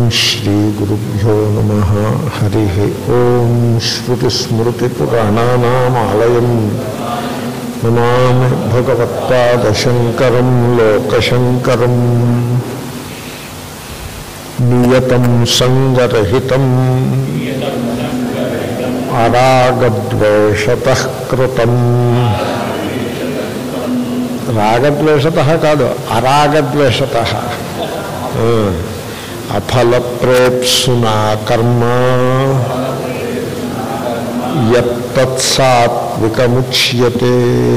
శ్రీగురుభ్యో నమ హరి ఓం శ్రుతిస్మృతిపురాణానామాలయం నమామి భగవత్పాదశంకరం లోకశంకరం నియతం సంగరహితం అరాగద్వేషత కృతం రాగద్వేషత కాదు అరాగద్వేషత అఫలప్రేప్సునా కర్మ యత్సాత్వికముచ్యతే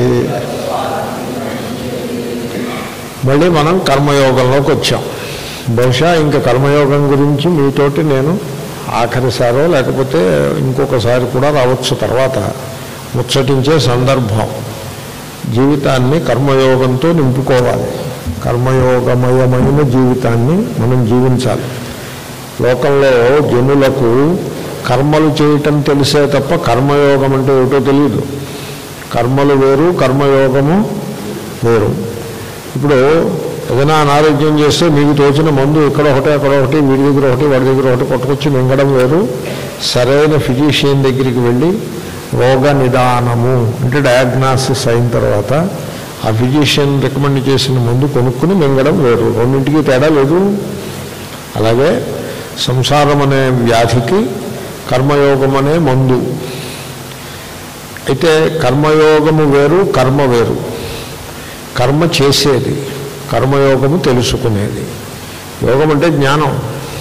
మళ్ళీ మనం కర్మయోగంలోకి వచ్చాం బహుశా ఇంకా కర్మయోగం గురించి మీతోటి నేను ఆఖరిసారో లేకపోతే ఇంకొకసారి కూడా రావచ్చు తర్వాత ముచ్చటించే సందర్భం జీవితాన్ని కర్మయోగంతో నింపుకోవాలి కర్మయోగమయమైన జీవితాన్ని మనం జీవించాలి లోకంలో జనులకు కర్మలు చేయటం తెలిసే తప్ప కర్మయోగం అంటే ఏమిటో తెలియదు కర్మలు వేరు కర్మయోగము వేరు ఇప్పుడు ఏదైనా అనారోగ్యం చేస్తే మీకు తోచిన మందు ఇక్కడ ఒకటి అక్కడ ఒకటి వీడి దగ్గర ఒకటి వాడి దగ్గర ఒకటి కొట్టుకొచ్చి మింగడం వేరు సరైన ఫిజిషియన్ దగ్గరికి వెళ్ళి రోగ నిదానము అంటే డయాగ్నాసిస్ అయిన తర్వాత ఆ ఫిజిషియన్ రికమెండ్ చేసిన మందు కొనుక్కుని మింగడం వేరు రెండింటికి తేడా లేదు అలాగే సంసారం అనే వ్యాధికి కర్మయోగం అనే మందు అయితే కర్మయోగము వేరు కర్మ వేరు కర్మ చేసేది కర్మయోగము తెలుసుకునేది యోగం అంటే జ్ఞానం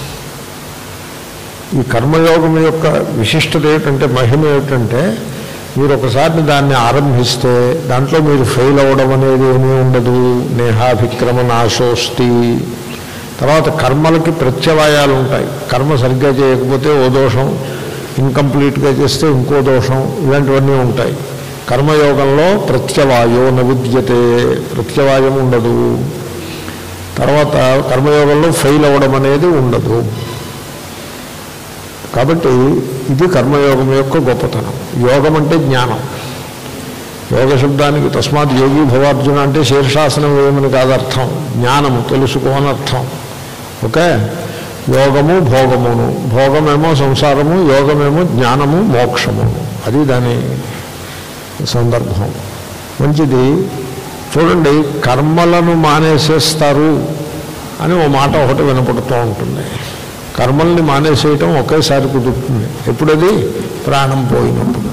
ఈ కర్మయోగం యొక్క విశిష్టత ఏమిటంటే మహిమ ఏమిటంటే మీరు ఒకసారి దాన్ని ఆరంభిస్తే దాంట్లో మీరు ఫెయిల్ అవ్వడం అనేది ఏమీ ఉండదు నేహాభిక్రమ నాశోస్తి తర్వాత కర్మలకి ప్రత్యవాయాలు ఉంటాయి కర్మ సరిగ్గా చేయకపోతే ఓ దోషం ఇన్కంప్లీట్గా చేస్తే ఇంకో దోషం ఇలాంటివన్నీ ఉంటాయి కర్మయోగంలో ప్రత్యవాయో నవిద్యతే ప్రత్యవాయం ఉండదు తర్వాత కర్మయోగంలో ఫెయిల్ అవ్వడం అనేది ఉండదు కాబట్టి ఇది కర్మయోగం యొక్క గొప్పతనం యోగం అంటే జ్ఞానం యోగ శబ్దానికి తస్మాత్ యోగి భవార్జున అంటే శీర్షాసనం ఏమని కాదు అర్థం జ్ఞానము తెలుసుకోని అర్థం ఓకే యోగము భోగమును భోగమేమో సంసారము యోగమేమో జ్ఞానము మోక్షము అది దాని సందర్భం మంచిది చూడండి కర్మలను మానేసేస్తారు అని ఓ మాట ఒకటి వినపడుతూ ఉంటుంది కర్మల్ని మానేసేయటం ఒకేసారి కుదురుతుంది ఎప్పుడది ప్రాణం పోయినప్పుడు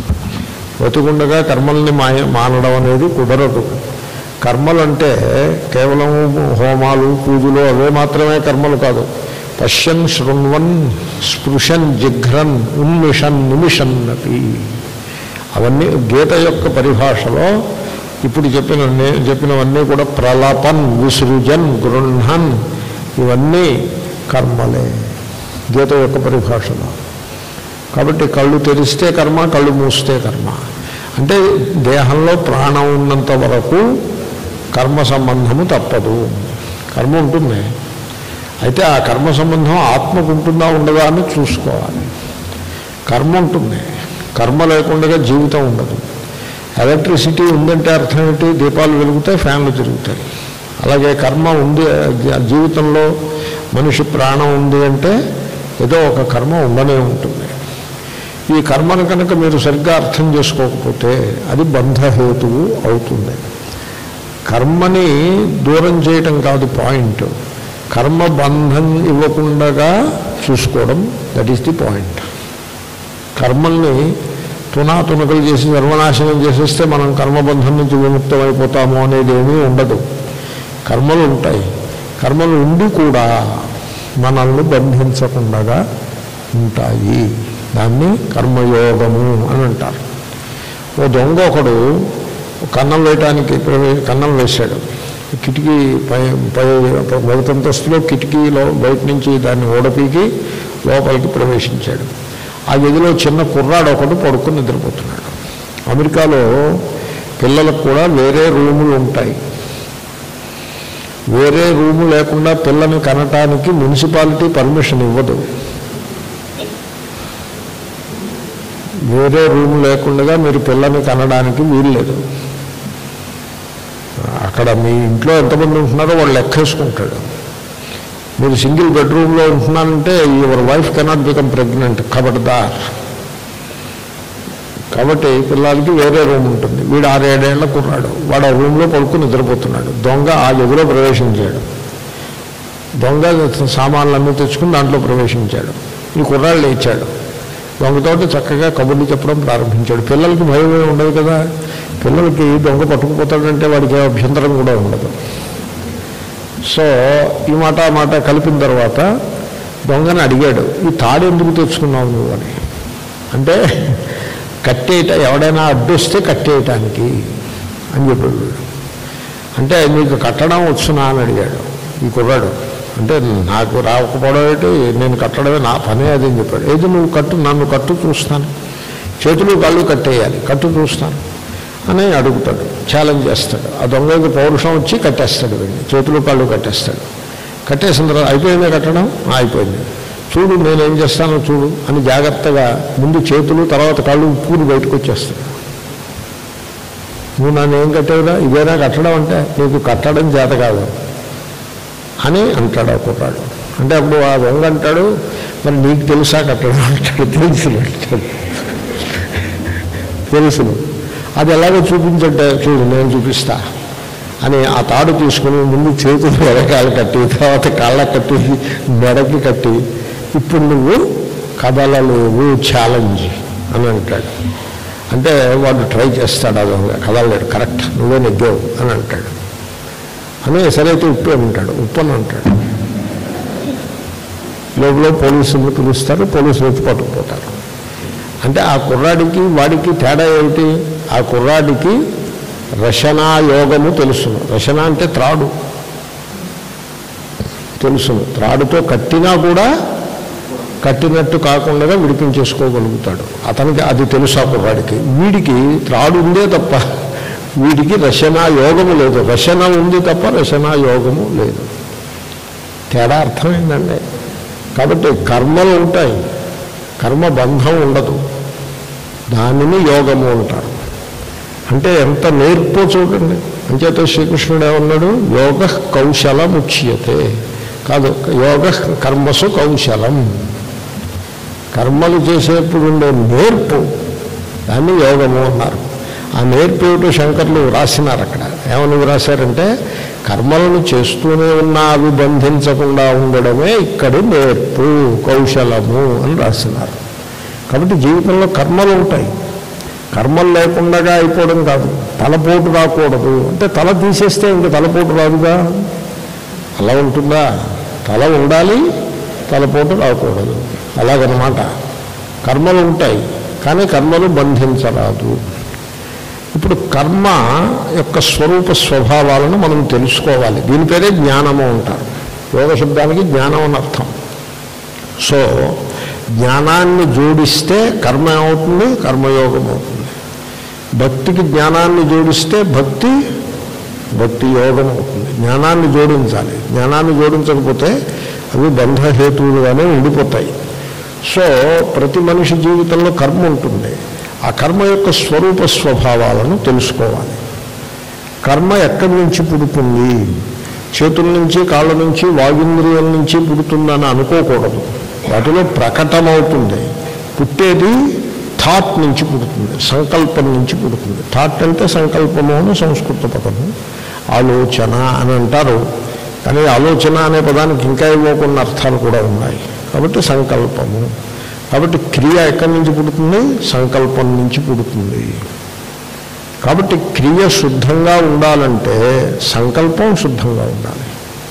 బతుకుండగా కర్మల్ని మాయ మానడం అనేది కుదరదు కర్మలు అంటే కేవలం హోమాలు పూజలు అవే మాత్రమే కర్మలు కాదు పశ్యన్ శృణ్వన్ స్పృశన్ జిఘ్రన్ ఉన్మిషన్ నిమిషన్ అపి అవన్నీ గీత యొక్క పరిభాషలో ఇప్పుడు చెప్పిన చెప్పినవన్నీ కూడా ప్రలపన్ విసృజన్ గృహన్ ఇవన్నీ కర్మలే గీత యొక్క పరిభాషలో కాబట్టి కళ్ళు తెరిస్తే కర్మ కళ్ళు మూస్తే కర్మ అంటే దేహంలో ప్రాణం ఉన్నంత వరకు కర్మ సంబంధము తప్పదు కర్మ ఉంటుంది అయితే ఆ కర్మ సంబంధం ఆత్మకు ఉంటుందా ఉండదా అని చూసుకోవాలి కర్మ ఉంటుంది కర్మ లేకుండా జీవితం ఉండదు ఎలక్ట్రిసిటీ ఉందంటే అర్థం ఏంటి దీపాలు వెలుగుతాయి ఫ్యాన్లు తిరుగుతాయి అలాగే కర్మ ఉంది జీవితంలో మనిషి ప్రాణం ఉంది అంటే ఏదో ఒక కర్మ ఉండనే ఉంటుంది ఈ కర్మను కనుక మీరు సరిగ్గా అర్థం చేసుకోకపోతే అది బంధహేతువు అవుతుంది కర్మని దూరం చేయటం కాదు పాయింట్ కర్మ బంధం ఇవ్వకుండా చూసుకోవడం దట్ ఈస్ ది పాయింట్ కర్మల్ని తునాతునకలు చేసి సర్వనాశనం చేసేస్తే మనం కర్మబంధం నుంచి విముక్తమైపోతాము అనేది ఏమీ ఉండదు కర్మలు ఉంటాయి కర్మలు ఉండి కూడా మనల్ని బంధించకుండా ఉంటాయి దాన్ని కర్మయోగము అని అంటారు ఓ దొంగ ఒకడు కన్నం వేయటానికి కన్నం వేశాడు కిటికీ పై పై మొదటంతస్తులో కిటికీలో బయట నుంచి దాన్ని ఓడపీకి లోపలికి ప్రవేశించాడు ఆ గదిలో చిన్న కుర్రాడు ఒకడు పడుకుని నిద్రపోతున్నాడు అమెరికాలో పిల్లలకు కూడా వేరే రూములు ఉంటాయి వేరే రూము లేకుండా పిల్లని కనటానికి మున్సిపాలిటీ పర్మిషన్ ఇవ్వదు వేరే రూమ్ లేకుండా మీరు పిల్లని కనడానికి వీల్లేదు అక్కడ మీ ఇంట్లో ఎంతమంది ఉంటున్నారో వాళ్ళు లెక్కేసుకుంటాడు మీరు సింగిల్ బెడ్రూమ్లో ఉంటున్నారంటే your wife cannot become pregnant కబడ్దార్ కాబట్టి పిల్లలకి వేరే రూమ్ ఉంటుంది వీడు ఆరేడేళ్ల కుర్రాడు వాడు ఆ రూమ్లో పడుకుని నిద్రపోతున్నాడు దొంగ ఆ గదిలో ప్రవేశించాడు దొంగ సామాన్లన్నీ తెచ్చుకుని దాంట్లో ప్రవేశించాడు ఈ కుర్రాడు లేచాడు దొంగతోటి చక్కగా కబుర్లు చెప్పడం ప్రారంభించాడు పిల్లలకి భయమే ఉండదు కదా పిల్లలకి దొంగ పట్టుకుపోతాడంటే వాడికి ఏ అభ్యంతరం కూడా ఉండదు సో ఈ మాట ఆ మాట కలిపిన తర్వాత దొంగని అడిగాడు ఈ తాడు ఎందుకు తెచ్చుకున్నావు నువ్వు అని అంటే కట్టేయట ఎవడైనా అడ్డొస్తే కట్టేయటానికి అని చెప్పాడు వీడు. అంటే నీకు కట్టడం వచ్చునా అని అడిగాడు ఈ కుర్రాడు అంటే నాకు రాకపోవడం ఏంటి నేను కట్టడమే నా పనే అది అని చెప్పాడు ఏది నువ్వు కట్టు నన్ను కట్టు చూస్తాను చేతులు కాళ్ళు కట్టేయాలి కట్టు చూస్తాను అని అడుగుతాడు ఛాలెంజ్ చేస్తాడు ఆ దొంగకి పౌరుషం వచ్చి కట్టేస్తాడు వీడిని చేతులు కాళ్ళు కట్టేస్తాడు కట్టేసిన తర్వాత అయిపోయిందా కట్టడం "ఆ, అయిపోయింది చూడు నేనేం చేస్తానో చూడు అని జాగ్రత్తగా ముందు చేతులు తర్వాత కాళ్ళు ఉప్పుని బయటకు వచ్చేస్తాడు నువ్వు నన్ను ఏం కట్టేవురా ఇదేనా కట్టడం అంటే నీకు కట్టడం చేత కాదు అని అంటాడు ఆ కుర్రాడు అంటే అప్పుడు ఆ దొంగ అంటాడు మరి నీకు తెలుసా కట్టడం అంటాడు తెలుసు అంటాడు తెలుసును అది ఎలాగో చూపించంటే చూడు నేను చూపిస్తా అని ఆ తాడు తీసుకుని ముందు చేతులు వెనకాల కట్టి తర్వాత కాళ్ళ కట్టి మెడకి కట్టి ఇప్పుడు నువ్వు కదలలేవు ఛాలెంజ్ అని అంటాడు అంటే వాడు ట్రై చేస్తాడు అది కదలలేడు కరెక్ట్ నువ్వే నెగ్గావు అని అంటాడు అని సరైతే ఉప్పు అని అంటాడు ఉప్పు అని అంటాడు లోపల పోలీసులు పిలుస్తారు పోలీసులు వచ్చి పట్టుకుపోతారు అంటే ఆ కుర్రాడికి వాడికి తేడా ఏమిటి ఆ కుర్రాడికి రచనా యోగము తెలుసును రచన అంటే త్రాడు తెలుసును త్రాడుతో కట్టినా కూడా కట్టినట్టు కాకుండా విడిపించేసుకోగలుగుతాడు అతనికి అది తెలుసు ఆ కుర్రాడికి వీడికి త్రాడు ఉందే తప్ప వీడికి రచనా యోగము లేదు రచన ఉంది తప్ప రచనా యోగము లేదు తేడా అర్థమైందండి కాబట్టి కర్మలు ఉంటాయి కర్మ బంధం ఉండదు దానిని యోగము అంటారు అంటే ఎంత నేర్పో చూడండి అంచేత శ్రీకృష్ణుడు ఏమన్నాడు యోగ కౌశలం ఉచ్యతే కాదు యోగ కర్మసు కౌశలం కర్మలు చేసేప్పుడు ఉండే నేర్పు దాన్ని యోగము అన్నారు ఆ నేర్పు ఏమిటో శంకర్లు రాసినారు అక్కడ ఏమని రాశారంటే కర్మలను చేస్తూనే ఉన్నా అవి బంధించకుండా ఉండడమే ఇక్కడి నేర్పు కౌశలము అని రాసినారు కాబట్టి జీవితంలో కర్మలు ఉంటాయి కర్మలు లేకుండా అయిపోవడం కాదు తలపోటు రాకూడదు అంటే తల తీసేస్తే ఇంక తలపోటు రాదుగా అలా ఉంటుందా తల ఉండాలి తలపోటు రాకూడదు అలాగనమాట కర్మలు ఉంటాయి కానీ కర్మలు బంధించరాదు ఇప్పుడు కర్మ యొక్క స్వరూప స్వభావాలను మనం తెలుసుకోవాలి దీని పేరే జ్ఞానము అంటారు యోగ శబ్దానికి జ్ఞానం అని అర్థం సో జ్ఞానాన్ని జోడిస్తే కర్మ ఏమవుతుంది కర్మయోగం అవుతుంది భక్తికి జ్ఞానాన్ని జోడిస్తే భక్తి భక్తి యోగం అవుతుంది జ్ఞానాన్ని జోడించాలి జ్ఞానాన్ని జోడించకపోతే అవి బంధహేతువులుగానే ఉండిపోతాయి సో ప్రతి మనిషి జీవితంలో కర్మ ఉంటుంది ఆ కర్మ యొక్క స్వరూప స్వభావాలను తెలుసుకోవాలి కర్మ ఎక్కడి నుంచి పుడుతుంది చేతుల నుంచి కాళ్ళ నుంచి వాగింద్రియం నుంచి పుడుతుందని అనుకోకూడదు వాటిలో ప్రకటమవుతుంది పుట్టేది థాట్ నుంచి పుడుతుంది సంకల్పం నుంచి పుడుతుంది థాట్ అంటే సంకల్పము అని సంస్కృత పదము ఆలోచన అని అంటారు కానీ ఆలోచన అనే పదానికి ఇంకా ఇవ్వకుండా అర్థాలు కూడా ఉన్నాయి కాబట్టి సంకల్పము కాబట్టి క్రియ ఎక్కడి నుంచి పుడుతుంది సంకల్పం నుంచి పుడుతుంది కాబట్టి క్రియ శుద్ధంగా ఉండాలంటే సంకల్పం శుద్ధంగా ఉండాలి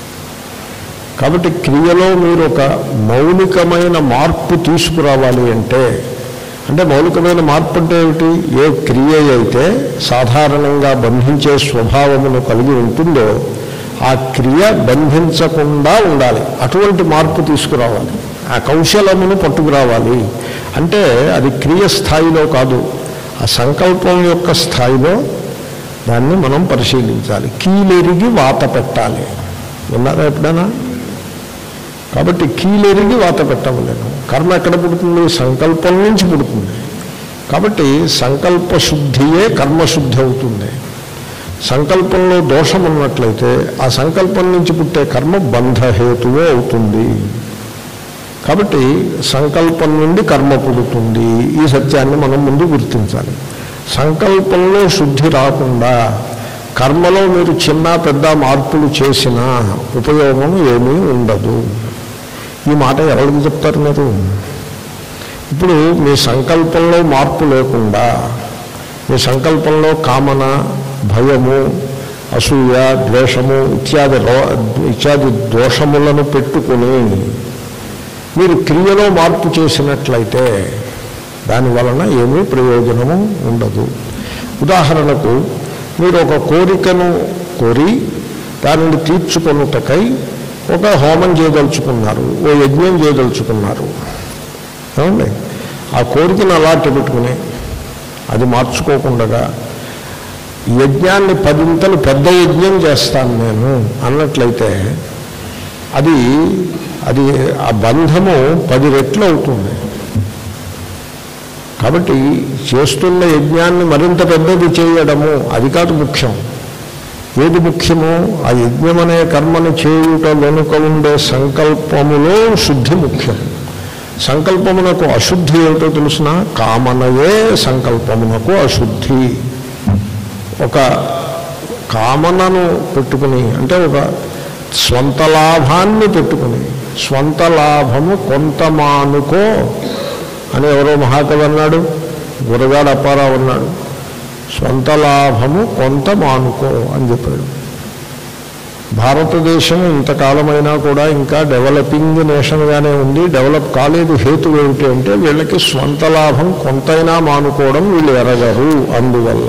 కాబట్టి క్రియలో మీరు ఒక మౌలికమైన మార్పు తీసుకురావాలి అంటే అంటే మౌలికమైన మార్పు అంటే ఏమిటి ఏ క్రియ అయితే సాధారణంగా బంధించే స్వభావమును కలిగి ఉంటుందో ఆ క్రియ బంధించకుండా ఉండాలి అటువంటి మార్పు తీసుకురావాలి ఆ కౌశలమును పట్టుకురావాలి అంటే అది క్రియ స్థాయిలో కాదు ఆ సంకల్పం యొక్క స్థాయిలో దాన్ని మనం పరిశీలించాలి కీలెరిగి వాత పెట్టాలి విన్నారా ఎప్పుడైనా కాబట్టి కీలెరిగి వాత పెట్టవలేను కర్మ ఎక్కడ పుడుతుంది సంకల్పం నుంచి పుడుతుంది కాబట్టి సంకల్ప శుద్ధియే కర్మశుద్ధి అవుతుంది సంకల్పంలో దోషం ఉన్నట్లయితే ఆ సంకల్పం నుంచి పుట్టే కర్మ బంధహేతువే అవుతుంది కాబట్టి సంకల్పం నుండి కర్మ పుడుతుంది ఈ సత్యాన్ని మనం ముందు గుర్తించాలి సంకల్పంలో శుద్ధి రాకుండా కర్మలో మీరు చిన్న పెద్ద మార్పులు చేసినా ఉపయోగం ఏమీ ఉండదు ఈ మాట ఎవరికి చెప్తారు మీరు ఇప్పుడు మీ సంకల్పంలో మార్పు లేకుండా మీ సంకల్పంలో కామన భయము అసూయ ద్వేషము ఇత్యాది రో ఇత్యాది దోషములను పెట్టుకుని మీరు క్రియలో మార్పు చేసినట్లయితే దాని వలన ఏమీ ప్రయోజనము ఉండదు ఉదాహరణకు మీరు ఒక కోరికను కోరి దానిని తీర్చుకొనుటకై ఒక హోమం చేయదలుచుకున్నారు ఓ యజ్ఞం చేయదలుచుకున్నారు ఏమండి ఆ కోరికను అలాంటి పెట్టుకుని అది మార్చుకోకుండా యజ్ఞాన్ని పదింతలు పెద్ద యజ్ఞం చేస్తాను నేను అన్నట్లయితే అది అది ఆ బంధము పది రెట్లు అవుతుంది కాబట్టి చేస్తున్న యజ్ఞాన్ని మరింత పెద్దది చేయడము అది కాదు ముఖ్యం ఏది ముఖ్యము ఆ యజ్ఞం అనే కర్మను చేయుట వెనుక ఉండే సంకల్పములో శుద్ధి ముఖ్యం సంకల్పమునకు అశుద్ధి ఏమిటో తెలుసిన కామనయే సంకల్పమునకు అశుద్ధి ఒక కామనను పెట్టుకుని అంటే ఒక స్వంత లాభాన్ని పెట్టుకుని స్వంత లాభము కొంత మానుకో అని ఎవరో మహాకవి అన్నాడు గురగాడు అప్పారావు అన్నాడు స్వంత లాభము కొంత మానుకో అని చెప్పాడు భారతదేశం ఇంతకాలమైనా కూడా ఇంకా డెవలపింగ్ నేషన్గానే ఉంది డెవలప్ కాలేదు హేతు ఏమిటి అంటే వీళ్ళకి స్వంత లాభం కొంతైనా మానుకోవడం వీళ్ళు ఎరగరు అందువల్ల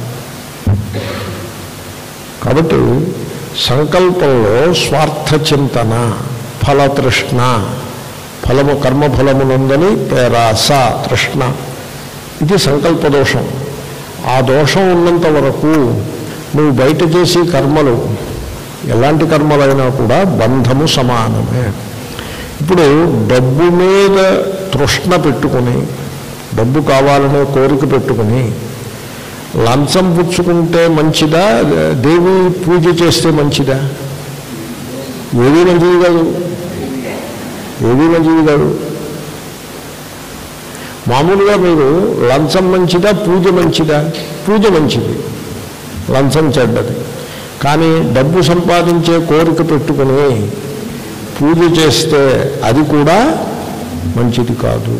కాబట్టి సంకల్పంలో స్వార్థ చింతన ఫలతృష్ణ ఫలము కర్మఫలమునందని పేరాస తృష్ణ ఇది సంకల్ప దోషం ఆ దోషం ఉన్నంత వరకు నువ్వు బయట చేసే కర్మలు ఎలాంటి కర్మలైనా కూడా బంధము సమానమే ఇప్పుడు డబ్బు మీద తృష్ణ పెట్టుకుని డబ్బు కావాలనే కోరిక పెట్టుకుని లంచం పుచ్చుకుంటే మంచిదా దేవి పూజ చేస్తే మంచిదా ఏది మంచిది కాదు ఏది మంచిది కాదు మామూలుగా మీరు లంచం మంచిదా పూజ మంచిదా పూజ మంచిది లంచం చెడ్డది కానీ డబ్బు సంపాదించే కోరిక పెట్టుకుని పూజ చేస్తే అది కూడా మంచిది కాదు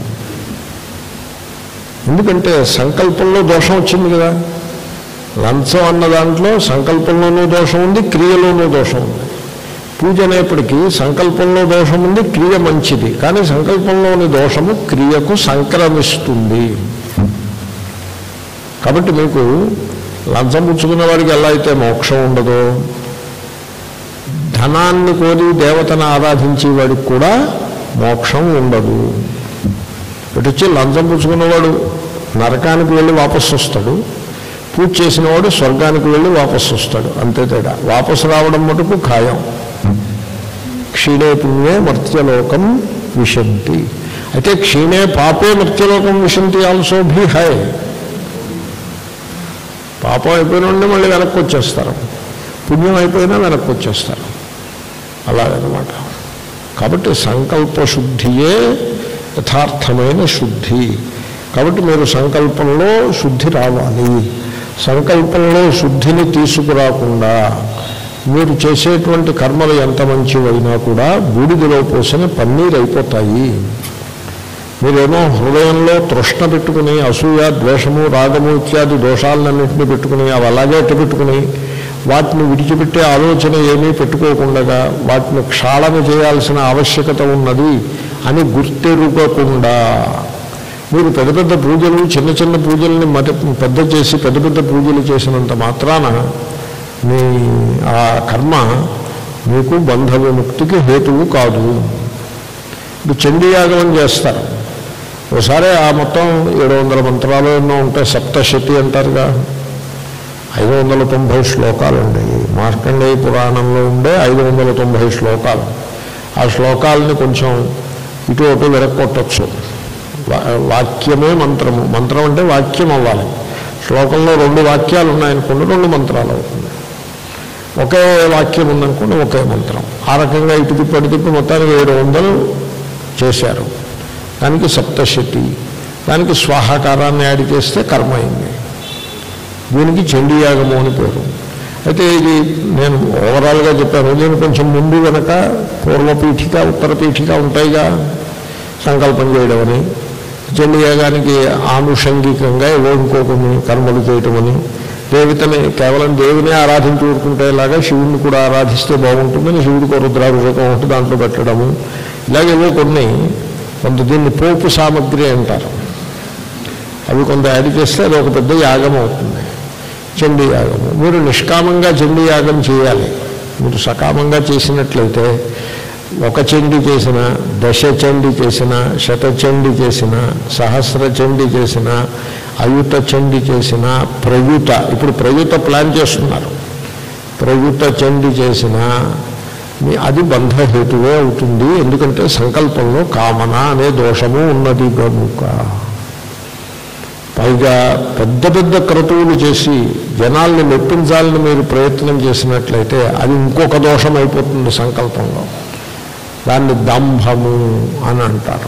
ఎందుకంటే సంకల్పంలో దోషం వచ్చింది కదా లంచం అన్న దాంట్లో సంకల్పంలోనూ దోషం ఉంది క్రియలోనూ దోషం ఉంది పూజ అనేప్పటికీ సంకల్పంలో దోషం ఉంది క్రియ మంచిది కానీ సంకల్పంలోని దోషము క్రియకు సంక్రమిస్తుంది కాబట్టి మీకు లంచం పుచ్చుకున్న వాడికి ఎలా అయితే మోక్షం ఉండదో ధనాన్ని కోరి దేవతను ఆరాధించే వాడికి కూడా మోక్షం ఉండదు ఇటు వచ్చి లంచం పుచ్చుకున్నవాడు నరకానికి వెళ్ళి వాపసు వస్తాడు పూజ చేసిన వాడు స్వర్గానికి వెళ్ళి వాపసు వస్తాడు అంతే తేడా వాపసు రావడం మటుకు ఖాయం క్షీణే పుణ్యే మర్త్యలోకం విశంతి అయితే క్షీణే పాపే మర్త్యలోకం విశంతి ఆల్సో భీ హై పాపం అయిపోయిన ఉండి మళ్ళీ వెనక్కి వచ్చేస్తారు పుణ్యం అయిపోయినా వెనక్కి వచ్చేస్తారు అలాగనమాట కాబట్టి సంకల్ప శుద్ధియే యథార్థమైన శుద్ధి కాబట్టి మీరు సంకల్పంలో శుద్ధి రావాలి సంకల్పంలో శుద్ధిని తీసుకురాకుండా మీరు చేసేటువంటి కర్మలు ఎంత మంచివైనా కూడా బూడిదలో పోసిన పన్నీరు అయిపోతాయి మీరేమో హృదయంలో తృష్ణ పెట్టుకుని అసూయ ద్వేషము రాగము ఇత్యాది దోషాలన్నింటినీ పెట్టుకుని అవి అలాగే అట్టు పెట్టుకుని వాటిని విడిచిపెట్టే ఆలోచన ఏమీ పెట్టుకోకుండా వాటిని క్షాళన చేయాల్సిన ఆవశ్యకత ఉన్నది అని గుర్తెరుగకుండా మీరు పెద్ద పెద్ద పూజలు చిన్న చిన్న పూజల్ని మత పెద్ద చేసి పెద్ద పెద్ద పూజలు చేసినంత మాత్రాన మీ ఆ కర్మ మీకు బంధ విముక్తికి హేతువు కాదు ఇప్పుడు చండీయాగమం చేస్తారు ఒకసారి ఆ మొత్తం ఏడు వందల మంత్రాలు ఎన్నో ఉంటాయి సప్తశతి అంటారుగా ఐదు వందల తొంభై శ్లోకాలు ఉండేవి మార్కండేయ పురాణంలో ఉండే ఐదు వందల తొంభై శ్లోకాలు ఆ శ్లోకాలని కొంచెం ఇటు అటు వెరక్కొట్టచ్చు వాక్యమే మంత్రము మంత్రం అంటే వాక్యం అవ్వాలి శ్లోకంలో రెండు వాక్యాలు ఉన్నాయనుకోండి రెండు మంత్రాలు అవుతుంది ఒకే వాక్యం ఉందనుకోండి ఒకే మంత్రం ఆ రకంగా ఇటు తిప్పి అటు తిప్పి మొత్తానికి ఏడు వందలు చేశారు దానికి సప్తశతి దానికి స్వాహాకారాన్ని యాడ్ చేస్తే కర్మ అయింది దీనికి చండీయాగము అని పేరు అయితే ఇది నేను ఓవరాల్గా చెప్పాను దీని కొంచెం ముందు వెనక పూర్వపీఠిక ఉత్తర పీఠిక ఉంటాయిగా సంకల్పం చేయడం అని చండీయాగానికి ఆనుషంగికంగా ఏవో ఇంకో కొన్ని కర్మలు చేయటం అని దేవతని కేవలం దేవుని ఆరాధించి ఊరుకుంటేలాగా శివుణ్ణి కూడా ఆరాధిస్తే బాగుంటుందని శివుడికి రుద్రాభిషేకం ఒకటి దాంట్లో పెట్టడము ఇలాగేవో కొన్ని కొంత దీన్ని పోపు సామగ్రి అంటారు అవి కొంత యాడ్ చేస్తే అది ఒక పెద్ద యాగం అవుతుంది చండీ యాగము మీరు నిష్కామంగా చండీ యాగం చేయాలి మీరు సకామంగా చేసినట్లయితే ఒక చండి చేసిన దశ చండి చేసిన శతచండి చేసిన సహస్ర చండి చేసిన అయుత చండి చేసిన ప్రయుత ఇప్పుడు ప్రయుత ప్లాన్ చేస్తున్నారు ప్రయుత చండి చేసిన మీ అది బంధహేతువే అవుతుంది ఎందుకంటే సంకల్పంలో కామన అనే దోషము ఉన్నది కనుక పైగా పెద్ద పెద్ద క్రతువులు చేసి జనాల్ని మెప్పించాలని మీరు ప్రయత్నం చేసినట్లయితే అది ఇంకొక దోషం అయిపోతుంది సంకల్పంలో దాన్ని దంభము అని అంటారు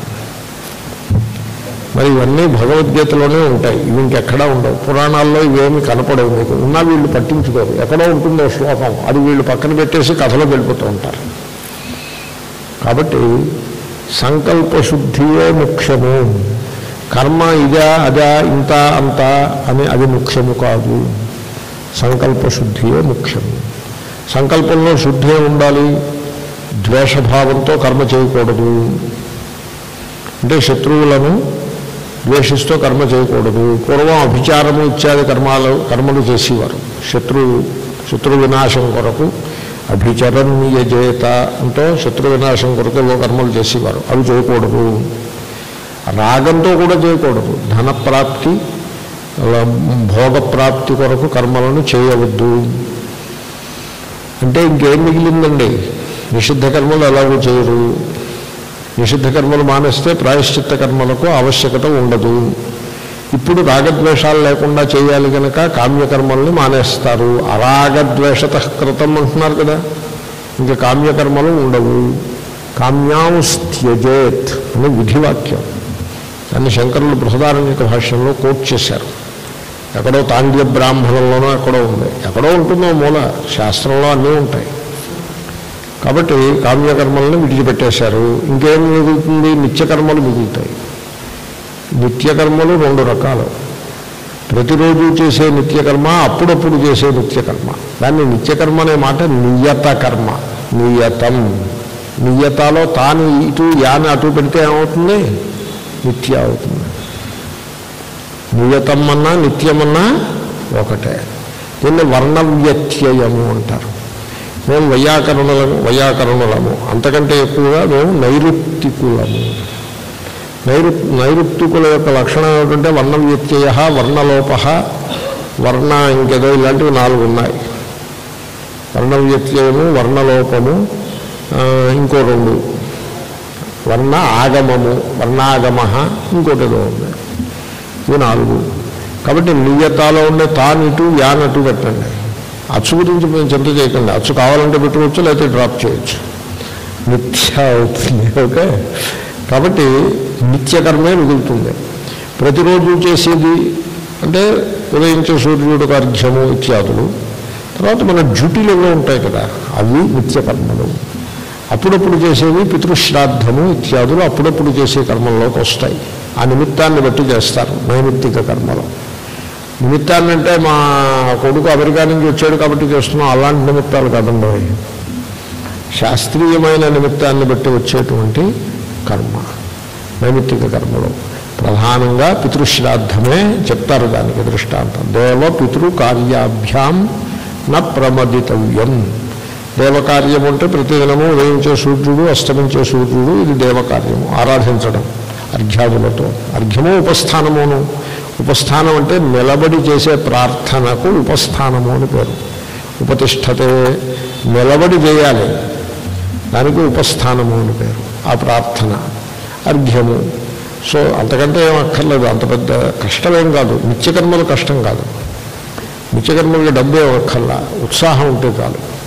మరి ఇవన్నీ భగవద్గీతలోనే ఉంటాయి ఇవి ఇంకెక్కడా ఉండవు పురాణాల్లో ఇవేమి కనపడవు మీకు ఉన్నా వీళ్ళు పట్టించుకోరు ఎక్కడో ఉంటుందో శ్లోకం అది వీళ్ళు పక్కన పెట్టేసి కథలో వెళ్ళిపోతూ ఉంటారు కాబట్టి సంకల్పశుద్ధియే ముఖ్యము కర్మ ఇదా అదా ఇంత అంత అని అది ముఖ్యము కాదు సంకల్పశుద్ధియే ముఖ్యము సంకల్పంలో శుద్ధి ఉండాలి ద్వేషభావంతో కర్మ చేయకూడదు అంటే శత్రువులను ద్వేషిస్తూ కర్మ చేయకూడదు పూర్వం అభిచారము ఇత్యాది కర్మాలు కర్మలు చేసేవారు శత్రు శత్రు వినాశం కొరకు అభిచరణీయజేత అంటూ శత్రు వినాశం కొరకు ఏవో కర్మలు చేసేవారు అవి చేయకూడదు రాగంతో కూడా చేయకూడదు ధనప్రాప్తి అలా భోగప్రాప్తి కొరకు కర్మలను చేయవద్దు అంటే ఇంకేం మిగిలిందండి నిషిద్ధ కర్మలు ఎలాగో చేయరు నిషిద్ధ కర్మలు మానేస్తే ప్రాయశ్చిత్త కర్మలకు ఆవశ్యకత ఉండదు ఇప్పుడు రాగద్వేషాలు లేకుండా చేయాలి కనుక కామ్యకర్మల్ని మానేస్తారు అరాగద్వేషత కృతం అంటున్నారు కదా ఇంకా కామ్యకర్మలు ఉండవు కామ్యాంస్త్యజేత్ అని విధివాక్యం దాన్ని శంకరులు బృహదారణ్యక భాష్యంలో కోట్ చేశారు ఎక్కడో తాండ్య బ్రాహ్మణంలోనో ఎక్కడో ఉంది ఎక్కడో ఉంటుందో మూల శాస్త్రంలో అన్నీ ఉంటాయి కాబట్టి కామ్యకర్మలను విడిచిపెట్టేశారు ఇంకేం మిగులుతుంది నిత్యకర్మలు మిగులుతాయి నిత్యకర్మలు రెండు రకాలు ప్రతిరోజు చేసే నిత్యకర్మ అప్పుడప్పుడు చేసే నిత్యకర్మ దాన్ని నిత్యకర్మ అనే మాట నియత కర్మ నియతం నియతలో తాను ఇటు యాని అటు పెడితే ఏమవుతుంది నిత్య అవుతుంది నియతం అన్నా నిత్యమన్నా ఒకటే దీన్ని వర్ణవ్యత్యయము అంటారు మేము వైయాకరణులము వైయాకరణులము అంతకంటే ఎక్కువగా మేము నైరుత్తికులము నైరు నైరుత్తికుల యొక్క లక్షణం ఏమిటంటే వర్ణ వ్యత్యయ వర్ణలోప వర్ణ ఇంకేదో ఇలాంటివి నాలుగు ఉన్నాయి వర్ణ వ్యత్యయము వర్ణలోపము ఆ, ఇంకో రెండు వర్ణ ఆగమము వర్ణాగమ ఇంకోటి ఏదో ఉంది ఇవి నాలుగు కాబట్టి నియతాలో ఉండే తానిటు యానటు పెట్టండి అచ్చు గురించి మేము చింత చేయకండి అచ్చు కావాలంటే పెట్టుకోవచ్చు లేకపోతే డ్రాప్ చేయొచ్చు నిత్య అవుతుంది ఓకే కాబట్టి నిత్యకర్మే మిగులుతుంది ప్రతిరోజు చేసేది అంటే ఉదయించే సూర్యుడికి అర్ఘ్యము ఇత్యాదులు తర్వాత మన డ్యూటీలలో ఉంటాయి కదా అవి నిత్యకర్మలు అప్పుడప్పుడు చేసేవి పితృశ్రాద్ధము ఇత్యాదులు అప్పుడప్పుడు చేసే కర్మల్లోకి వస్తాయి ఆ నిమిత్తాన్ని బట్టి చేస్తారు నైమిత్తిక కర్మలు నిమిత్తాన్ని అంటే మా కొడుకు అమెరికా నుంచి వచ్చాడు కాబట్టి చేస్తున్నాం అలాంటి నిమిత్తాలు కాదండి శాస్త్రీయమైన నిమిత్తాన్ని బట్టి వచ్చేటువంటి కర్మ నైమిత్తిక కర్మలు ప్రధానంగా పితృశ్రాద్ధమే చెప్తారు దానికి దృష్టాంతం దేవ పితృ కార్యాభ్యాం న ప్రమదితవ్యం దేవకార్యం అంటే ప్రతిదినము ఉదయించే సూర్యుడు అస్తమించే సూర్యుడు ఇది దేవకార్యము ఆరాధించడం అర్ఘ్యాదులతో అర్ఘ్యము ఉపస్థానమును ఉపస్థానం అంటే నిలబడి చేసే ప్రార్థనకు ఉపస్థానము అని పేరు ఉపతిష్టతే నిలబడి చేయాలి దానికి ఉపస్థానము అని పేరు ఆ ప్రార్థన అర్ఘ్యము సో అంతకంటే ఏం అక్కర్లేదు అంత పెద్ద కష్టమేం కాదు నిత్యకర్మలు కష్టం కాదు నిత్యకర్మలకి డబ్బు ఏం అక్కర్లా ఉత్సాహం ఉంటే చాలు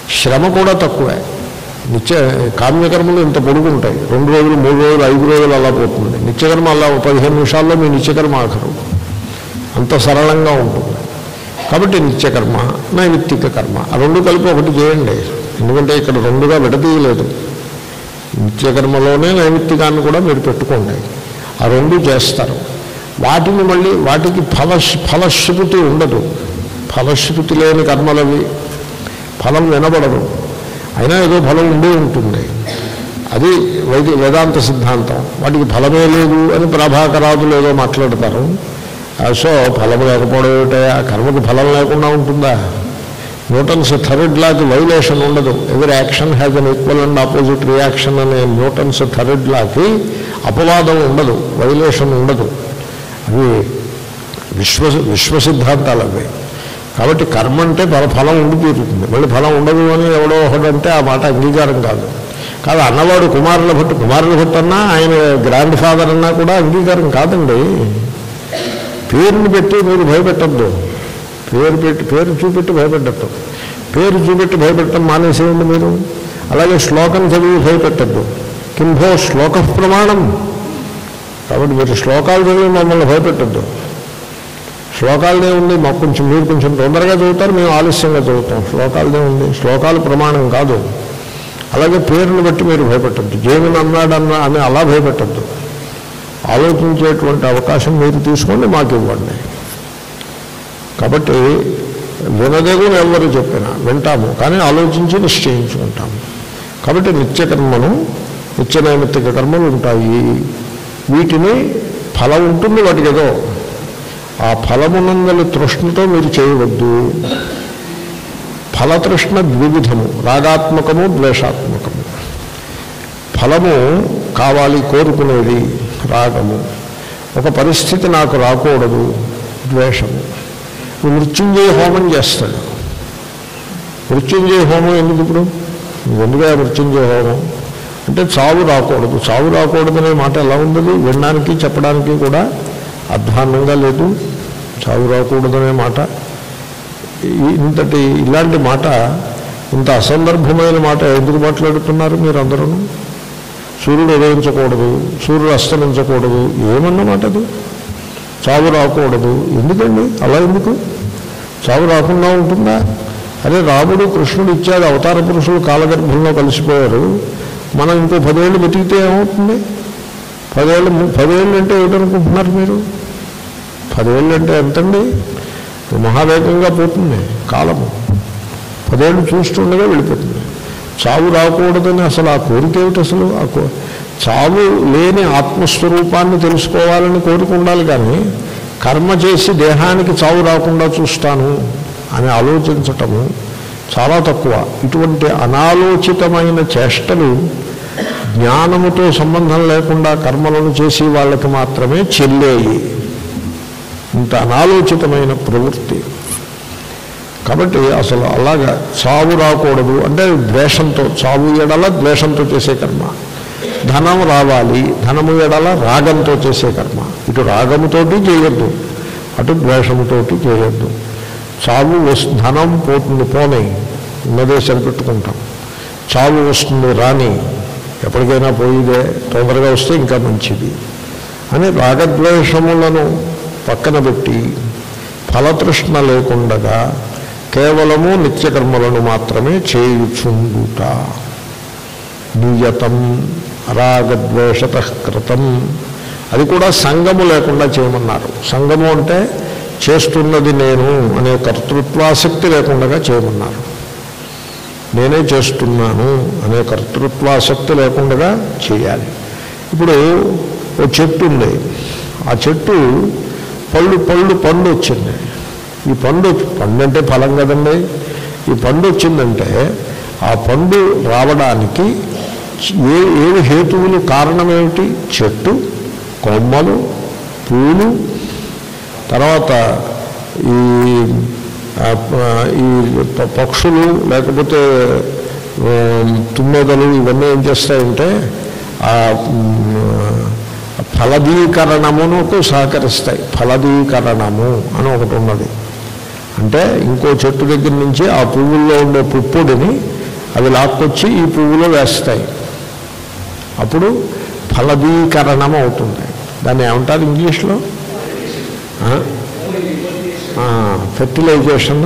శ్రమ కూడా తక్కువే నిత్య కామ్యకర్మలు ఇంత పొడుగుంటాయి రెండు రోజులు మూడు రోజులు ఐదు రోజులు అలా పోతుంది నిత్యకర్మ అలా ఓ పదిహేను నిమిషాల్లో మీ నిత్యకర్మ ఆఖరు అంత సరళంగా ఉంటుంది కాబట్టి నిత్యకర్మ నైమిత్తిక కర్మ ఆ రెండు కలిపి ఒకటి చేయండి ఎందుకంటే ఇక్కడ రెండుగా విడదీయలేదు నిత్యకర్మలోనే నైమిత్తికాన్ని కూడా మీరు పెట్టుకోండి ఆ రెండు చేస్తారు వాటిని మళ్ళీ వాటికి ఫల ఫలశ్రుతి ఉండదు ఫలశ్రుతి లేని కర్మలవి ఫలం వినబడదు అయినా ఏదో ఫలం ఉండే ఉంటుంది అది వైది వేదాంత సిద్ధాంతం వాటికి ఫలమే లేదు అని ప్రభాకరాదులు ఏదో మాట్లాడతారు ఆ, సో ఫలం లేకపోవడం ఏమిటో ఆ కర్మకి ఫలం లేకుండా ఉంటుందా న్యూటన్స్ థర్డ్ లాకి వైలేషన్ ఉండదు ఎవరి action has an equal and opposite reaction అనే న్యూటన్స్ థర్డ్ లాకి అపవాదం ఉండదు వైలేషన్ ఉండదు అవి విశ్వ విశ్వ సిద్ధాంతాలు అవి కాబట్టి కర్మ అంటే ఫల ఫలం ఉండి తీరుతుంది మళ్ళీ ఫలం ఉండదు అని ఎవడో ఒకడంటే ఆ మాట అంగీకారం కాదు కాదు అన్నవాడు కుమారుల భట్టు కుమారుల భట్టు అన్నా ఆయన గ్రాండ్ ఫాదర్ అన్నా కూడా అంగీకారం కాదండి పేరుని పెట్టి మీరు భయపెట్టద్దు పేరు పెట్టి పేరు చూపెట్టి భయపెట్టద్దు పేరు చూపెట్టి భయపెట్టడం మానేసేయండి మీరు అలాగే శ్లోకం చదివి భయపెట్టద్దు కింభో శ్లోక ప్రమాణం కాబట్టి మీరు శ్లోకాలు చదివి మమ్మల్ని భయపెట్టద్దు శ్లోకాలదే ఉంది మాకు కొంచెం మీరు కొంచెం తొందరగా చదువుతారు మేము ఆలస్యంగా చదువుతాం శ్లోకాలదే ఉంది శ్లోకాలు ప్రమాణం కాదు అలాగే పేరుని బట్టి మీరు భయపెట్టద్దు జైనుని అన్నాడన్న అని అలా భయపెట్టద్దు ఆలోచించేటువంటి అవకాశం మీరు తీసుకోండి మాకు ఇవ్వండి కాబట్టి వినదగు ఎవరు చెప్పినా వింటాము కానీ ఆలోచించి నిశ్చయించుకుంటాము కాబట్టి నిత్యకర్మను నిత్య నైమిత్తిక కర్మలు ఉంటాయి వీటిని ఫలం ఉంటుంది వాటికి ఏదో ఆ ఫలమునందలి తృష్ణతో మీరు చేయవద్దు ఫలతృష్ణ ద్వివిధము రాగాత్మకము ద్వేషాత్మకము ఫలము కావాలి కోరుకునేది రాగము ఒక పరిస్థితి నాకు రాకూడదు ద్వేషము ఇప్పుడు మృత్యుంజయ హోమం చేస్తాడు మృత్యుంజయ హోమం ఎందుకు ఇప్పుడు ఎందుకే మృత్యుంజయ హోమం అంటే చావు రాకూడదు చావు రాకూడదనే మాట ఎలా ఉండదు వినడానికి చెప్పడానికి కూడా అధ్వాన్నంగా లేదు చావు రాకూడదనే మాట ఈ- ఇంతటి ఇలాంటి మాట ఇంత అసందర్భమైన మాట ఎందుకు మాట్లాడుతున్నారు మీరు అందరూ సూర్యుడు ఉదయించకూడదు సూర్యుడు అస్తమించకూడదు ఏమన్నమాట అది చావు రాకూడదు ఎందుకండి అలా ఎందుకు చావు రాకుండా ఉంటుందా అరే రాముడు కృష్ణుడు ఇచ్చాడు అవతార పురుషులు కాలగర్భంలో కలిసిపోయారు మనం ఇంకో పదేళ్ళు బతికితే ఏమవుతుంది పదేళ్ళు పదేళ్ళు అంటే ఏమిటనుకుంటున్నారు మీరు పదేళ్ళు అంటే ఎంతండి మహావేగంగా పోతుంది కాలము పదేళ్ళు చూస్తుండగా వెళ్ళిపోతుంది చావు రాకూడదని అసలు ఆ కోరిక ఏమిటి అసలు ఆ కో చావు లేని ఆత్మస్వరూపాన్ని తెలుసుకోవాలని కోరిక ఉండాలి కానీ కర్మ చేసి దేహానికి చావు రాకుండా చూస్తాను అని ఆలోచించటము చాలా తక్కువ ఇటువంటి అనాలోచితమైన చేష్టలు జ్ఞానముతో సంబంధం లేకుండా కర్మలను చేసి వాళ్ళకి మాత్రమే చెల్లేయి ఇంత అనాలోచితమైన ప్రవృత్తి కాబట్టి అసలు అలాగా చావు రాకూడదు అంటే ద్వేషంతో చావు ఎడల ద్వేషంతో చేసే కర్మ ధనం రావాలి ధనము ఎడల రాగంతో చేసే కర్మ ఇటు రాగముతోటి చేయొద్దు అటు ద్వేషముతోటి చేయొద్దు చావు వస్ ధనం పోతుంది పోనీ ఉన్నదే సరిపెట్టుకుంటాం చావు వస్తుంది రాని ఎప్పటికైనా పోయిదే తొందరగా వస్తే ఇంకా మంచిది అని రాగద్వేషములను పక్కన పెట్టి ఫలతృష్ణ లేకుండగా కేవలము నిత్యకర్మలను మాత్రమే చేయుచుండుట నియతం రాగద్వేషత కృతం అది కూడా సంగము లేకుండా చేయమన్నారు సంగము అంటే చేస్తున్నది నేను అనే కర్తృత్వాసక్తి లేకుండా చేయమన్నారు నేనే చేస్తున్నాను అనే కర్తృత్వాసక్తి లేకుండా చేయాలి ఇప్పుడు ఓ చెట్టు ఉంది ఆ చెట్టు పళ్ళు పళ్ళు పండు వచ్చింది ఈ పండు పండు అంటే ఫలం కదండి ఈ పండు వచ్చిందంటే ఆ పండు రావడానికి ఏ ఏవి హేతువులు కారణమేమిటి చెట్టు కొమ్మలు పూలు తర్వాత ఈ ఆ, ప- ఈ ప- పక్షులు లేకపోతే ఆ, తుమ్మెదలు ఇవన్నీ ఏం చేస్తాయంటే ఆ మ్, ఫలదీకరణమునకు సహకరిస్తాయి ఫలదీకరణము అని ఒకటి ఉన్నది అంటే ఇంకో చెట్టు దగ్గర నుంచి ఆ పువ్వుల్లో ఉండే పుప్పొడిని అవి లాక్కొచ్చి ఈ పువ్వులో వేస్తాయి అప్పుడు ఫలదీకరణం అవుతుంది దాన్ని ఏమంటారు ఇంగ్లీష్లో ఫెర్టిలైజేషన్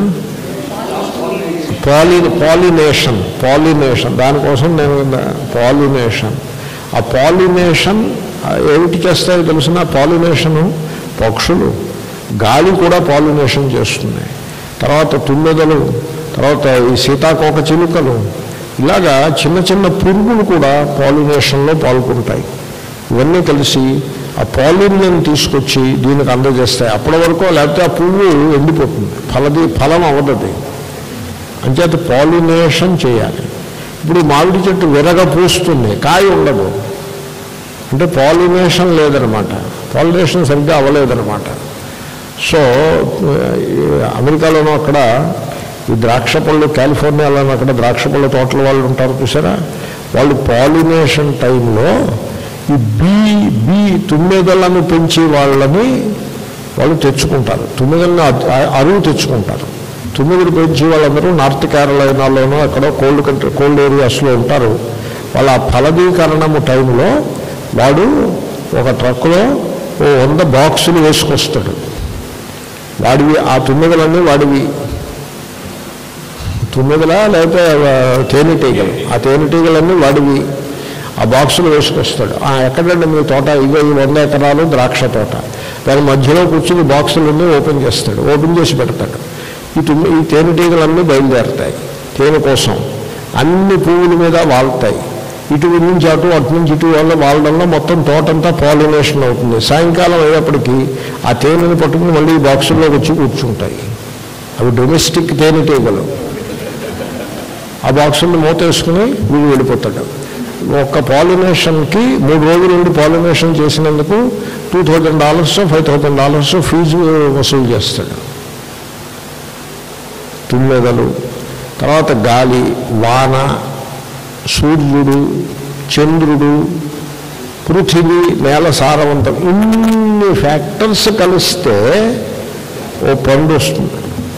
పాలి పాలినేషన్ పాలినేషన్ దానికోసం నేను పాలినేషన్ ఆ పాలినేషన్ ఏమిటి చేస్తాయో తెలిసిన పాలినేషను పక్షులు గాలి కూడా పాలినేషన్ చేస్తుంది తర్వాత తుమ్మెదలు తర్వాత ఈ సీతాకోక చిలుకలు ఇలాగా చిన్న చిన్న పురుగులు కూడా పాలినేషన్లో పాల్గొంటాయి ఇవన్నీ కలిసి ఆ పాలిన్యం తీసుకొచ్చి దీనికి అందజేస్తాయి అప్పటి వరకు లేకపోతే ఆ పువ్వు ఎండిపోతుంది ఫలది ఫలం అవ్వదది అంచేత పాలినేషన్ చేయాలి ఇప్పుడు ఈ మామిడి చెట్టు విరగ పూస్తుంది కాయ ఉండదు అంటే పాలినేషన్ లేదనమాట పాలినేషన్ సరిగ్గా అవ్వలేదనమాట సో ఈ అమెరికాలోనూ అక్కడ ఈ ద్రాక్ష పళ్ళు కాలిఫోర్నియాలోనూ అక్కడ ద్రాక్ష పళ్ళ తోటల వాళ్ళు ఉంటారు చూసారా వాళ్ళు పాలినేషన్ టైంలో ఈ బీ బీ తుమ్మెదలను పెంచే వాళ్ళని వాళ్ళు తెచ్చుకుంటారు తుమ్మెదలను అ- అరువు తెచ్చుకుంటారు తుమ్మెదలు పెంచే వాళ్ళందరూ నార్త్ కేరళలోనూ అక్కడ కోల్డ్ కంట్రీ కోల్డ్ ఏరియాస్లో ఉంటారు వాళ్ళ ఆ ఫలదీకరణము టైంలో వాడు ఒక ట్రక్లో ఓ వంద బాక్సులు వేసుకొస్తాడు వాడివి ఆ తుమ్మెదలన్నీ వాడివి తుమ్మెదలా లేకపోతే ఆ, తేనెటీగలు ఆ తేనెటీగలన్నీ వాడివి ఆ బాక్సులు వేసుకొస్తాడు ఆ ఎక్కడండి మీ తోట ఇగో ఈ వంద ఎకరాలు ద్రాక్ష తోట దాని మధ్యలో కూర్చుని బాక్సులన్నీ ఓపెన్ చేస్తాడు ఓపెన్ చేసి పెడతాడు ఈ తుమ్మి ఈ తేనెటీగలన్నీ బయలుదేరుతాయి తేనె కోసం అన్ని పువ్వుల మీద వాళ్తాయి ఇటు నుంచి అటు అటు నుంచి ఇటు వల్ల వాళ్ళల్లో మొత్తం తోటంతా పాలినేషన్ అవుతుంది సాయంకాలం అయ్యేప్పటికీ ఆ తేనెని పట్టుకుని మళ్ళీ ఈ బాక్సుల్లోకి వచ్చి కూర్చుంటాయి అవి డొమెస్టిక్ తేనెటీగలు ఆ బాక్సుల్ని మూతేసుకుని వీడు వెళ్ళిపోతాడు ఒక్క పాలినేషన్కి మూడు రోజులు నుండి పాలినేషన్ చేసినందుకు two thousand dollars five thousand dollars fee వసూలు చేస్తాడు తుమ్మెదలు తర్వాత గాలి వాన సూర్యుడు చంద్రుడు పృథివీ నేల సారవంతం ఇన్ని ఫ్యాక్టర్స్ కలిస్తే ఓ పండు వస్తుంది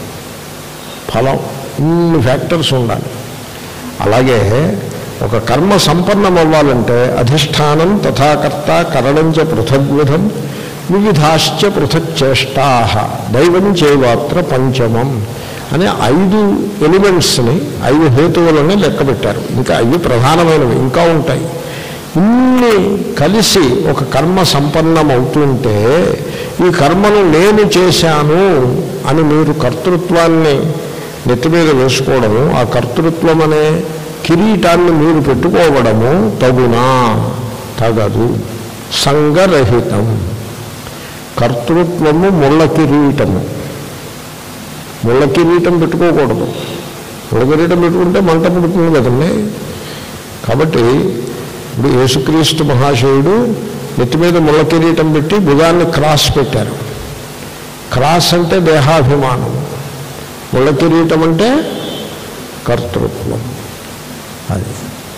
ఫలం ఇన్ని ఫ్యాక్టర్స్ ఉండాలి అలాగే ఒక కర్మ సంపన్నం అవ్వాలంటే అధిష్టానం తథాకర్త కరణంచ పృథగ్విధం వివిధాశ్చ పృథక్చేష్టా దైవం చేవాత్ర పంచమం అనే ఐదు ఎలిమెంట్స్ని ఐదు హేతువులని లెక్క పెట్టారు ఇంకా అవి ప్రధానమైనవి ఇంకా ఉంటాయి ఇన్ని కలిసి ఒక కర్మ సంపన్నం అవుతుంటే ఈ కర్మను నేను చేశాను అని మీరు కర్తృత్వాన్ని నెత్తి మీద వేసుకోవడము ఆ కర్తృత్వం అనే కిరీటాన్ని మీరు పెట్టుకోవడము తగునా తగదు సంగరహితం కర్తృత్వము ముళ్ళ కిరీటము ముళ్ళ కిరీటం పెట్టుకోకూడదు ముళ్ళ కిరీటం పెట్టుకుంటే మంట పుడుతుంది కదండి కాబట్టి ఇప్పుడు యేసుక్రీస్తు మహాశయుడు నెత్తి మీద ముళ్ళ కిరీటం పెట్టి భుజాన్ని క్రాస్ పెట్టారు క్రాస్ అంటే దేహాభిమానం ముళ్ళ కిరీటం అంటే కర్తృత్వం అది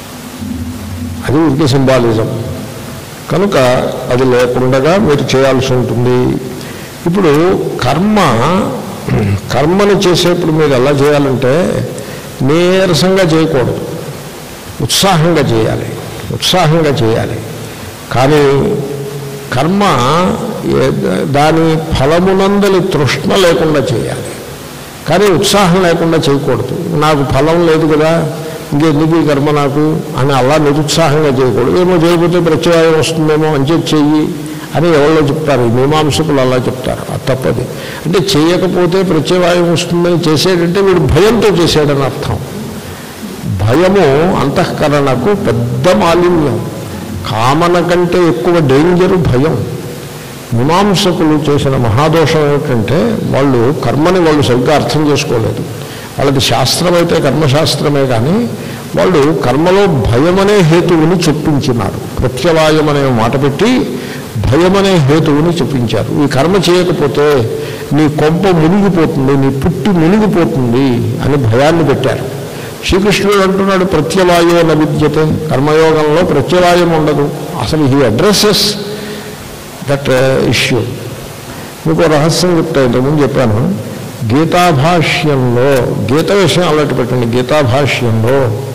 అది ఉరికి సింబాలిజం కనుక అది లేకుండా మీరు చేయాల్సి ఉంటుంది ఇప్పుడు కర్మ కర్మను చేసేప్పుడు మీరు ఎలా చేయాలంటే నీరసంగా చేయకూడదు ఉత్సాహంగా చేయాలి ఉత్సాహంగా చేయాలి కానీ కర్మ ఏ- దాని ఫలమునందలి తృష్ణ లేకుండా చేయాలి కానీ ఉత్సాహం లేకుండా చేయకూడదు నాకు ఫలం లేదు కదా ఇంకెందుకు ఈ కర్మ నాకు అని అలా నిరుత్సాహంగా చేయకూడదు ఏమో చేయకపోతే ప్రత్యయం వస్తుందేమో అని చెప్పి చెయ్యి అని ఎవరో చెప్తారు ఈ మీమాంసకులు అలా చెప్తారు అది తప్పది అంటే చేయకపోతే ప్రత్యవాయం వస్తుందని చేసేటంటే వీడు భయంతో చేసాడని అర్థం భయము అంతఃకరణకు పెద్ద మాలిన్యం కామన కంటే ఎక్కువ డేంజరు భయం మీమాంసకులు చేసిన మహాదోషం ఏమిటంటే వాళ్ళు కర్మని వాళ్ళు సరిగ్గా అర్థం చేసుకోలేదు వాళ్ళకి శాస్త్రం అయితే కర్మశాస్త్రమే కానీ వాళ్ళు కర్మలో భయమనే హేతువుని చొప్పించినారు ప్రత్యవాయం అనే మాట పెట్టి భయమనే హేతువుని చూపించారు ఈ కర్మ చేయకపోతే నీ కొంప మునిగిపోతుంది నీ పుట్టి మునిగిపోతుంది అని భయాన్ని పెట్టారు శ్రీకృష్ణుడు అంటున్నాడు ప్రత్యవాయో న విద్యతే కర్మయోగంలో ప్రత్యవాయం ఉండదు అసలు ఈ అడ్రస్సెస్ దట్ ఇష్యూ మీకు ఓ రహస్యం చెప్తా ఇంతకుముందు చెప్పాను గీతాభాష్యంలో గీత విషయం అలాంటి పెట్టండి గీతాభాష్యంలో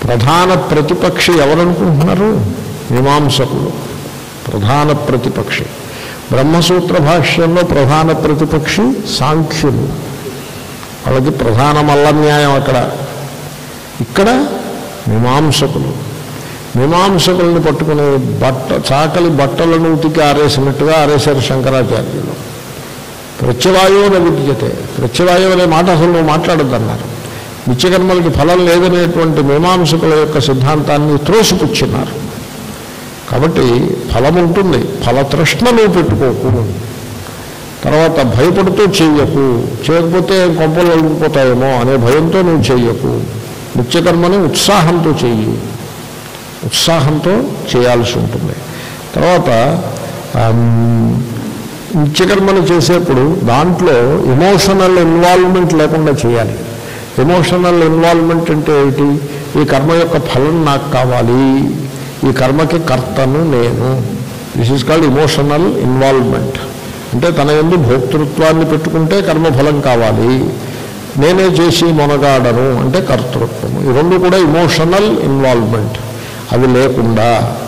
ప్రధాన ప్రతిపక్షి ఎవరనుకుంటున్నారు మీమాంసకులు ప్రధాన ప్రతిపక్షి బ్రహ్మసూత్ర భాష్యంలో ప్రధాన ప్రతిపక్షి సాంఖ్యులు వాళ్ళకి ప్రధాన మల్ల న్యాయం అక్కడ ఇక్కడ మీమాంసకులు మీమాంసకులను పట్టుకుని బట్ట చాకలి బట్టలను ఉతికి ఆరేసినట్టుగా ఆరేశారు శంకరాచార్యులు ప్రత్యవాయువున విద్యతే ప్రత్యవాయువు అనే మాట అసలు నువ్వు మాట్లాడద్దన్నారు నిత్యకర్మలకి ఫలం లేదనేటువంటి మీమాంసకుల యొక్క సిద్ధాంతాన్ని త్రోసిపుచ్చినారు కాబట్టి ఫలం ఉంటుంది ఫలతృష్ణ నువ్వు పెట్టుకోకు తర్వాత భయపడుతూ చెయ్యకు చేయకపోతే కొంపలు వెళ్ళిపోతాయేమో అనే భయంతో నువ్వు చెయ్యకు నిత్యకర్మని ఉత్సాహంతో చెయ్యి ఉత్సాహంతో చేయాల్సి ఉంటుంది తర్వాత ఆమ్, నిత్యకర్మను చేసేప్పుడు దాంట్లో ఎమోషనల్ ఇన్వాల్వ్మెంట్ లేకుండా చేయాలి ఎమోషనల్ ఇన్వాల్వ్మెంట్ అంటే ఏమిటి ఈ కర్మ యొక్క ఫలం నాకు కావాలి ఈ కర్మకి కర్తను నేను this is called emotional involvement అంటే తన ఎందు భోక్తృత్వాన్ని పెట్టుకుంటే కర్మఫలం కావాలి నేనే చేసి మొనగాడను అంటే కర్తృత్వము ఈ రెండు కూడా ఇమోషనల్ ఇన్వాల్వ్మెంట్ అవి లేకుండా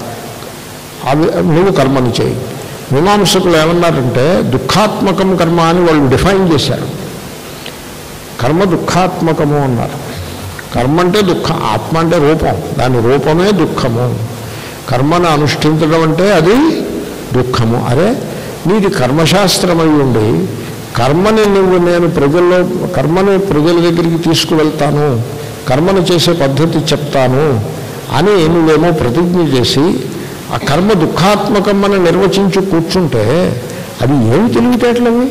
అవి నువ్వు కర్మని చేయి మీమాంసకులు ఏమన్నారంటే దుఃఖాత్మకం కర్మ అని వాళ్ళు డిఫైన్ చేశారు కర్మ దుఃఖాత్మకము అన్నారు కర్మ అంటే దుఃఖ ఆత్మ అంటే రూపం దాని రూపమే దుఃఖము కర్మను అనుష్ఠించడం అంటే అది దుఃఖము అరే నీది కర్మశాస్త్రమై ఉండి కర్మని నువ్వు నేను ప్రజల్లో కర్మని ప్రజల దగ్గరికి తీసుకువెళ్తాను కర్మను చేసే పద్ధతి చెప్తాను అని నువ్వేమో ప్రతిజ్ఞ చేసి ఆ కర్మ దుఃఖాత్మకం అని నిర్వచించి కూర్చుంటే అది ఏమి తెలివితేటలవి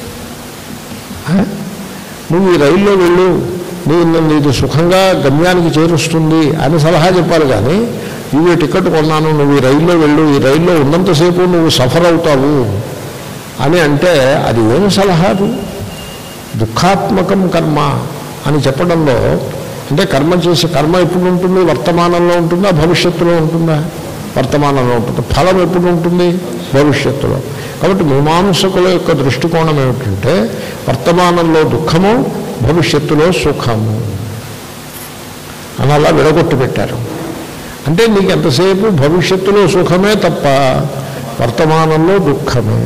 ఆ? నువ్వు ఈ రైల్లో వెళ్ళు నీ నీది సుఖంగా గమ్యానికి చేరుస్తుంది అని సలహా చెప్పాలి కానీ నువ్వు ఈ టికెట్ కొన్నాను నువ్వు ఈ రైల్లో వెళ్ళు ఈ రైల్లో ఉన్నంతసేపు నువ్వు సఫర్ అవుతావు అని అంటే అది ఏమి సలహా అది దుఃఖాత్మకం కర్మ అని చెప్పడంలో అంటే కర్మ చేసే కర్మ ఎప్పుడు ఉంటుంది వర్తమానంలో ఉంటుందా భవిష్యత్తులో ఉంటుందా వర్తమానంలో ఉంటుంది ఫలం ఎప్పుడు ఉంటుంది భవిష్యత్తులో కాబట్టి మీమాంసకుల యొక్క దృష్టికోణం ఏమిటంటే వర్తమానంలో దుఃఖము భవిష్యత్తులో సుఖము అని అలా విడగొట్టి పెట్టారు అంటే నీకు ఎంతసేపు భవిష్యత్తులో సుఖమే తప్ప వర్తమానంలో దుఃఖమే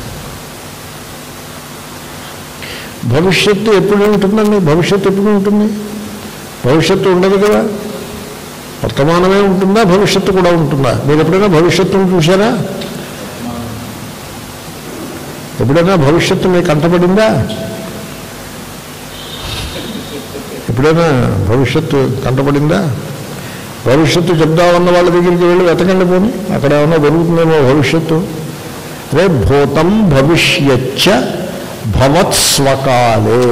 భవిష్యత్తు ఎప్పుడు ఉంటుందండి భవిష్యత్తు ఎప్పుడు ఉంటుంది భవిష్యత్తు ఉండదు కదా వర్తమానమే ఉంటుందా భవిష్యత్తు కూడా ఉంటుందా మీరు ఎప్పుడైనా భవిష్యత్తును చూసారా ఎప్పుడైనా భవిష్యత్తు మీకు కంటపడిందా ఎప్పుడైనా భవిష్యత్తు కంటపడిందా భవిష్యత్తు చెప్దామన్న వాళ్ళ దగ్గరికి వెళ్ళి వెతకండి పోని అక్కడ ఏమన్నా దొరుకుతుందేమో భవిష్యత్తు రే భూతం భవిష్యచ్చ భవత్స్వకాలే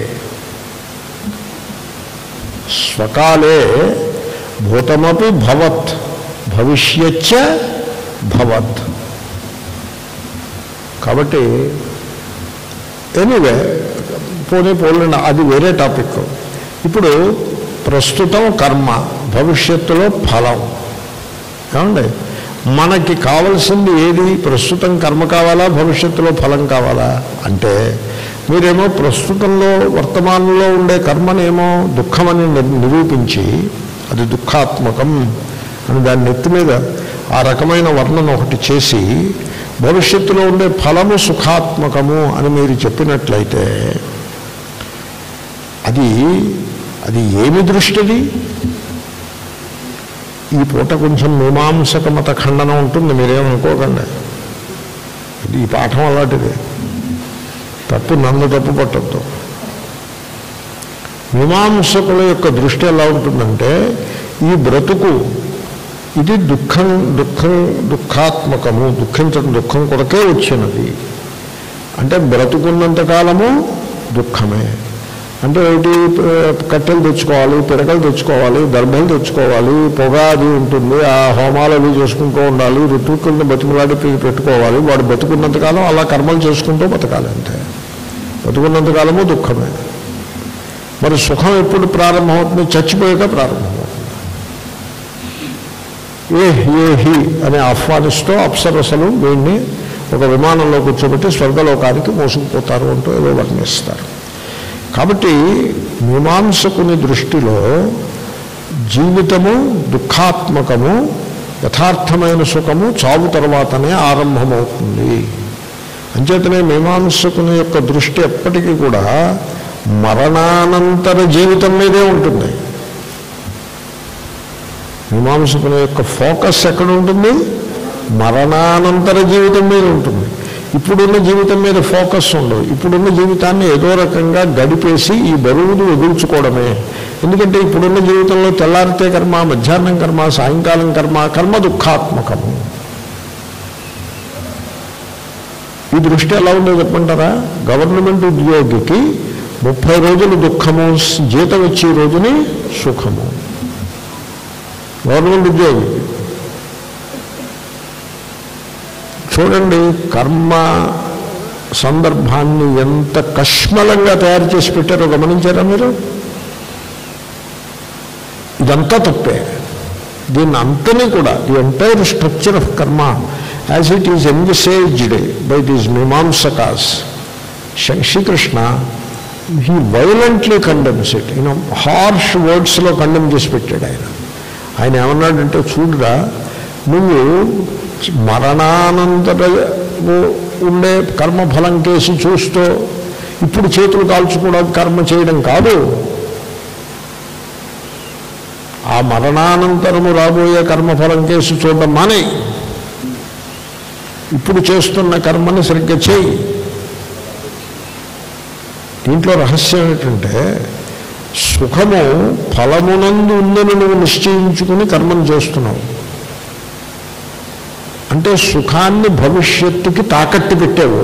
స్వకాలే భూతమపి భవత్ భవిష్యచ్చ భవత్ కాబట్టి ఎనీవే పోనీ పోలేండి అది వేరే టాపిక్ ఇప్పుడు ప్రస్తుతం కర్మ భవిష్యత్తులో ఫలం ఏమండి మనకి కావలసింది ఏది ప్రస్తుతం కర్మ కావాలా భవిష్యత్తులో ఫలం కావాలా అంటే మీరేమో ప్రస్తుతంలో వర్తమానంలో ఉండే కర్మనేమో దుఃఖమని ని- నిరూపించి అది దుఃఖాత్మకం అని దాని నెత్తి మీద ఆ రకమైన వర్ణన ఒకటి చేసి భవిష్యత్తులో ఉండే ఫలము సుఖాత్మకము అని మీరు చెప్పినట్లయితే అది అది ఏమి దృష్టిది ఈ పూట కొంచెం మీమాంసక మత ఖండనం ఉంటుంది మీరేమనుకోకండి ఇది ఈ పాఠం అలాంటిది తప్పు నన్ను తప్పు పట్టద్దు మీమాంసకుల యొక్క దృష్టి ఎలా ఉంటుందంటే ఈ బ్రతుకు ఇది దుఃఖం దుఃఖం దుఃఖాత్మకము దుఃఖించడం దుఃఖం కొరకే వచ్చినది అంటే బ్రతుకున్నంత కాలము దుఃఖమే అంటే ఏంటి ప- కట్టెలు తెచ్చుకోవాలి పిడకలు తెచ్చుకోవాలి దర్భలు తెచ్చుకోవాలి పొగ అది ఉంటుంది ఆ హోమాలు అవి చేసుకుంటూ ఉండాలి ఋతువుకుల్ని బతుకులాడి పి- పెట్టుకోవాలి వాడు బతుకున్నంతకాలం అలా కర్మలు చేసుకుంటూ బతకాలి అంతే బతుకున్నంతకాలము దుఃఖమే మరి సుఖం ఎప్పుడు ప్రారంభమవుతుంది చచ్చిపోయాక ప్రారంభమవుతుంది ఏ ఏ హి అని ఆహ్వానిస్తూ అప్సరసలు వీడిని ఒక విమానంలో కూర్చోబెట్టి స్వర్గలోకానికి మోసుకుపోతారు అంటూ ఏదో వర్ణిస్తారు కాబట్టి మీమాంసకుని దృష్టిలో జీవితము దుఃఖాత్మకము యథార్థమైన సుఖము చావు తర్వాతనే ఆరంభమవుతుంది అంచేతనే మీమాంసకుని యొక్క దృష్టి ఎప్పటికీ కూడా మరణానంతర జీవితం మీదే ఉంటుంది మీమాంసకుని యొక్క ఫోకస్ ఎక్కడ ఉంటుంది మరణానంతర జీవితం మీద ఉంటుంది ఇప్పుడున్న జీవితం మీద ఫోకస్ ఉండదు ఇప్పుడున్న జీవితాన్ని ఏదో రకంగా గడిపేసి ఈ బరువును వదుల్చుకోవడమే ఎందుకంటే ఇప్పుడున్న జీవితంలో తెల్లారితే కర్మ మధ్యాహ్నం కర్మ సాయంకాలం కర్మ కర్మ దుఃఖాత్మకము ఈ దృష్టి ఎలా ఉందో చెప్పంటారా గవర్నమెంట్ ఉద్యోగికి ముప్పై రోజులు దుఃఖము జీతం ఇచ్చే రోజుని సుఖము గవర్నమెంట్ ఉద్యోగి చూడండి కర్మ సందర్భాన్ని ఎంత కష్మలంగా తయారు చేసి పెట్టారో గమనించారా మీరు ఇదంతా తప్పే దీన్ని అంతని కూడా the entire structure of karma as it is envisaged by these Mimamsakas Sri Krishna he violently condemns it you know harsh వర్డ్స్లో కండెమ్ చేసి పెట్టాడు ఆయన ఆయన ఏమన్నాడంటే చూడరా నువ్వు మరణానంతర ఉండే కర్మఫలం కేసి చూస్తూ ఇప్పుడు చేతులు కాల్చుకోవడం కర్మ చేయడం కాదు ఆ మరణానంతరము రాబోయే కర్మఫలం కేసు చూడడం మానే ఇప్పుడు చేస్తున్న కర్మని సరిగ్గా చేయి దీంట్లో రహస్యం ఏంటంటే సుఖము ఫలమునందు ఉందని నువ్వు నిశ్చయించుకుని కర్మను చేస్తున్నావు అంటే సుఖాన్ని భవిష్యత్తుకి తాకట్టు పెట్టావు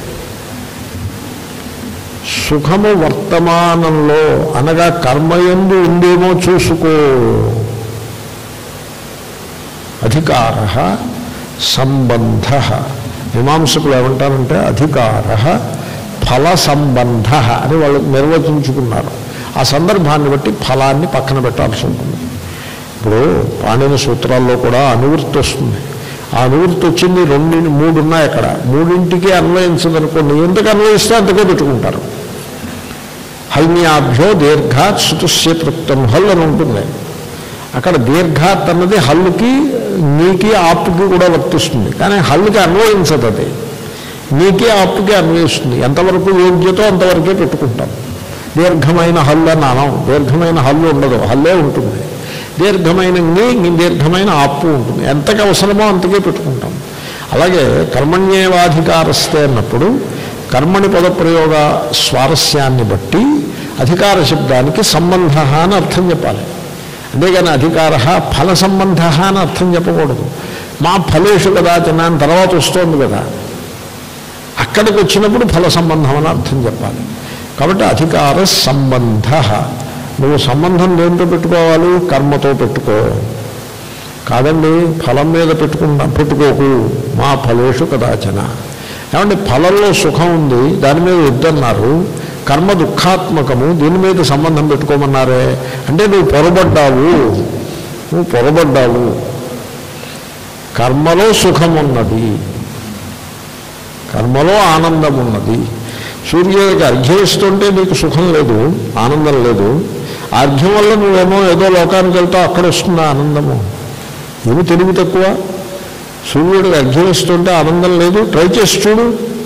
సుఖము వర్తమానంలో అనగా కర్మయందు ఉందేమో చూసుకో అధికార సంబంధ మీమాంసకులు ఏమంటారంటే అధికార ఫల సంబంధ అని వాళ్ళు నిర్వచించుకున్నారు ఆ సందర్భాన్ని బట్టి ఫలాన్ని పక్కన పెట్టాల్సి ఉంటుంది ఇప్పుడు పాణిని సూత్రాల్లో కూడా అనువృత్తి వస్తుంది ఆ అనువృత్తి వచ్చింది రెండు మూడు ఉన్నాయి అక్కడ మూడింటికి అన్వయించదనుకోండి ఎంతకు అన్వయిస్తే అంతకే పెట్టుకుంటారు హల్మ్యాభ్యో దీర్ఘాత్ శుతుస్య తృప్తం హల్ అని ఉంటుంది అక్కడ దీర్ఘాత్ అన్నది హల్లుకి నీకి ఆప్పుకి కూడా వర్తిస్తుంది కానీ హల్లుకి అన్వయించదు అది నీకే ఆప్పుకి అన్వయిస్తుంది ఎంతవరకు యోగ్యతో అంతవరకే పెట్టుకుంటాం దీర్ఘమైన హల్లు అని అనం దీర్ఘమైన హల్లు ఉండదు హల్లే ఉంటుంది దీర్ఘమైన నీ దీర్ఘమైన ఆప్పు ఉంటుంది ఎంతకు అవసరమో అంతకే పెట్టుకుంటాం అలాగే కర్మణ్యేవాధికారస్తే అన్నప్పుడు కర్మణి పదప్రయోగ స్వారస్యాన్ని బట్టి అధికార శబ్దానికి సంబంధ అని అర్థం చెప్పాలి అంతేగాని అధికార ఫల సంబంధ అని అర్థం చెప్పకూడదు మా ఫలేషు కదా తిన్నాను తర్వాత వస్తోంది కదా అక్కడికి వచ్చినప్పుడు ఫల సంబంధం అని అర్థం చెప్పాలి కాబట్టి అధికార సంబంధ నువ్వు సంబంధం దేంతో పెట్టుకోవాలి కర్మతో పెట్టుకో కాదండి ఫలం మీద పెట్టుకున్నా పెట్టుకోకు మా ఫలేషు కదాచన ఏమంటే ఫలంలో సుఖం ఉంది దాని మీద వద్దన్నారు కర్మ దుఃఖాత్మకము దీని మీద సంబంధం పెట్టుకోమన్నారే అంటే నువ్వు పొరబడ్డావు నువ్వు పొరబడ్డావు కర్మలో సుఖం ఉన్నది కర్మలో ఆనందం ఉన్నది సూర్యుడికి అర్ఘ్యం ఇస్తుంటే నీకు సుఖం లేదు ఆనందం లేదు ఆ అర్ఘ్యం వల్ల నువ్వేమో ఏదో లోకానికి వెళ్తావు అక్కడ వస్తుంది ఆనందము నువ్వు తెలివి తక్కువ సూర్యుడికి అర్ఘ్యం ఇస్తుంటే ఆనందం లేదు ట్రై చేసి చూడు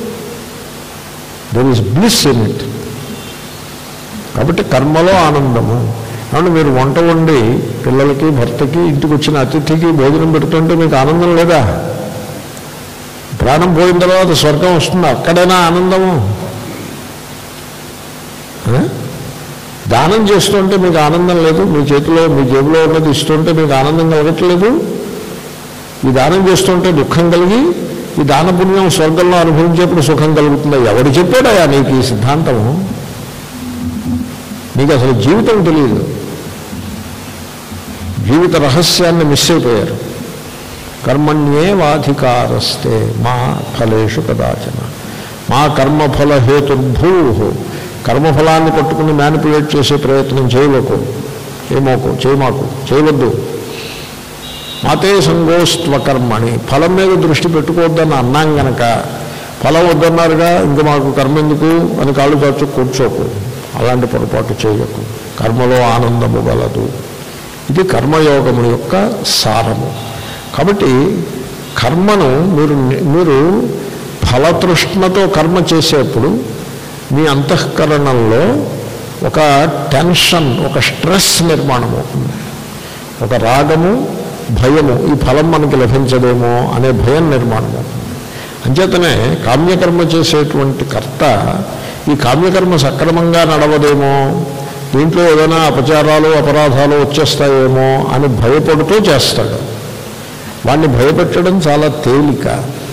there is bliss in it కాబట్టి కర్మలో ఆనందము కాబట్టి మీరు వంట వండి పిల్లలకి భర్తకి ఇంటికి వచ్చిన అతిథికి భోజనం పెడుతుంటే మీకు ఆనందం లేదా ప్రాణం పోయిన తర్వాత స్వర్గం వస్తుంది అక్కడైనా ఆనందము ఆ? దానం చేస్తుంటే మీకు ఆనందం లేదు మీ చేతిలో మీ జేబులో ఉన్నది ఇస్తుంటే మీకు ఆనందం కలగట్లేదు ఈ దానం చేస్తుంటే దుఃఖం కలిగి ఈ దాన పుణ్యం స్వర్గంలో అనుభవించేప్పుడు సుఖం కలుగుతుందా ఎవడు చెప్పాడయా నీకు ఈ సిద్ధాంతము నీకు అసలు జీవితం తెలియదు జీవిత రహస్యాన్ని మిస్ అయిపోయారు కర్మణ్యేవాధికారస్తే మా ఫలేషు కదాచన మా కర్మఫల హేతుర్భూ కర్మఫలాన్ని పట్టుకుని మ్యానిపులేట్ చేసే ప్రయత్నం చేయవకు చేయమోకు చేయమాకు చేయవద్దు మాతే సంగోస్త్వ కర్మణి ఫలం మీద దృష్టి పెట్టుకోవద్దని అన్నాం గనక ఫలం వద్దన్నారుగా ఇంకా మాకు కర్మ ఎందుకు అని కాళ్ళు చాచు కూర్చోకు అలాంటి పొరపాటు చేయకు కర్మలో ఆనందము గలదు ఇది కర్మయోగము యొక్క సారము కాబట్టి కర్మను మీరు మీరు ఫలతృష్ణతో కర్మ చేసేప్పుడు మీ అంతఃకరణంలో ఒక టెన్షన్ ఒక స్ట్రెస్ నిర్మాణం అవుతుంది ఒక రాగము భయము ఈ ఫలం మనకి లభించదేమో అనే భయం నిర్మాణం అవుతుంది అంచేతనే కామ్యకర్మ చేసేటువంటి కర్త ఈ కామ్యకర్మ సక్రమంగా నడవదేమో దీంట్లో ఏదైనా అపచారాలు అపరాధాలు వచ్చేస్తాయేమో అని భయపడుతూ చేస్తాడు వాడిని భయపెట్టడం చాలా తేలిక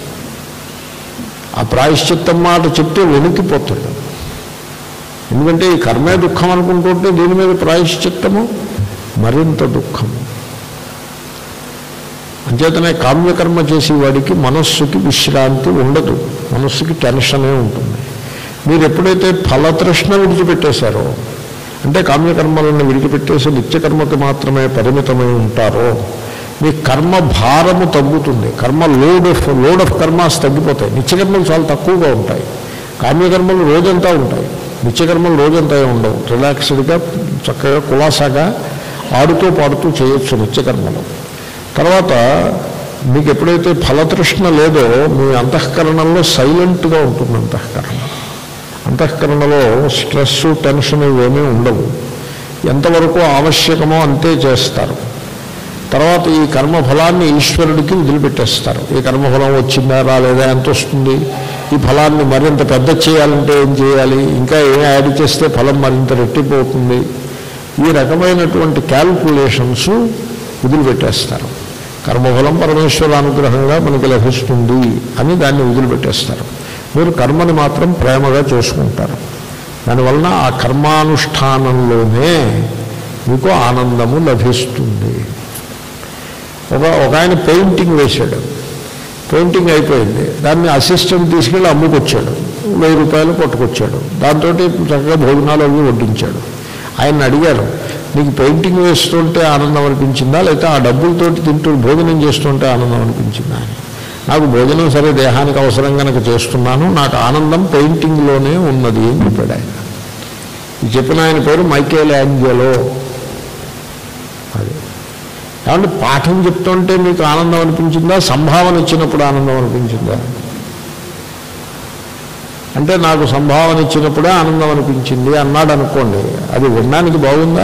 ఆ ప్రాయశ్చిత్తం మాట చెప్తే వెనుకిపోతాడు ఎందుకంటే ఈ కర్మే దుఃఖం అనుకుంటుంటే దీని మీద ప్రాయశ్చిత్తము మరింత దుఃఖము అంచేతనే కామ్యకర్మ చేసేవాడికి మనస్సుకి విశ్రాంతి ఉండదు మనస్సుకి టెన్షనే ఉంటుంది మీరు ఎప్పుడైతే ఫలతృష్ణ విడిచిపెట్టేశారో అంటే కామ్యకర్మలను విడిచిపెట్టేసి నిత్యకర్మకు మాత్రమే పరిమితమై ఉంటారో మీ కర్మ భారము తగ్గుతుంది కర్మ load of load of karmas తగ్గిపోతాయి నిత్యకర్మలు చాలా తక్కువగా ఉంటాయి కామ్యకర్మలు రోజంతా ఉంటాయి నిత్యకర్మలు రోజంతా ఉండవు రిలాక్స్డ్గా చక్కగా కులాసాగా ఆడుతూ పాడుతూ చేయొచ్చు నిత్యకర్మలు తర్వాత మీకు ఎప్పుడైతే ఫలతృష్ణ లేదో మీ అంతఃకరణంలో సైలెంట్గా ఉంటుంది అంతఃకరణ అంతఃకరణలో స్ట్రెస్ టెన్షన్ ఇవేమీ ఉండవు ఎంతవరకు ఆవశ్యకమో అంతే చేస్తారు తర్వాత ఈ కర్మఫలాన్ని ఈశ్వరుడికి వదిలిపెట్టేస్తారు ఈ కర్మఫలం వచ్చిందా రాలేదా ఎంత వస్తుంది ఈ ఫలాన్ని మరింత పెద్ద చేయాలంటే ఏం చేయాలి ఇంకా ఏం యాడ్ చేస్తే ఫలం మరింత రెట్టిపోతుంది ఈ రకమైనటువంటి క్యాల్కులేషన్స్ వదిలిపెట్టేస్తారు కర్మఫలం పరమేశ్వర అనుగ్రహంగా మనకి లభిస్తుంది అని దాన్ని వదిలిపెట్టేస్తారు మీరు కర్మని మాత్రం ప్రేమగా చేసుకుంటారు దానివలన ఆ కర్మానుష్ఠానంలోనే మీకు ఆనందము లభిస్తుంది ఒక ఒక ఆయన పెయింటింగ్ వేశాడు పెయింటింగ్ అయిపోయింది దాన్ని అసిస్టెంట్ తీసుకెళ్ళి అమ్ముకొచ్చాడు వెయ్యి రూపాయలు పట్టుకొచ్చాడు దాంతో చక్కగా భోజనాలు అవి వడ్డించాడు ఆయన అడిగారు నీకు పెయింటింగ్ వేస్తుంటే ఆనందం అనిపించిందా లేకపోతే ఆ డబ్బులతోటి తింటూ భోజనం చేస్తుంటే ఆనందం అనిపించిందా అని నాకు భోజనం సరే దేహానికి అవసరం కనుక చేస్తున్నాను నాకు ఆనందం పెయింటింగ్లోనే ఉన్నది అని చెప్పాడు ఆయన ఈ చెప్పిన ఆయన పేరు మైకేల్ యాంజలో అది కాబట్టి పాఠం చెప్తుంటే మీకు ఆనందం అనిపించిందా సంభావన ఇచ్చినప్పుడు ఆనందం అనిపించిందా అంటే నాకు సంభావన ఇచ్చినప్పుడే ఆనందం అనిపించింది అన్నాడు అనుకోండి అది వినడానికి బాగుందా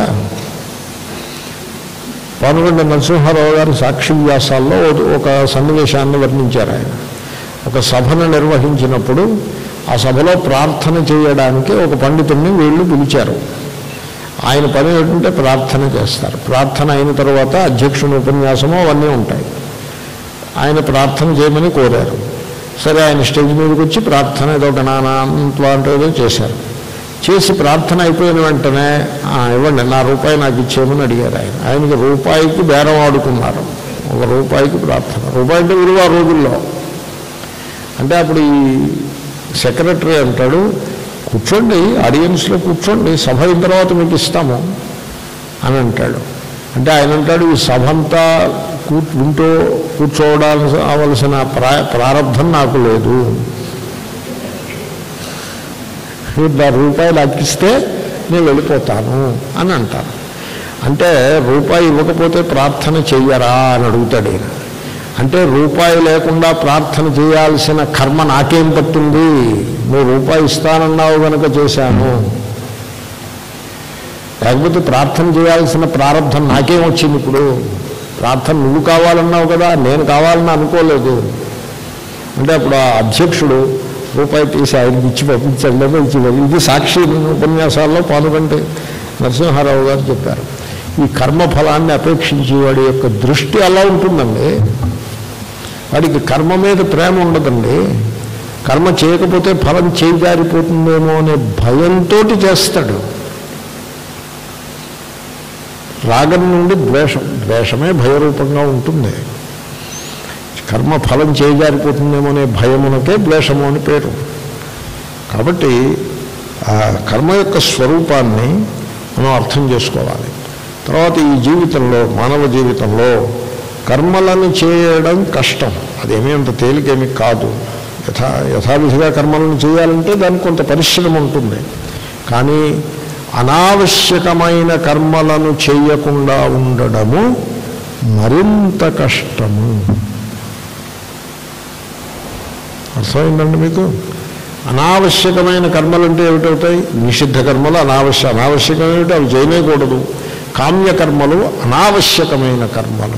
పానుగొండ నరసింహారావు గారు సాక్షి వ్యాసాల్లో ఒక- ఒక సన్నివేశాన్ని వర్ణించారు ఆయన ఒక సభను నిర్వహించినప్పుడు ఆ సభలో ప్రార్థన చేయడానికి ఒక పండితుడిని వీళ్ళు పిలిచారు ఆయన పని ఏంటంటే ప్రార్థన చేస్తారు ప్రార్థన అయిన తర్వాత అధ్యక్షుని ఉపన్యాసము అవన్నీ ఉంటాయి ఆయన ప్రార్థన చేయమని కోరారు సరే ఆయన స్టేజ్ మీదకి వచ్చి ప్రార్థన ఏదో గణానాంత్వ అంటే ఏదో చేశారు చేసి ప్రార్థన అయిపోయిన వెంటనే "ఆ, ఇవ్వండి నా రూపాయి నాకు ఇచ్చేయమని అడిగారు ఆయన ఆయనకి రూపాయికి బేరం ఆడుకున్నారు ఒక రూపాయికి ప్రార్థన రూపాయి అంటే విలువ ఆ రోజుల్లో అంటే అప్పుడు ఈ సెక్రటరీ అంటాడు కూర్చోండి ఆడియన్స్లో కూర్చోండి సభ అయిన తర్వాత మీకు ఇస్తాము అని అంటాడు అంటే ఆయన అంటాడు ఈ సభ అంతా కూ వింటూ కూర్చోవడానికి అవలసిన ప్రా ప్రారంభం నాకు లేదు మీరు నా రూపాయలు అక్కిస్తే నేను వెళ్ళిపోతాను అని అంటారు అంటే రూపాయి ఇవ్వకపోతే ప్రార్థన చెయ్యరా అని అడుగుతాడు ఈయన అంటే రూపాయి లేకుండా ప్రార్థన చేయాల్సిన కర్మ నాకేం పట్టింది నువ్వు రూపాయి ఇస్తానన్నావు కనుక చేశాను లేకపోతే ప్రార్థన చేయాల్సిన ప్రారంభం నాకేం వచ్చింది ఇప్పుడు ప్రార్థన నువ్వు కావాలన్నావు కదా నేను కావాలని అనుకోలేదు అంటే అప్పుడు ఆ అధ్యక్షుడు రూపాయి తీసి ఆయనకి ఇచ్చి పంపించండి అని ఇచ్చి పంపి- ఇది సాక్షి ఉపన్యాసాల్లో పాల్గొంటే నరసింహారావు గారు చెప్పారు ఈ కర్మఫలాన్ని అపేక్షించే వాడి యొక్క దృష్టి అలా ఉంటుందండి వాడికి కర్మ మీద ప్రేమ ఉండదండి కర్మ చేయకపోతే ఫలం చేయిదారిపోతుందేమో అనే భయంతో చేస్తాడు రాగం నుండి ద్వేషం ద్వేషమే భయరూపంగా ఉంటుంది కర్మ ఫలం చేయజారిపోతుందేమో అనే భయమునకే ద్వేషము అని పేరు కాబట్టి ఆ కర్మ యొక్క స్వరూపాన్ని మనం అర్థం చేసుకోవాలి తర్వాత ఈ జీవితంలో మానవ జీవితంలో కర్మలను చేయడం కష్టం అదేమీ అంత తేలికేమీ కాదు యథా యథావిధిగా కర్మలను చేయాలంటే దానికి కొంత పరిశ్రమ ఉంటుంది కానీ అనావశ్యకమైన కర్మలను చేయకుండా ఉండడము మరింత కష్టము అర్థమైందండి మీకు అనావశ్యకమైన కర్మలు అంటే ఏమిటవుతాయి నిషిద్ధ కర్మలు అనావశ్య అనావశ్యకమేమిటి అవి చేయలేకూడదు కామ్యకర్మలు అనావశ్యకమైన కర్మలు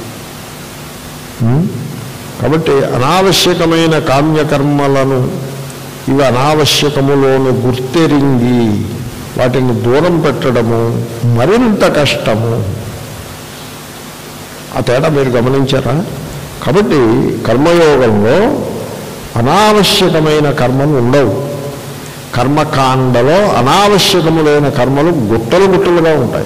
ఉం? కాబట్టి అనావశ్యకమైన కామ్యకర్మలను ఇవి అనావశ్యకములోను గుర్తెరింగి వాటిని దూరం పెట్టడము మరింత కష్టము ఆ తేడా మీరు గమనించారా కాబట్టి కర్మయోగంలో అనావశ్యకమైన కర్మలు ఉండవు కర్మకాండలో అనావశ్యకములైన కర్మలు గుట్టలు గుట్టలుగా ఉంటాయి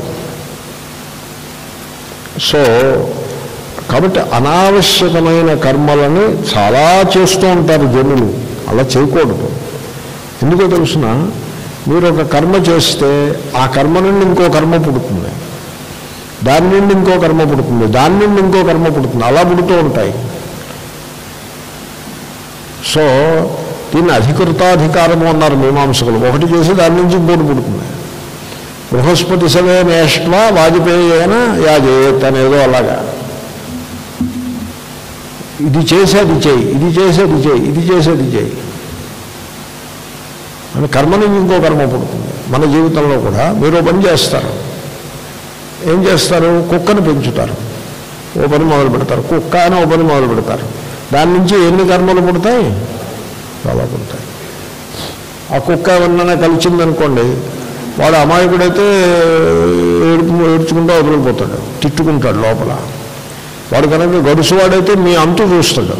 సో కాబట్టి అనావశ్యకమైన కర్మలని చాలా చేస్తూ ఉంటారు జనులు అలా చేయకూడదు ఎందుకో తెలుసిన మీరు ఒక కర్మ చేస్తే ఆ కర్మ నుండి ఇంకో కర్మ పుడుతుంది దాని నుండి ఇంకో కర్మ పుడుతుంది దాని నుండి ఇంకో కర్మ పుడుతుంది అలా పుడుతూ ఉంటాయి సో దీన్ని అధికృతాధికారము అన్నారు మీమాంసకులు ఒకటి చేసి దాని నుంచి ఇంకోటి పుడుతుంది బృహస్పతి సవే నేష్వా వాజపేయేన యాజేత్ అనేదో అలాగా ఇది చేసేది చేయి ఇది చేసేది చేయి ఇది చేసేది చేయి అని కర్మ నుంచి ఇంకో కర్మ పుడుతుంది మన జీవితంలో కూడా మీరు ఓ పని చేస్తారు ఏం చేస్తారు కుక్కను పెంచుతారు ఓ పని మొదలు పెడతారు కుక్క అని ఓ పని మొదలు పెడతారు దాని నుంచి ఎన్ని కర్మలు పుడతాయి చాలా పుడతాయి ఆ కుక్క ఏమన్నా కలిసిందనుకోండి వాడు అమాయకుడైతే ఏడుపు ఏడ్చుకుంటూ వదిలిపోతాడు తిట్టుకుంటాడు లోపల వాడు కనుక గడుసువాడైతే మీ అంతు చూస్తాడు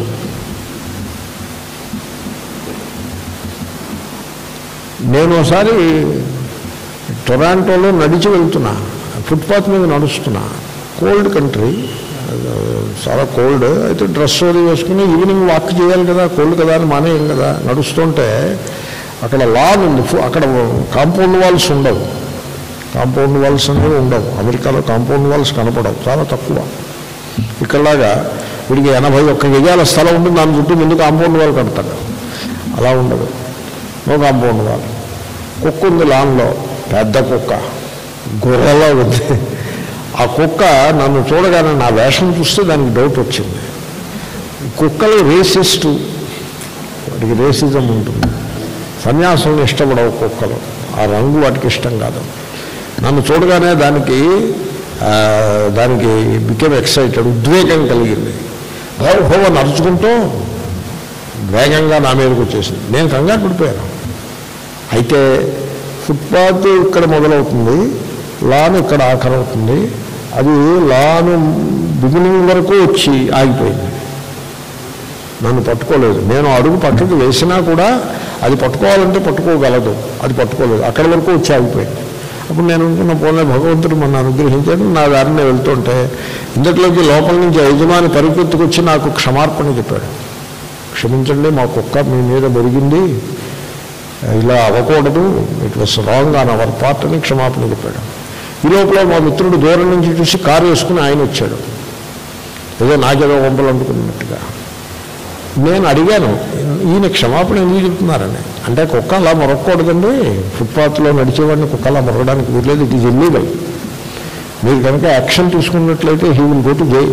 నేను ఒకసారి టొరాంటోలో నడిచి వెళ్తున్నా ఫుట్పాత్ మీద నడుస్తున్నా కోల్డ్ కంట్రీ చాలా కోల్డ్ అయితే డ్రెస్ అది వేసుకుని ఈవినింగ్ వాక్ చేయాలి కదా కోల్డ్ కదా అని మానేయం కదా నడుస్తుంటే అక్కడ లాన్ ఉంది ఫు- అక్కడ కాంపౌండ్ వాల్స్ ఉండవు కాంపౌండ్ వాల్స్ అనేవి ఉండవు అమెరికాలో కాంపౌండ్ వాల్స్ కనపడవు చాలా తక్కువ ఇక్కడలాగా వీడికి ఎనభై ఒక్క గజాల స్థలం ఉంటుంది దాని చుట్టూ ముందు కాంపౌండ్ వాల్ కడతాడు అలా ఉండదు నో కాంపౌండ్ వాల్ కుక్క ఉంది లాన్లో పెద్ద కుక్క గొర్రెలా ఉంది ఆ కుక్క నన్ను చూడగానే నా వేషం చూస్తే దానికి డౌట్ వచ్చింది కుక్కలు రేసిస్టు వాటికి రేసిజం ఉంటుంది సన్యాసం ఇష్టపడవు కుక్కలు ఆ రంగు వాటికి ఇష్టం కాదు నన్ను చూడగానే దానికి ఆ, దానికి బికెమ్ ఎక్సైటెడ్ ఉద్వేగం కలిగింది హో హో నడుచుకుంటూ వేగంగా నా మీదకి వచ్చేసింది నేను కంగారు పడిపోయాను అయితే ఫుట్పాత్ ఇక్కడ మొదలవుతుంది లాన్ ఇక్కడ ఆఖరవుతుంది అది లాన్ బిగినింగ్ వరకు వచ్చి ఆగిపోయింది నన్ను పట్టుకోలేదు నేను అడుగు పక్కకి వేసినా కూడా అది పట్టుకోవాలంటే పట్టుకోగలదు అది పట్టుకోలేదు అక్కడి వరకు వచ్చి ఆగిపోయింది అప్పుడు నేను అనుకున్న పోలే భగవంతుడు మన అనుగ్రహించాడు నా దారిని వెళ్తుంటే ఇంతట్లోకి లోపల నుంచి యజమాని పరిగెత్తుకొచ్చి నాకు క్షమార్పణ చెప్పాడు క్షమించండి మా కుక్క మీ మీద మెరిగింది ఇలా అవ్వకూడదు it was wrong on our part అని క్షమాపణ చెప్పాడు ఈ లోపల మా మిత్రుడు దూరం నుంచి చూసి కారు వేసుకుని ఆయన వచ్చాడు ఏదో నాకేదో వంపలు అనుకున్నట్టుగా నేను అడిగాను ఈయన క్షమాపణ ఎందుకు చెప్తున్నారని అంటే కుక్క అలా మొరకూడదండి ఫుట్పాత్లో నడిచేవాడిని కుక్క అలా మొరగడానికి వీర్లేదు ఇట్ ఈజ్ ఇల్లీగల్ మీరు కనుక యాక్షన్ తీసుకున్నట్లయితే he will go to jail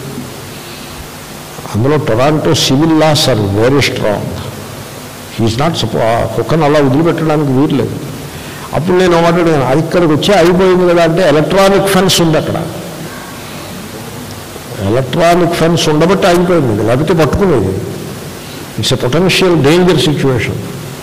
అందులో Toronto civil laws are very strong he is not supposed ఆ కుక్కను అలా వదిలిపెట్టడానికి వీర్లేదు అప్పుడు నేను మాట్లాడాను అది ఇక్కడికి వచ్చి అయిపోయింది కదా అంటే ఎలక్ట్రానిక్ ఫెన్స్ ఉంది అక్కడ ఎలక్ట్రానిక్ ఫెన్స్ ఉండబట్టి ఆగిపోయింది లేకపోతే పట్టుకునేది it's a potential danger situation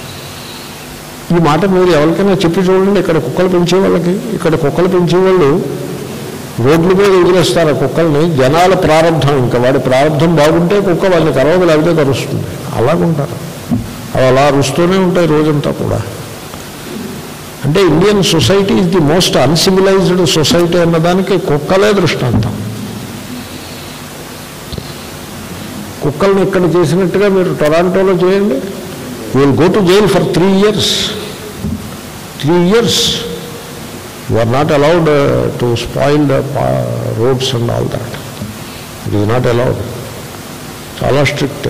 ఈ మాట మీరు ఎవరికైనా చెప్పి చూడండి ఇక్కడ కుక్కలు పెంచే వాళ్ళకి ఇక్కడ కుక్కలు పెంచే వాళ్ళు రోడ్ల మీద వదిలేస్తారు ఆ కుక్కల్ని జనాల ప్రారంభం ఇంకా వాడి ప్రారంభం బాగుంటే కుక్క వాళ్ళని కరవదు లేకపోతే కరుస్తుంది అలాగుంటారు అవి అలా అరుస్తూనే ఉంటాయి రోజంతా కూడా అంటే Indian society is the most uncivilized society అన్నదానికి కుక్కలే దృష్టాంతం కుక్కల్ని ఇక్కడ చేసినట్టుగా మీరు టొరాంటోలో చేయండి you will go to jail for three years three years you are not allowed to spoil the roads and all that it is not allowed చాలా స్ట్రిక్ట్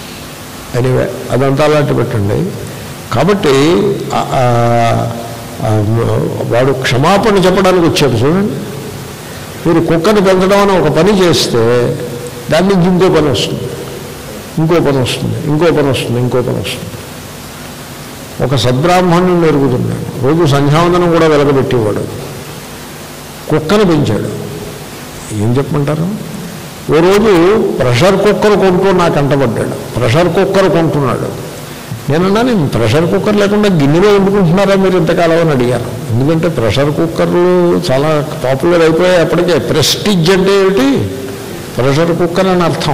ఎనీవే అదంతా అలాంటి పెట్టండి కాబట్టి ఆ- ఆ- ఆ వాడు క్షమాపణ చెప్పడానికి వచ్చాడు చూడండి మీరు కుక్కను పెంచడం అని ఒక పని చేస్తే దాని నుంచి ఇంకో పని వస్తుంది ఇంకో పని వస్తుంది ఇంకో పని వస్తుంది ఇంకో పని వస్తుంది ఒక సద్బ్రాహ్మణుని మెరుగుతున్నాడు రోజు సంధ్యావందనం కూడా వెలగబెట్టేవాడు కుక్కను పెంచాడు ఏం చెప్పమంటారు ఓ రోజు ప్రెషర్ కుక్కర్ కొంటూ నాకు అంటబడ్డాడు ప్రెషర్ కుక్కర్ కొంటున్నాడు నేనన్నా ప్రెషర్ కుక్కర్ లేకుండా గిన్నెలో వండుకుంటున్నారా మీరు ఇంతకాలం అని అడిగాను ఎందుకంటే ప్రెషర్ కుక్కర్లు చాలా పాపులర్ అయిపోయాయి అప్పటికే ప్రెస్టిజ్ అంటే ఏమిటి ప్రెషర్ కుక్కర్ అని అర్థం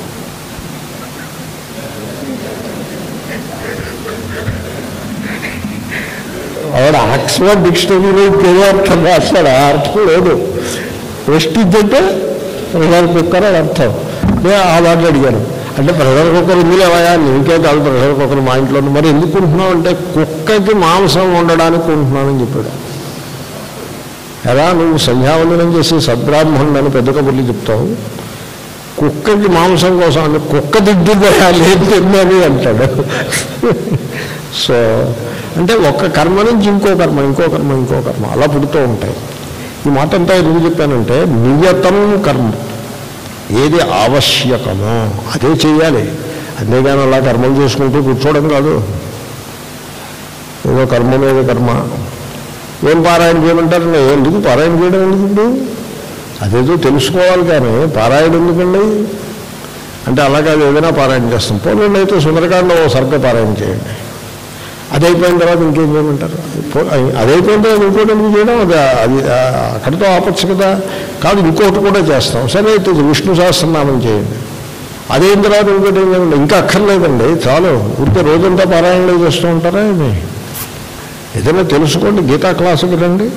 ఆవిడ ఆక్స్ఫర్డ్ డిక్షనరీలో ఏదో అర్థం రాస్తాడు ఆ అర్థం లేదు ప్రెస్టిజ్ అంటే ప్రెషర్ కుక్కర్ అని అర్థం నేను ఆ మాటలు అడిగాను అంటే ప్రెషర్ కుక్కర్ ఇందులో ఏవయా నీకే కాదు ప్రెషర్ కుక్కర్ మా ఇంట్లో ఉంది. మరి ఎందుకు కొంటున్నావు అంటే కుక్కకి మాంసం వండడానికి కొంటున్నానని చెప్పాడు ఎలా నువ్వు సంధ్యావందనం చేసి సద్బ్రాహ్మణుడు అని పెద్ద కబుర్లు చెప్తావు కుక్కకి మాంసం కోసం అంటే కుక్క దిద్దుదయా లేదు తిన్నది అంటాడు సో అంటే ఒక్క కర్మ నుంచి ఇంకో కర్మ ఇంకో కర్మ ఇంకో కర్మ అలా పుడుతూ ఉంటాయి ఈ మాట అంతా ఎందుకు చెప్పానంటే నియతం కర్మ ఏది ఆవశ్యకమో అదే చేయాలి అంతేగాని అలా కర్మలు చేసుకుంటూ కూర్చోవడం కాదు ఏదో కర్మ మీద కర్మ ఏం పారాయణ చేయమంటారండి ఎందుకు పారాయణ చేయడం ఎందుకు అదేదో తెలుసుకోవాలి కానీ పారాయణ ఎందుకండి అంటే అలా కాదు ఏదైనా పారాయణ చేస్తాం పోలండి అయితే సుందరకాండ ఓ సర్గ పారాయణ చేయండి అది అయిపోయిన తర్వాత ఇంకేం చేయమంటారు పో- అది అయిపోయిన తర్వాత ఇంకోటి ఎందుకు చేయడం అది అది ఆ, అక్కడితో ఆపచ్చు కదా కాదు ఇంకోటి కూడా చేస్తాం సరే అయితే విష్ణు సహస్రనామం చేయండి అదైన తర్వాత ఇంకోటి ఏం చేయండి ఇంకా అక్కర్లేదండి చాలు ఊరికే రోజంతా పారాయణలు చేస్తూ ఉంటారా ఇది ఏదైనా తెలుసుకోండి గీతా క్లాసుకి రండి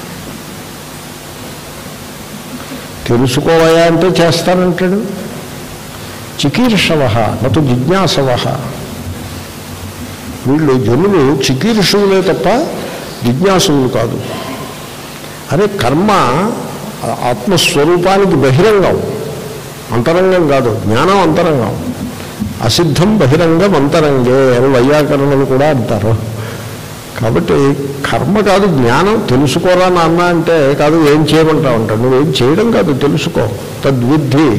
తెలుసుకోవయా అంటే చేస్తానంటాడు చికీర్షవ నటు జిజ్ఞాసవ వీళ్ళు జనులు చికీర్షువులే తప్ప జిజ్ఞాసులు కాదు అరే కర్మ ఆ ఆత్మస్వరూపానికి బహిరంగం అంతరంగం కాదు జ్ఞానం అంతరంగం అసిద్ధం బహిరంగం అంతరంగే అని వైయాకరణలు కూడా అంటారు కాబట్టి కర్మ కాదు జ్ఞానం తెలుసుకోరా నాన్న అంటే కాదు ఏం చేయమంటావు అంటాడు నువ్వు ఏం చేయడం కాదు తెలుసుకో తద్విద్ధి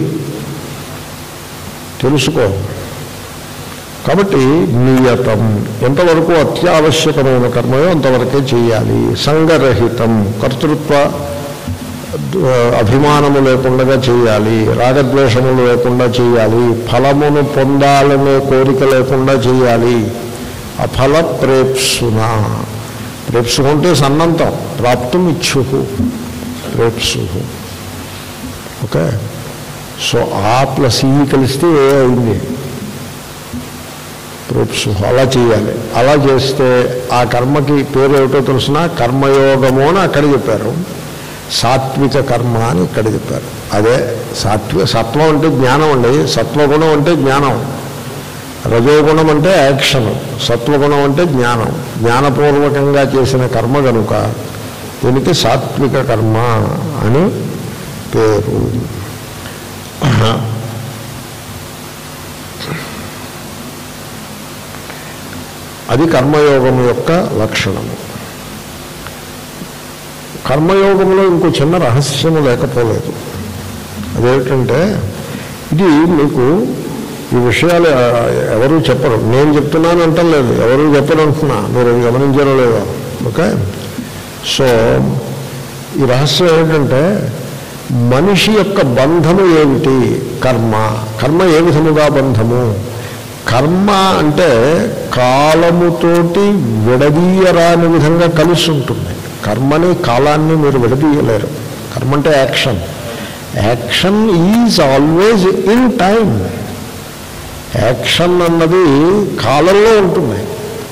తెలుసుకో కాబట్టి నియతం ఎంతవరకు అత్యావశ్యకమైన కర్మయో అంతవరకే చేయాలి సంగరహితం కర్తృత్వ ద- అభిమానము లేకుండా చేయాలి రాగద్వేషములు లేకుండా చేయాలి ఫలమును పొందాలనే కోరిక లేకుండా చేయాలి అఫల ప్రేప్సున ప్రేప్సు అంటే సన్నంతం ప్రాప్తం ఇచ్చు ప్రేప్సు ఓకే సో ఆ ప్లస్ ఈ కలిస్తే ఏ అయింది ప్రేప్సు అలా చేయాలి అలా చేస్తే ఆ కర్మకి పేరు ఏమిటో తెలిసిన కర్మయోగము అని అక్కడ చెప్పారు సాత్విక కర్మ అని ఇక్కడ చెప్పారు అదే సాత్విక సత్వం అంటే జ్ఞానం అండి సత్వగుణం అంటే జ్ఞానం రజోగుణం అంటే యాక్షన్ సత్వగుణం అంటే జ్ఞానం జ్ఞానపూర్వకంగా చేసిన కర్మ కనుక దీనికి సాత్విక కర్మ అని పేరు అది కర్మయోగం యొక్క లక్షణము కర్మయోగంలో ఇంకో చిన్న రహస్యము లేకపోలేదు అదేమిటంటే ఇది మీకు ఈ విషయాలు ఆ, ఎవరు చెప్పరు నేను చెప్తున్నాను అంటలేదు ఎవరు చెప్పరు అంటున్నా మీరు అది గమనించారో లేదో ఓకే సో ఈ రహస్యం ఏంటంటే మనిషి యొక్క బంధము ఏమిటి కర్మ కర్మ ఏ విధముగా బంధము కర్మ అంటే కాలముతోటి విడదీయరాని విధంగా కలిసి ఉంటుంది కర్మని కాలాన్ని మీరు విడదీయలేరు కర్మ అంటే action action is always in time action అన్నది కాలంలో ఉంటుంది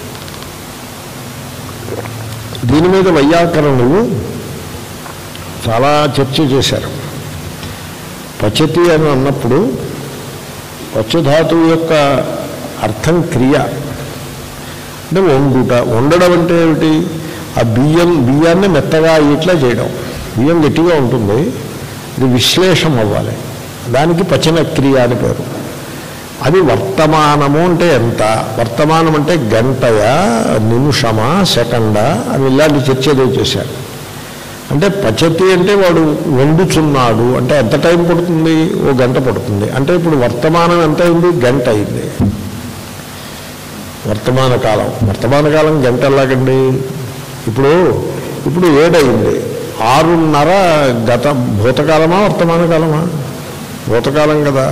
దీని మీద వైయాకరణులు చాలా చర్చ చేశారు పచతి అని అన్నప్పుడు పచ్చధాతువు యొక్క అర్థం క్రియ అంటే వండుట వండడం అంటే ఏమిటి ఆ బియ్యం బియ్యాన్ని మెత్తగా ఇట్లా చేయడం బియ్యం గట్టిగా ఉంటుంది ఇది విశ్లేషం అవ్వాలి దానికి పచన క్రియ అని పేరు అది వర్తమానము అంటే ఎంత వర్తమానం అంటే గంటయా నిమిషమా సెకండా అని ఇలాంటి చర్చ ఏదో చేశారు అంటే పచతి అంటే వాడు వండుచున్నాడు అంటే ఎంత టైం పడుతుంది ఓ గంట పడుతుంది అంటే ఇప్పుడు వర్తమానం ఎంత అయింది గంట అయింది వర్తమాన కాలం వర్తమాన కాలం గంట ఎలాగండి ఇప్పుడు ఇప్పుడు ఏడయింది ఆరున్నర గత భూతకాలమా వర్తమాన కాలమా భూతకాలం కదా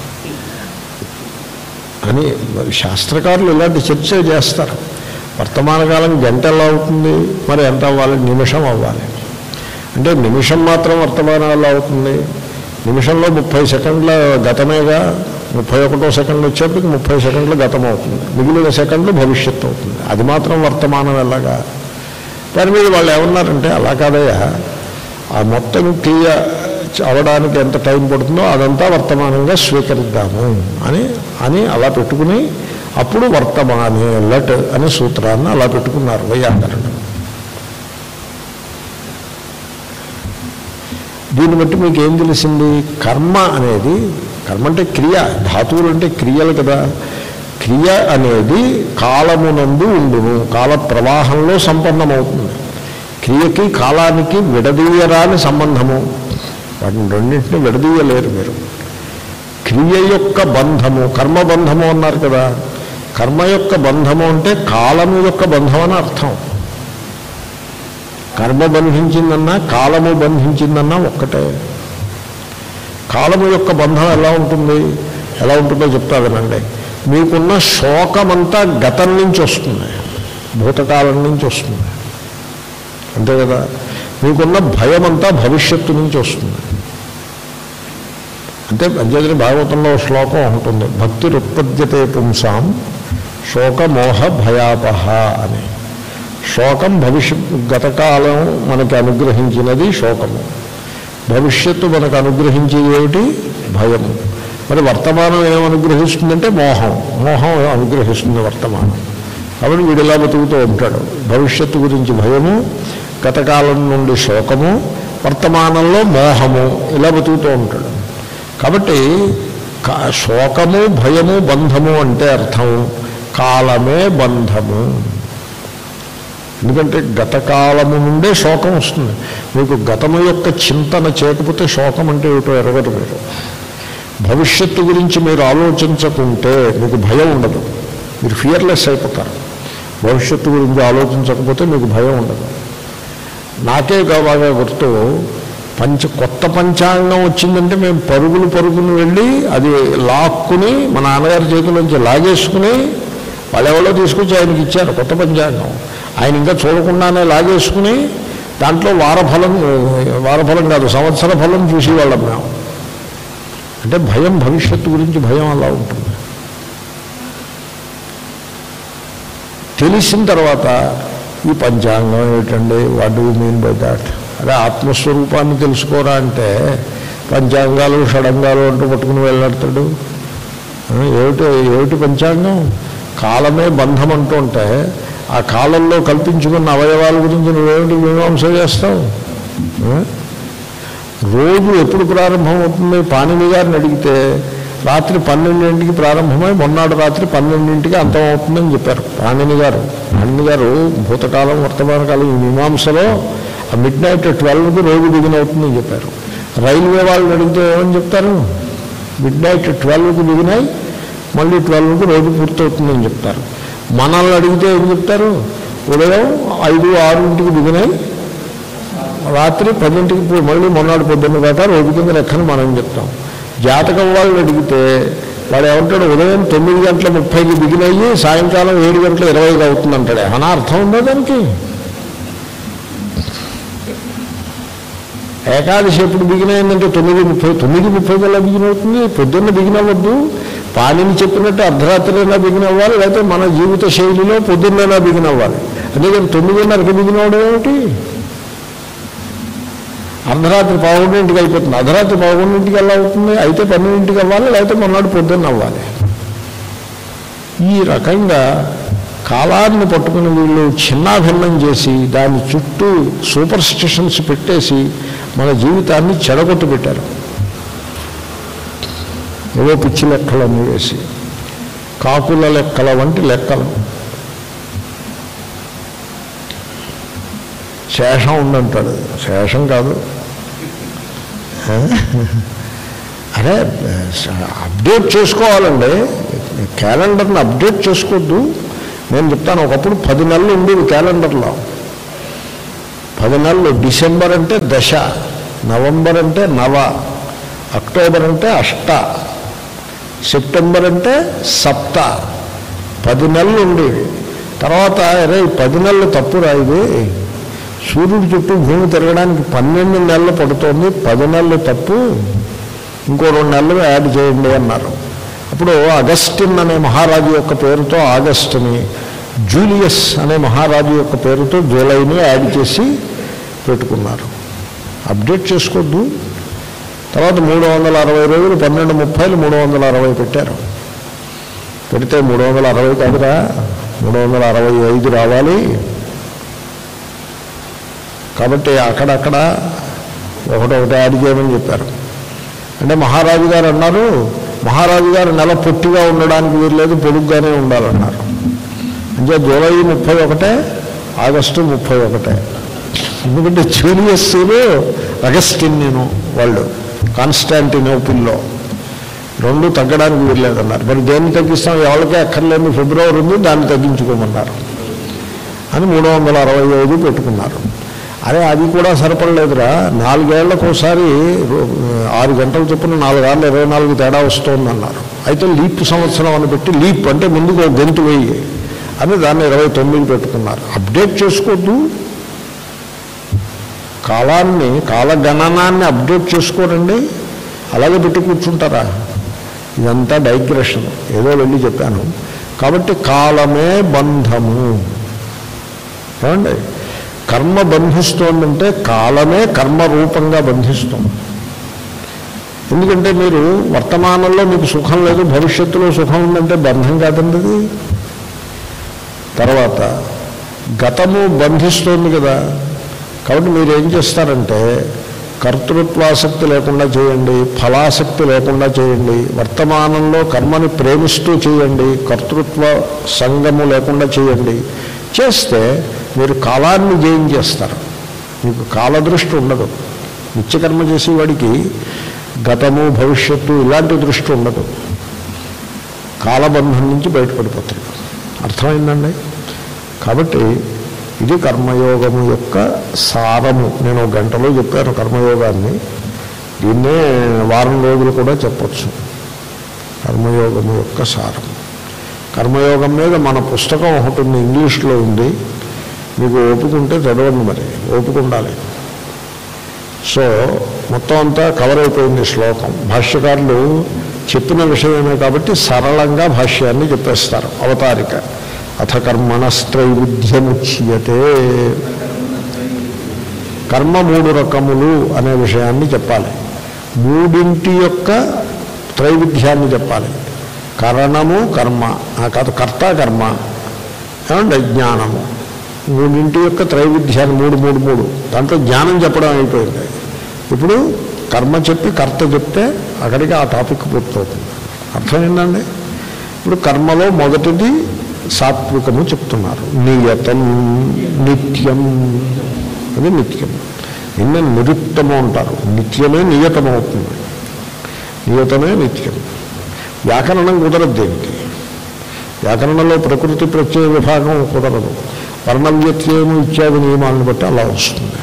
అని మరి శాస్త్రకారులు ఇలాంటి చర్చ చేస్తారు వర్తమాన కాలం గంట ఎలా అవుతుంది మరి ఎంత అవ్వాలి నిమిషం అవ్వాలి అంటే నిమిషం మాత్రం వర్తమానాలు అవుతుంది నిమిషంలో ముప్పై సెకండ్ల గతమేగా ముప్పై ఒకటో సెకండ్ వచ్చేప్పటికి ముప్పై సెకండ్లు గతం అవుతుంది మిగిలిన సెకండ్లు భవిష్యత్తు అవుతుంది అది మాత్రం వర్తమానం ఎలాగా దాని మీద వాళ్ళు ఏమన్నారంటే అలా కాదయ్యా ఆ మొత్తం క్రియ అవడానికి ఎంత టైం పడుతుందో అదంతా వర్తమానంగా స్వీకరిద్దాము అని అని అలా పెట్టుకుని అప్పుడు వర్తమానే లట్ అనే సూత్రాన్ని అలా పెట్టుకున్నారు వైయాకరణం దీన్ని బట్టి మీకు ఏం తెలిసింది కర్మ అనేది కర్మ అంటే క్రియ ధాతువులు అంటే క్రియలు కదా క్రియ అనేది కాలమునందు ఉండును కాల ప్రవాహంలో సంపన్నమవుతుంది క్రియకి కాలానికి విడదీయరాని సంబంధము వాటిని రెండింటిని విడదీయలేరు మీరు క్రియ యొక్క బంధము కర్మ బంధము అన్నారు కదా కర్మ యొక్క బంధము అంటే కాలము యొక్క బంధం అని అర్థం కర్మ బంధించిందన్నా కాలము బంధించిందన్నా ఒక్కటే కాలము యొక్క బంధం ఎలా ఉంటుంది ఎలా ఉంటుందో చెప్తా వినండి మీకున్న శోకమంతా గతం నుంచి వస్తుంది భూతకాలం నుంచి వస్తుంది అంతే కదా మీకున్న భయం అంతా భవిష్యత్తు నుంచి వస్తుంది అంటే అంచేతని భాగవతంలో ఒక శ్లోకం ఉంటుంది భక్తి ఉత్పద్యతే పుంసాం శోకమోహ భయాపహ అని శోకం భవిష్యత్ గతకాలం మనకి అనుగ్రహించినది శోకము భవిష్యత్తు మనకు అనుగ్రహించేది ఏమిటి భయము మరి వర్తమానం ఏమనుగ్రహిస్తుందంటే మోహం మోహం అనుగ్రహిస్తుంది వర్తమానం కాబట్టి వీడు ఇలా బతుకుతూ ఉంటాడు భవిష్యత్తు గురించి భయము గతకాలం నుండి శోకము వర్తమానంలో మోహము ఇలా బతుకుతూ ఉంటాడు కాబట్టి కా- శోకము భయము బంధము అంటే అర్థం కాలమే బంధము ఎందుకంటే గతకాలము నుండే శోకం వస్తుంది మీకు గతము యొక్క చింతన చేయకపోతే శోకం అంటే ఏమిటో ఎరగరు మీరు భవిష్యత్తు గురించి మీరు ఆలోచించకుంటే మీకు భయం ఉండదు మీరు ఫియర్లెస్ అయిపోతారు భవిష్యత్తు గురించి ఆలోచించకపోతే మీకు భయం ఉండదు నాకే బాగా గుర్తు పంచ కొత్త పంచాంగం వచ్చిందంటే మేము పరుగులు పరుగులు వెళ్ళి అది లాక్కుని మా నాన్నగారి చేతిలోంచి లాగేసుకుని వాళ్ళెవరో తీసుకొచ్చి ఆయనకి ఇచ్చారు కొత్త పంచాంగం ఆయన ఇంకా చూడకుండానే లాగేసుకుని దాంట్లో వారఫలం వారఫలం కాదు సంవత్సర ఫలం చూసేవాళ్ళం మేము అంటే భయం భవిష్యత్తు గురించి భయం అలా ఉంటుంది తెలిసిన తర్వాత ఈ పంచాంగం ఏమిటండి what do mean by that అదే ఆత్మస్వరూపాన్ని తెలుసుకోరా అంటే పంచాంగాలు షడంగాలు అంటూ పట్టుకుని వెళ్ళాడతాడు ఆ, ఏమిటి ఏమిటి పంచాంగం కాలమే బంధం అంటూ ఉంటే ఆ కాలంలో కల్పించుకున్న అవయవాల గురించి నువ్వేమిటి మీమాంస చేస్తావు ఆ? రోజు ఎప్పుడు ప్రారంభమవుతుంది పాణిని గారిని అడిగితే రాత్రి పన్నెండింటికి ప్రారంభమై మొన్నాడు రాత్రి పన్నెండింటికి అంతమవుతుందని చెప్పారు పాణిని గారు పాణిని గారు భూతకాలం వర్తమాన కాలం ఈ మీమాంసలో ఆ మిడ్ నైట్ ట్వెల్వ్కి రోజు బిగిన్ అవుతుందని చెప్పారు రైల్వే వాళ్ళని అడిగితే ఏమని చెప్తారు మిడ్ నైట్ ట్వెల్వ్కి బిగినాయి మళ్ళీ ట్వెల్వ్కి రోజు పూర్తవుతుందని చెప్తారు మనల్ని అడిగితే ఏం చెప్తారు ఉదయం ఐదు ఆరింటికి బిగినాయి రాత్రి పదింటికి పో- మళ్ళీ మొన్నటి పొద్దున్న దాకా రోజు కింద లెక్కను మనం చెప్తాం జాతకం వాళ్ళని అడిగితే వాడు ఏమంటాడు ఉదయం తొమ్మిది గంటల ముప్పైకి బిగిన్ అయ్యి సాయంకాలం ఏడు గంటల ఇరవైకి అవుతుందంటాడే అనా అర్థం ఉందా దానికి ఏకాదశి ఎప్పుడు బిగిన్ అయిందంటే తొమ్మిది ముప్పై తొమ్మిది ముప్పై కల్లా బిగిన్ అవుతుంది పొద్దున్న బిగిన్ అవ్వద్దు పాణిని చెప్పినట్టు అర్ధరాత్రైనా బిగిన్ అవ్వాలి లేకపోతే మన జీవిత శైలిలో పొద్దున్నైనా బిగిన్ అవ్వాలి అందుకని తొమ్మిదిన్నరకి బిగిన్ అవ్వడం ఏమిటి అర్ధరాత్రి పదకొండింటికి అయిపోతుంది అర్ధరాత్రి పదకొండింటికి ఎలా అవుతుంది అయితే పన్నెండింటికి అవ్వాలి లేకపోతే మొన్నటి పొద్దున్న అవ్వాలి ఈ రకంగా కాలాన్ని పట్టుకుని వీళ్ళు చిన్నాభిన్నం చేసి దాని చుట్టూ సూపర్ స్టిషన్స్ పెట్టేసి మన జీవితాన్ని చెడగొట్టు పెట్టారు ఏవో పిచ్చి లెక్కలన్నీ వేసి కాకుల లెక్కల వంటి లెక్కలు శేషం ఉందంటాడు శేషం కాదు ఆ? అరే అప్డేట్ చేసుకోవాలండి క్యాలెండర్ని అప్డేట్ చేసుకోవద్దు నేను చెప్తాను ఒకప్పుడు పది నెలలు ఉండేవి క్యాలెండర్లో పది నెలలు డిసెంబర్ అంటే దశ నవంబర్ అంటే నవ అక్టోబర్ అంటే అష్ట సెప్టెంబర్ అంటే సప్త పది నెలలు ఉండేవి తర్వాత అరే ఈ పది నెలలు తప్పురా ఇది సూర్యుడు చుట్టూ భూమి తిరగడానికి పన్నెండు నెలలు పడుతోంది పది నెలలు తప్పు ఇంకో రెండు నెలలు యాడ్ చేయండి అన్నారు అప్పుడు అగస్టిన్ అనే మహారాజు యొక్క పేరుతో ఆగస్టుని జూలియస్ అనే మహారాజు యొక్క పేరుతో జూలైని యాడ్ చేసి పెట్టుకున్నారు అప్డేట్ చేసుకోవద్దు తర్వాత మూడు వందల అరవై రోజులు పన్నెండు ముప్పైలు మూడు వందల అరవై పెట్టారు పెడితే మూడు వందల అరవై కాదురా మూడు వందల అరవై ఐదు రావాలి కాబట్టి అక్కడక్కడ ఒకటొకటి యాడ్ చేయమని చెప్పారు అంటే మహారాజు గారు అన్నారు మహారాజు గారు నెల పొట్టిగా ఉండడానికి వీల్లేదు పొడుగ్గానే ఉండాలన్నారు అంటే జూలై ముప్పై ఒకటే ఆగస్టు ముప్పై ఒకటే ఎందుకంటే జూలియస్సులు అగస్టిన్ నేను వాళ్ళు కాన్స్టాంటినోపిల్లో రెండు తగ్గడానికి వీల్లేదన్నారు మరి దేన్ని తగ్గిస్తాం ఎవరికే అక్కర్లేదు ఫిబ్రవరి ఉంది దాన్ని తగ్గించుకోమన్నారు అని మూడు వందల అరవై ఐదు పెట్టుకున్నారు అరే అది కూడా సరిపడలేదురా నాలుగేళ్లకు ఒకసారి రో- ఆరు గంటల చొప్పున నాలుగేళ్ళు ఇరవై నాలుగు తేడా వస్తుందన్నారు అయితే లీప్ సంవత్సరం అని పెట్టి లీప్ అంటే ముందుకు ఒక గంతు వెయ్యి అని దాన్ని ఇరవై తొమ్మిది పెట్టుకున్నారు అప్డేట్ చేసుకోవద్దు కాలాన్ని కాలగణనాన్ని అప్డేట్ చేసుకోరండి అలాగే పెట్టి కూర్చుంటారా ఇదంతా డైగ్రెషన్ ఏదో వెళ్ళి చెప్పాను కాబట్టి కాలమే బంధము ఏమండి కర్మ బంధిస్తోందంటే కాలమే కర్మ రూపంగా బంధిస్తుంది ఎందుకంటే మీరు వర్తమానంలో మీకు సుఖం లేదు భవిష్యత్తులో సుఖం ఉందంటే బంధం కాదండి అది తర్వాత గతము బంధిస్తోంది కదా కాబట్టి మీరు ఏం చేస్తారంటే కర్తృత్వాసక్తి లేకుండా చేయండి ఫలాసక్తి లేకుండా చేయండి వర్తమానంలో కర్మని ప్రేమిస్తూ చేయండి కర్తృత్వ సంగము లేకుండా చేయండి చేస్తే మీరు కాలాన్ని జయించేస్తారు మీకు కాలదృష్టి ఉండదు నిత్యకర్మ చేసేవాడికి గతము భవిష్యత్తు ఇలాంటి దృష్టి ఉండదు కాలబంధం నుంచి బయటపడిపోతాడు అర్థమైందండి కాబట్టి ఇది కర్మయోగము యొక్క సారము నేను ఒక గంటలో చెప్పాను కర్మయోగాన్ని దీన్నే వారం రోజులు కూడా చెప్పచ్చు కర్మయోగము యొక్క సారం కర్మయోగం మీద మన పుస్తకం ఒకటి ఉంది ఇంగ్లీష్లో ఉంది మీకు ఓపుకుంటే చదవండి మరి ఓపిక ఉండాలి సో మొత్తం అంతా కవర్ అయిపోయింది శ్లోకం భాష్యకారులు చెప్పిన విషయమే కాబట్టి సరళంగా భాష్యాన్ని చెప్పేస్తారు అవతారిక అథ కర్మణస్త్రైవిధ్యముచ్యతే కర్మ మూడు రకములు అనే విషయాన్ని చెప్పాలి మూడింటి యొక్క త్రైవిధ్యాన్ని చెప్పాలి కరణము కర్మ ఆ కాదు కర్త కర్మ ఏమంటే జ్ఞానము మూడింటి యొక్క త్రైవిధ్యాన్ని మూడు మూడు మూడు దాంట్లో జ్ఞానం చెప్పడం అయిపోయింది ఇప్పుడు కర్మ చెప్పి కర్త చెప్తే అక్కడికి ఆ టాపిక్ పూర్తవుతుంది అర్థమైందండి ఇప్పుడు కర్మలో మొదటిది సాత్వికము చెప్తున్నారు నియతం నిత్యం అది నిత్యం నిన్న నిరుక్తము అంటారు నిత్యమే నియతమవుతుంది నియతమే నిత్యం వ్యాకరణం కుదరదు దేనికి వ్యాకరణంలో ప్రకృతి ప్రత్యయ విభాగం కుదరదు వర్ణవ్యత్యము ఇత్యాది నియమాలను బట్టి అలా వస్తుంది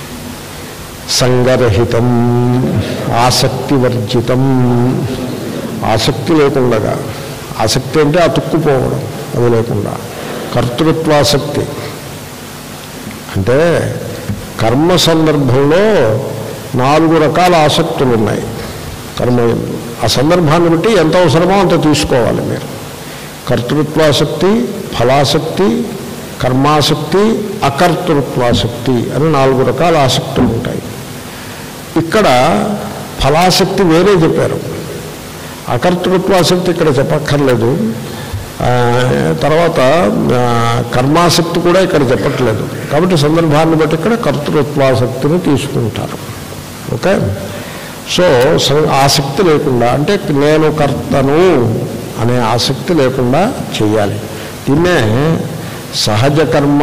సంగరహితం ఆసక్తివర్జితం ఆసక్తి లేకుండగా ఆసక్తి అంటే అతుక్కుపోవడం అది లేకుండా కర్తృత్వాసక్తి అంటే కర్మ సందర్భంలో నాలుగు రకాల ఆసక్తులు ఉన్నాయి కర్మ యందు. ఆ సందర్భాన్ని బట్టి ఎంత అవసరమో అంత తీసుకోవాలి మీరు కర్తృత్వాసక్తి ఫలాసక్తి కర్మాసక్తి అకర్తృత్వాసక్తి అని నాలుగు రకాల ఆసక్తులు ఉంటాయి ఇక్కడ ఫలాసక్తి వేరే చెప్పారు అకర్తృత్వాసక్తి ఇక్కడ చెప్పక్కర్లేదు ఆ, తర్వాత ఆ, కర్మాసక్తి కూడా ఇక్కడ చెప్పట్లేదు కాబట్టి సందర్భాన్ని బట్టి ఇక్కడ కర్తృత్వాసక్తిని తీసుకుంటారు ఓకే సో స- ఆసక్తి లేకుండా అంటే నేను కర్తను అనే ఆసక్తి లేకుండా చేయాలి దీన్నే సహజ కర్మ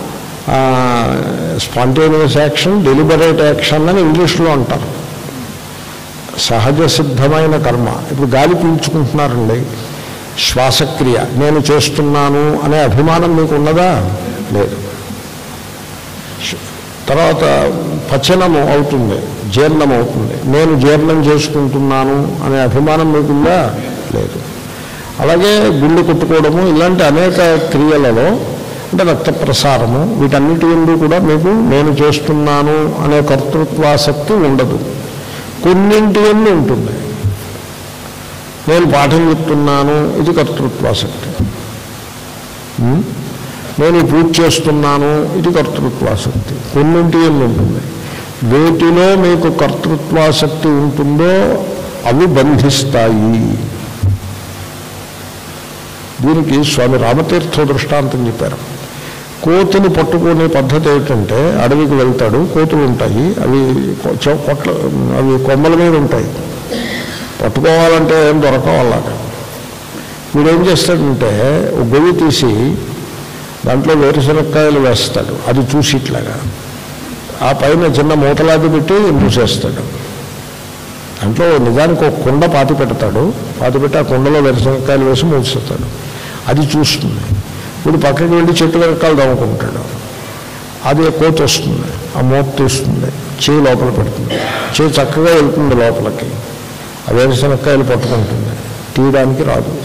స్పాంటేనియస్ యాక్షన్ డెలిబరేట్ యాక్షన్ అని ఇంగ్లీష్లో అంటారు సహజ సిద్ధమైన కర్మ ఇప్పుడు గాలి పీల్చుకుంటున్నారండి శ్వాసక్రియ నేను చేస్తున్నాను అనే అభిమానం మీకు ఉన్నదా లేదు తర్వాత పచనము అవుతుంది జీర్ణం అవుతుంది నేను జీర్ణం చేసుకుంటున్నాను అనే అభిమానం మీకుందా లేదు అలాగే గుండె కొట్టుకోవడము ఇలాంటి అనేక క్రియలలో అంటే రక్త ప్రసారము వీటన్నిటి ఎందు కూడా మీకు నేను చేస్తున్నాను అనే కర్తృత్వాసక్తి ఉండదు కొన్నింటి ఎందు ఉంటుంది నేను పాఠం చెప్తున్నాను ఇది కర్తృత్వాసక్తి ఉం? నేను ఈ పూజ చేస్తున్నాను ఇది కర్తృత్వాసక్తి కొన్నింటి ఎందు ఉంటుంది వేటిలో మీకు కర్తృత్వాసక్తి ఉంటుందో అవి బంధిస్తాయి దీనికి స్వామి రామతీర్థ దృష్టాంతం చెప్పారు కోతిని పట్టుకునే పద్ధతి ఏమిటంటే అడవికి వెళ్తాడు కోతులు ఉంటాయి అవి కొ- చౌ- కొట్ల అవి కొమ్మల మీద ఉంటాయి పట్టుకోవాలంటే ఏం దొరకవు అలాగా వీడేం చేస్తాడంటే ఒక గొయ్యి తీసి దాంట్లో వేరుశనక్కాయలు వేస్తాడు అది చూసి ఇట్లాగా ఆ పైన చిన్న మూతలాది పెట్టి మూసేస్తాడు దాంట్లో నిజానికి ఒక కుండ పాతి పెడతాడు పాతి పెట్టి ఆ కుండలో వేరుశనక్కాయలు వేసి మూసేస్తాడు అది చూస్తుంది ఇప్పుడు పక్కకి వెళ్ళి చెట్టు వెనకాల దమ్ముకుంటాడు అది కోతి వస్తుంది ఆ మూత తీస్తుంది చేయి లోపల పెడుతుంది చేయి చక్కగా వెళ్తుంది లోపలికి ఆ వేరుశనక్కాయలు పట్టుకుంటుంది తీయడానికి రాదు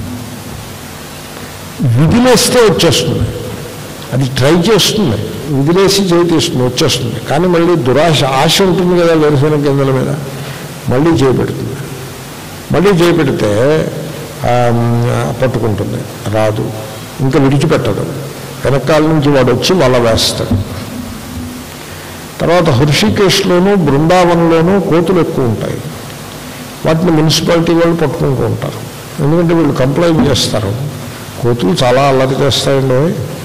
విదిలేస్తే వచ్చేస్తుంది అది ట్రై చేస్తుంది విదిలేసి చేయి తీస్తుంది వచ్చేస్తుంది కానీ మళ్ళీ దురాశ ఆశ ఉంటుంది కదా వేరుశనగ గింజల మీద మళ్ళీ చేపెడుతుంది మళ్ళీ చేపెడితే ఆ, పట్టుకుంటుంది రాదు ఇంకా విడిచిపెట్టదు వెనకాల నుంచి వాడు వచ్చి వల వేస్తాడు తర్వాత హృషికేశ్లోను బృందావనంలోనూ కోతులు ఎక్కువ ఉంటాయి వాటిని మున్సిపాలిటీ వాళ్ళు పట్టుకుంటూ ఉంటారు ఎందుకంటే వీళ్ళు కంప్లైంట్ చేస్తారు కోతులు చాలా అల్లరి చేస్తాయండి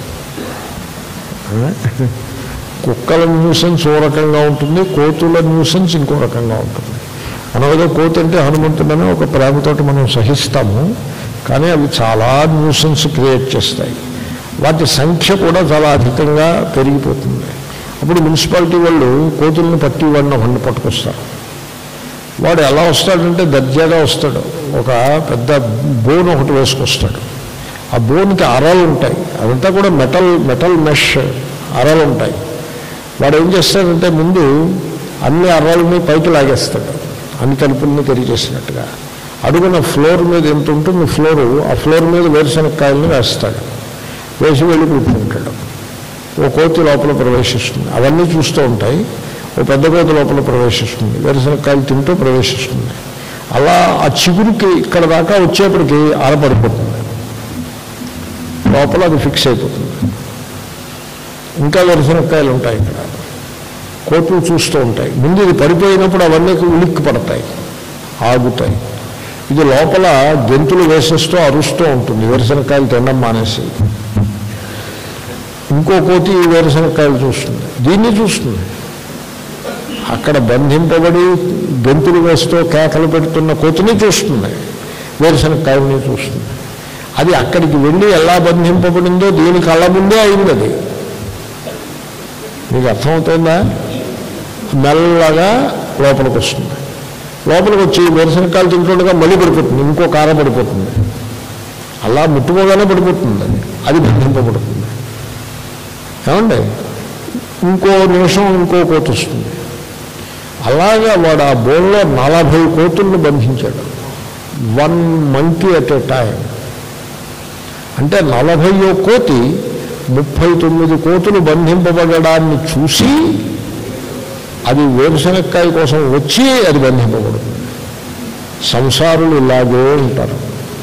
ఆ? కుక్కల న్యూసెన్స్ ఓ రకంగా ఉంటుంది కోతుల న్యూసెన్స్ ఇంకో రకంగా ఉంటుంది మనం ఏదో కోతి అంటే హనుమంతుడని ఒక ప్రేమతోటి మనం సహిస్తాము కానీ అవి చాలా న్యూసెన్స్ క్రియేట్ చేస్తాయి వాటి సంఖ్య కూడా చాలా అధికంగా పెరిగిపోతుంది అప్పుడు మున్సిపాలిటీ వాళ్ళు కోతుల్ని పట్టి వాడిని ఒకడిని పట్టుకొస్తారు వాడు ఎలా వస్తాడంటే దర్జాగా వస్తాడు ఒక పెద్ద బోన్ ఒకటి వేసుకొస్తాడు ఆ బోన్కి అరలు ఉంటాయి అదంతా కూడా మెటల్ మెటల్ మెష్ అరలు ఉంటాయి వాడు ఏం చేస్తాడంటే ముందు అన్ని అర్రల్ని పైకి లాగేస్తాడు అన్ని తలుపుల్ని తెరిచేసినట్టుగా అడుగున ఫ్లోర్ మీద ఎంత ఉంటుంది ఫ్లోరు ఆ ఫ్లోర్ మీద వేరుశనక్కాయలను వేస్తాడు వేసి వెళ్ళి కూర్చుంటాడు ఓ కోతి లోపల ప్రవేశిస్తుంది అవన్నీ చూస్తూ ఉంటాయి ఓ పెద్ద కోతి లోపల ప్రవేశిస్తుంది వేరుశనక్కాయలు తింటూ ప్రవేశిస్తుంది అలా ఆ చిగురికి ఇక్కడ దాకా వచ్చేప్పటికి ఆరపడిపోతుంది లోపల అది ఫిక్స్ అయిపోతుంది ఇంకా వేరుశనక్కాయలు ఉంటాయి ఇక్కడ కోతులు చూస్తూ ఉంటాయి ముందు ఇది పడిపోయినప్పుడు అవన్నీ ఉలిక్కి పడతాయి ఆగుతాయి ఇది లోపల గెంతులు వేసేస్తూ అరుస్తూ ఉంటుంది వేరుశనక్కాయలు తినడం మానేసి ఇంకో కోతి ఈ వేరుశనక్కాయలు చూస్తుంది దీన్ని చూస్తుంది అక్కడ బంధింపబడి గెంతులు వేస్తూ కేకలు పెడుతున్న కోతిని చూస్తుంది వేరుశనక్కాయల్ని చూస్తుంది అది అక్కడికి వెళ్ళి ఎలా బంధింపబడిందో దీని కళ్ళ ముందే అయింది అది మీకు అర్థమవుతుందా మెల్లగా లోపలికి వస్తుంది లోపలికి వచ్చి వేరుశనకాయలు తింటుండగా మళ్ళీ పడిపోతుంది ఇంకో కారం పడిపోతుంది అలా ముట్టుకోగానే పడిపోతుంది అది అది బంధింపబడుతుంది ఏమండి ఇంకో నిమిషం ఇంకో కోతి వస్తుంది అలాగా వాడు ఆ బోన్లో నలభై కోతుల్ని బంధించాడు one monkey at a time అంటే నలభైయో కోతి ముప్పై తొమ్మిది కోతులు బంధింపబడడాన్ని చూసి అది వేరుశనక్కాయ కోసం వచ్చి అది బంధింపబడుతుంది సంసారులు ఇలాగే ఉంటారు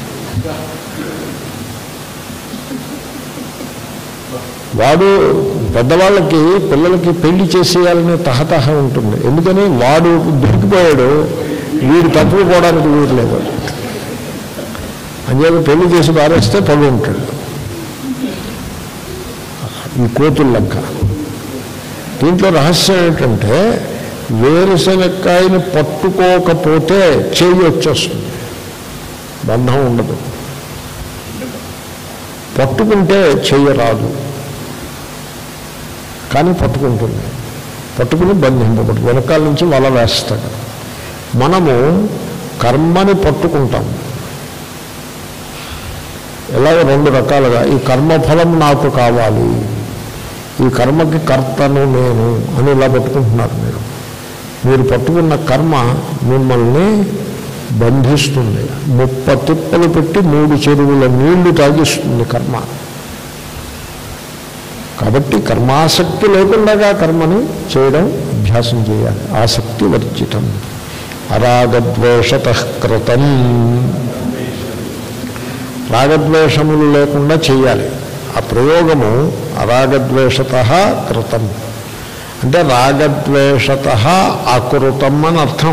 వాడు పెద్దవాళ్ళకి పిల్లలకి పెళ్లి చేసేయాలనే తహతహ ఉంటుంది ఎందుకని వాడు దొరికిపోయాడు వీడు తప్పుకోవడానికి వీడు లేదు అంచేత పెళ్లి చేసి పారేస్తే పడు ఉంటాడు ఈ కోతుల లెక్క దీంట్లో రహస్యం ఏంటంటే వేరుశనక్కాయని పట్టుకోకపోతే చెయ్యి వచ్చేస్తుంది బంధం ఉండదు పట్టుకుంటే చెయ్యరాదు కానీ పట్టుకుంటుంది పట్టుకుని బంధింపబడు వెనకాల నుంచి వల వేస్తాడు మనము కర్మని పట్టుకుంటాం ఎలాగ రెండు రకాలుగా ఈ కర్మఫలం నాకు కావాలి ఈ కర్మకి కర్తను నేను అని ఇలా పట్టుకుంటున్నారు మీరు మీరు పట్టుకున్న కర్మ మిమ్మల్ని బంధిస్తుంది ముప్ప తిప్పలు పెట్టి మూడు చెరువుల నీళ్లు తాగిస్తుంది కర్మ కాబట్టి కర్మాసక్తి లేకుండా కర్మని చేయడం అభ్యాసం చేయాలి ఆసక్తి వర్జితం అరాగద్వేషత కృతం రాగద్వేషములు లేకుండా చేయాలి ఆ ప్రయోగము అరాగద్వేషత కృతం అంటే రాగద్వేషత అకృతం అని అర్థం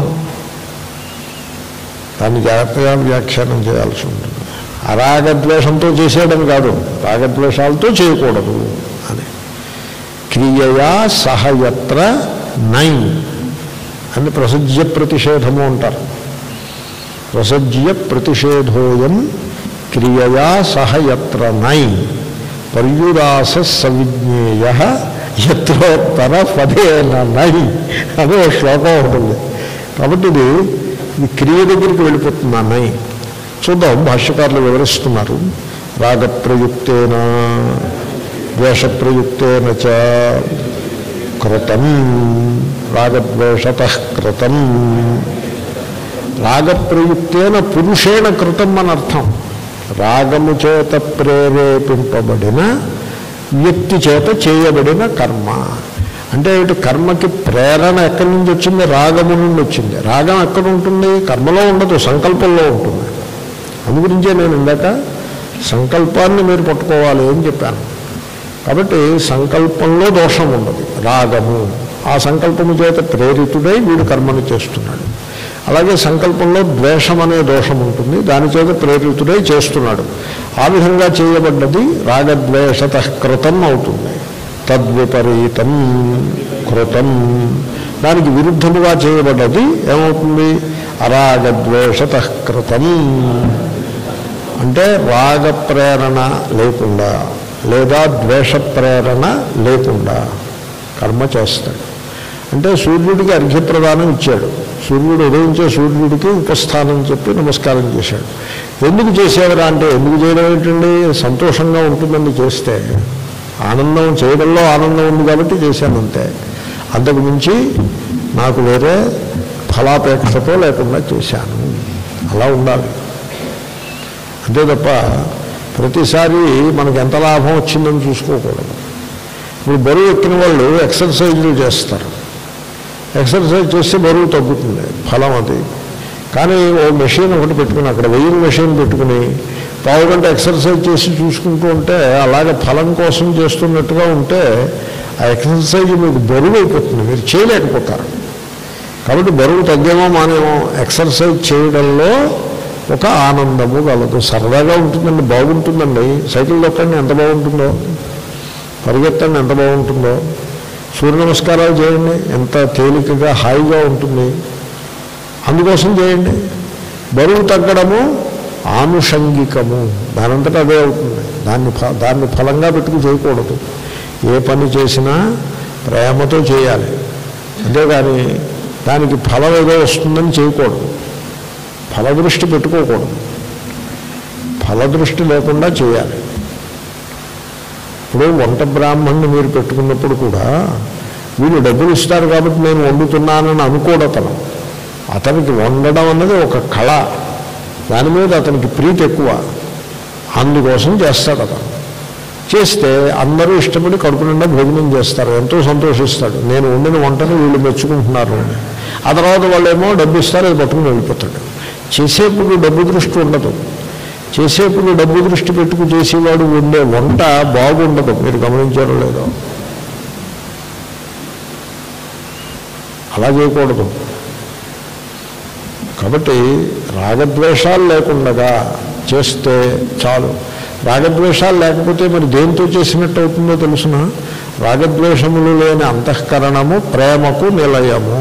దాన్ని జాగ్రత్తగా వ్యాఖ్యానం చేయాల్సి ఉంటుంది అరాగద్వేషంతో చేసేయడం కాదు రాగద్వేషాలతో చేయకూడదు అని క్రియయా సహయత్ర నై అని ప్రసజ్య ప్రతిషేధము అంటారు ప్రసజ్య ప్రతిషేధోయం క్రియయా సహయత్ర నై పర్యురాస సవిజ్ఞేయ యత్రోత్తర పదేన నై అదే ఒక శ్లోకం ఉంటుంది కాబట్టి ఇది ఇది క్రియ దగ్గరికి వెళ్ళిపోతుంది నై చూద్దాం భాష్యకారులు వివరిస్తున్నారు రాగప్రయుక్తేన ద్వేషప్రయుక్తేన చ కృతం రాగద్వేషత కృతం రాగప్రయుక్తేన పురుషేణ కృతం అని అర్థం రాగము చేత ప్రేరేపింపబడిన వ్యక్తి చేత చేయబడిన కర్మ అంటే ఇటు కర్మకి ప్రేరణ ఎక్కడి నుంచి వచ్చింది రాగము నుండి వచ్చింది రాగం ఎక్కడ ఉంటుంది కర్మలో ఉండదు సంకల్పంలో ఉంటుంది అందుగురించే నేను ఇందాక సంకల్పాన్ని మీరు పట్టుకోవాలి అని చెప్పాను కాబట్టి సంకల్పంలో దోషం ఉండదు రాగము ఆ సంకల్పము చేత ప్రేరితుడై వీడు కర్మను చేస్తున్నాడు అలాగే సంకల్పంలో ద్వేషం అనే దోషం ఉంటుంది దాని చేత ప్రేరితుడై చేస్తున్నాడు ఆ విధంగా చేయబడ్డది రాగద్వేషత కృతం అవుతుంది తద్విపరీతం కృతం దానికి విరుద్ధముగా చేయబడ్డది ఏమవుతుంది అరాగద్వేషత కృతం అంటే రాగ ప్రేరణ లేకుండా లేదా ద్వేష ప్రేరణ లేకుండా కర్మ చేస్తాడు అంటే సూర్యుడికి అర్ఘ్యప్రదానం ఇచ్చాడు సూర్యుడు ఉదయించే సూర్యుడికి ఉపస్థానం చెప్పి నమస్కారం చేశాడు ఎందుకు చేసేవరా అంటే ఎందుకు చేయడం ఏంటండి సంతోషంగా ఉంటుందని చేస్తే ఆనందం చేయడంలో ఆనందం ఉంది కాబట్టి చేశాను అంతే అంతకు మించి నాకు వేరే ఫలాపేక్షతో లేకుండా చేశాను అలా ఉండాలి అంతే తప్ప ప్రతిసారి మనకు ఎంత లాభం వచ్చిందని చూసుకోకూడదు ఇప్పుడు బరువు ఎక్కిన వాళ్ళు ఎక్సర్సైజ్లు చేస్తారు ఎక్సర్సైజ్ చేస్తే బరువు తగ్గుతుంది ఫలం అది కానీ ఓ మెషిన్ ఒకటి పెట్టుకుని అక్కడ వెయ్యి మెషిన్ పెట్టుకుని పావు గంట ఎక్సర్సైజ్ చేసి చూసుకుంటూ ఉంటే అలాగే ఫలం కోసం చేస్తున్నట్టుగా ఉంటే ఆ ఎక్సర్సైజ్ మీకు బరువు అయిపోతుంది మీరు చేయలేకపోతారు కాబట్టి బరువు తగ్గేమో మానేమో ఎక్సర్సైజ్ చేయడంలో ఒక ఆనందము కలదు సరదాగా ఉంటుందండి బాగుంటుందండి సైకిల్ దొక్కండి ఎంత బాగుంటుందో పరిగెత్తండి ఎంత బాగుంటుందో సూర్య నమస్కారాలు చేయండి ఎంత తేలికగా హాయిగా ఉంటుంది అందుకోసం చేయండి బరువు తగ్గడము ఆనుషంగికము దానంతటా అదే అవుతుంది దాన్ని ఫ- దాన్ని ఫలంగా పెట్టుకు చేయకూడదు ఏ పని చేసినా ప్రేమతో చేయాలి అంతేగాని దానికి ఫలం ఏదో వస్తుందని చేయకూడదు ఫలదృష్టి పెట్టుకోకూడదు ఫలదృష్టి లేకుండా చేయాలి ఇప్పుడు వంట బ్రాహ్మణ్ణి మీరు పెట్టుకున్నప్పుడు కూడా వీళ్ళు డబ్బులు ఇస్తారు కాబట్టి నేను వండుతున్నానని అనుకోడతను అతనికి వండడం అన్నది ఒక కళ దాని మీద అతనికి ప్రీతి ఎక్కువ అందుకోసం చేస్తాడు అతను చేస్తే అందరూ ఇష్టపడి కడుపు నిండా భోజనం చేస్తారు ఎంతో సంతోషిస్తాడు నేను వండిన వంటను వీళ్ళు మెచ్చుకుంటున్నారు అని ఆ తర్వాత వాళ్ళేమో డబ్బు ఇస్తారు అది పట్టుకుని వెళ్ళిపోతాడు చేసేప్పుడు డబ్బు దృష్టి ఉండదు చేసేప్పుడు డబ్బు దృష్టి పెట్టుకు చేసేవాడు వండే వంట బాగుండదు మీరు గమనించారో లేదో అలా చేయకూడదు కాబట్టి రాగద్వేషాలు లేకుండా చేస్తే చాలు రాగద్వేషాలు లేకపోతే మరి దేంతో చేసినట్టు అవుతుందో తెలుసిన రాగద్వేషములు లేని అంతఃకరణము ప్రేమకు నిలయము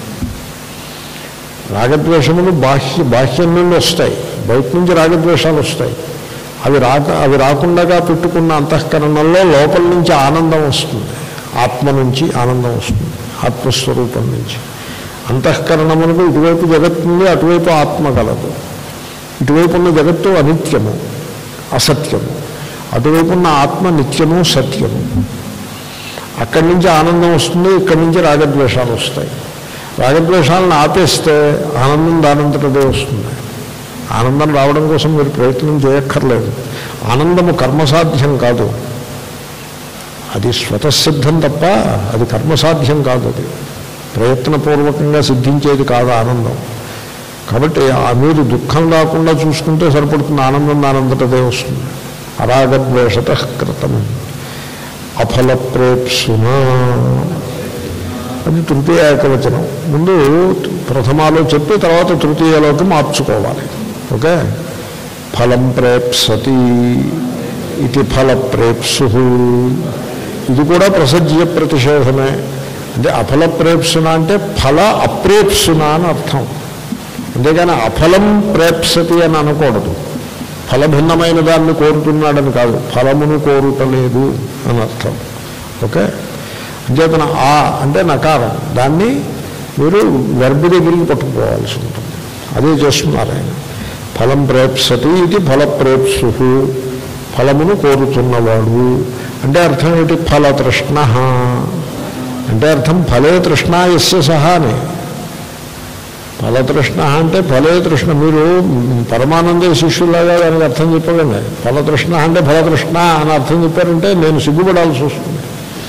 రాగద్వేషములు బాహ్య బాహ్యం నుండి వస్తాయి బయట నుంచి రాగద్వేషాలు వస్తాయి అవి రాక అవి రాకుండా పెట్టుకున్న అంతఃకరణంలో లోపల నుంచి ఆనందం వస్తుంది ఆత్మ నుంచి ఆనందం వస్తుంది ఆత్మస్వరూపం నుంచి అంతఃకరణములకు ఇటువైపు జగత్తు ఉంది అటువైపు ఆత్మ కలదు ఇటువైపు ఉన్న జగత్తు అనిత్యము అసత్యము అటువైపు ఉన్న ఆత్మ నిత్యము సత్యము అక్కడి నుంచి ఆనందం వస్తుంది ఇక్కడి నుంచి రాగద్వేషాలు వస్తాయి రాగద్వేషాలను ఆపేస్తే ఆనందం దానంతటదే వస్తుంది ఆనందం రావడం కోసం మీరు ప్రయత్నం చేయక్కర్లేదు ఆనందము కర్మసాధ్యం కాదు అది స్వతసిద్ధం తప్ప అది కర్మసాధ్యం కాదు అది ప్రయత్నపూర్వకంగా సిద్ధించేది కాదు ఆనందం కాబట్టి ఆ మీరు దుఃఖం రాకుండా చూసుకుంటే సరిపడుతుంది ఆనందం దానంతటదే వస్తుంది అరాగద్వేషత కృతం అఫల ప్రేప్సునా అది తృతీయ ఏకవచనం ముందు ప్రథమాలో చెప్పి తర్వాత తృతీయలోకి మార్చుకోవాలి ఓకే ఫలం ప్రేప్సతి ఇది ఫల ప్రేప్సు ఇది కూడా ప్రసజ్య ప్రతిషేధమే అంటే అఫల ప్రేప్సున అంటే ఫల అప్రేప్సున అని అర్థం అంతేగాని అఫలం ప్రేప్సతి అని అనకూడదు ఫలభిన్నమైన దాన్ని కోరుతున్నాడని కాదు ఫలమును కోరుటలేదు అని అర్థం ఓకే అంచేతన ఆ అంటే నకారం దాన్ని మీరు వెర్బు దగ్గరికి పట్టుకోవాల్సి ఉంటుంది అదే చేస్తున్నారు ఆయన ఫలం ప్రేప్సతి ఇది ఫల ప్రేప్సు ఫలమును కోరుతున్నవాడు అంటే అర్థం ఏమిటి ఫలతృష్ణ అంటే అర్థం ఫలే తృష్ణ ఎస్య సహా అని ఫలతృష్ణ అంటే ఫలే తృష్ణ మీరు పరమానంద శిష్యులాగా దానికి అర్థం చెప్పగలండి ఫలతృష్ణ అంటే ఫలతృష్ణ అని అర్థం చెప్పారంటే నేను సిగ్గుపడాల్సి వస్తుంది